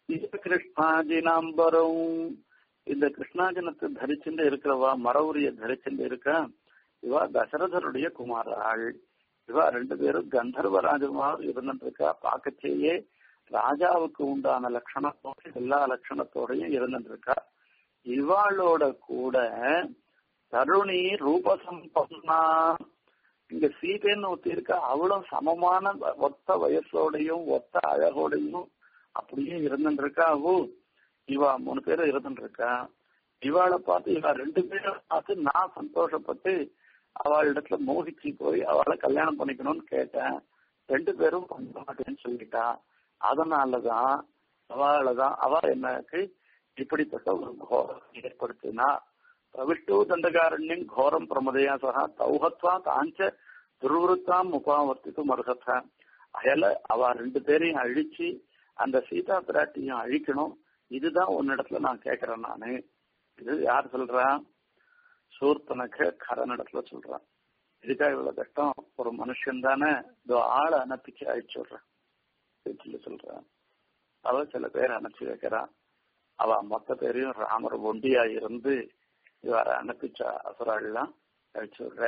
கிருஷ்ணாஜினாம்பரம் இந்த கிருஷ்ணாஜனத்தை தரிச்சுட்டு இருக்கிறவா மரவுரிய தரிச்சுட்டு இருக்கா இவா தசரதருடைய குமாராள் இவா ரெண்டு பேரும் கந்தர்வ ராஜகுமார் இருந்துருக்கா பார்க்கச்சேயே ராஜாவுக்கு உண்டான லட்சணத்தோட எல்லா லட்சணத்தோடையும் இருந்துருக்கா இவாளோட கூட தருணி ரூபசம்பன்னா இங்க சீதைன்னு ஒருத்தி இருக்கா அவளும் சமமான ஒத்த வயசோடையும் ஒத்த அழகோடையும் அப்படியே இருந்துருக்கா அவ இவா மூணு பேரும் இருந்துருக்கா இவாளை பார்த்து இவா ரெண்டு பேரும் பார்த்து நான் சந்தோஷப்பட்டு அவளிடத்துல மோகிச்சு போய் அவளை கல்யாணம் பண்ணிக்கணும்னு கேட்டேன் ரெண்டு பேரும் பண்ண மாட்டேன்னு சொல்லிட்டா அதனாலதான் அவளதான் அவ எனக்கு இப்படிப்பட்ட ஒரு கோரம் ஏற்படுத்தினா பிரவிஷ்டு தண்டகாரண்யம் கோரம் பிரமதையா சகா தௌஹத்வா தாஞ்ச துருவருத்தாம் முகாவர்த்திக்கும் அர்ஹத்த அயல அவ ரெண்டு பேரையும் அழிச்சு அந்த சீதா பிராட்டியும் அழிக்கணும் இதுதான் உன்னிடத்துல நான் கேட்கிறேன் நானு இது யார் சொல்றா சூர்பனக கரனிடத்துல சொல்றான் இதுக்கா இவ்வளவு கஷ்டம் ஒரு மனுஷன் தானே இதோ ஆளை அனுப்பிச்சு அழிச்சு விடுறான் சொல்லி சொல்றான் அவ சில பேர் அனுப்பிச்சு வைக்கிறான் அவ மொத்த பேரையும் ராமர் ஒண்டியா இருந்து இவர அனுப்பிச்ச அசுராள்லாம் அழிச்சு விடுற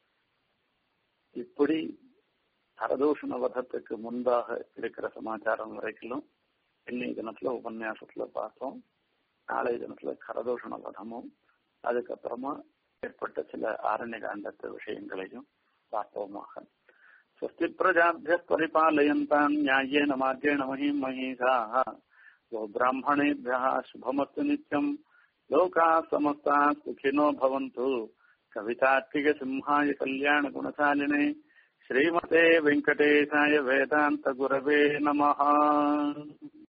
இப்படி கரதூஷண வதத்துக்கு முன்பாக இருக்கிற சமாச்சாரம் வரைக்கும் இன்னைய தினத்துல உபன்யாசத்துல பார்த்தோம் நாளைய தினத்துல கரதூஷண வதமும் அதுக்கப்புறமா ஏற்பட்ட சில ஆரண்ய காண்டத்த விஷயங்களையும் பார்ப்போமாக स्वस्ति प्रजाभ्यः परिपालयन्ताम् न्याय्येन मार्गेण महीम् महीषाः गोब्राह्मणेभ्यः शुभमस्तु नित्यम् लोकाः समस्ताः सुखिनो भवन्तु कवितार्तिकसिंहाय कल्याणगुणशालिने श्रीमते वेङ्कटेशाय वेदान्तगुरवे नमः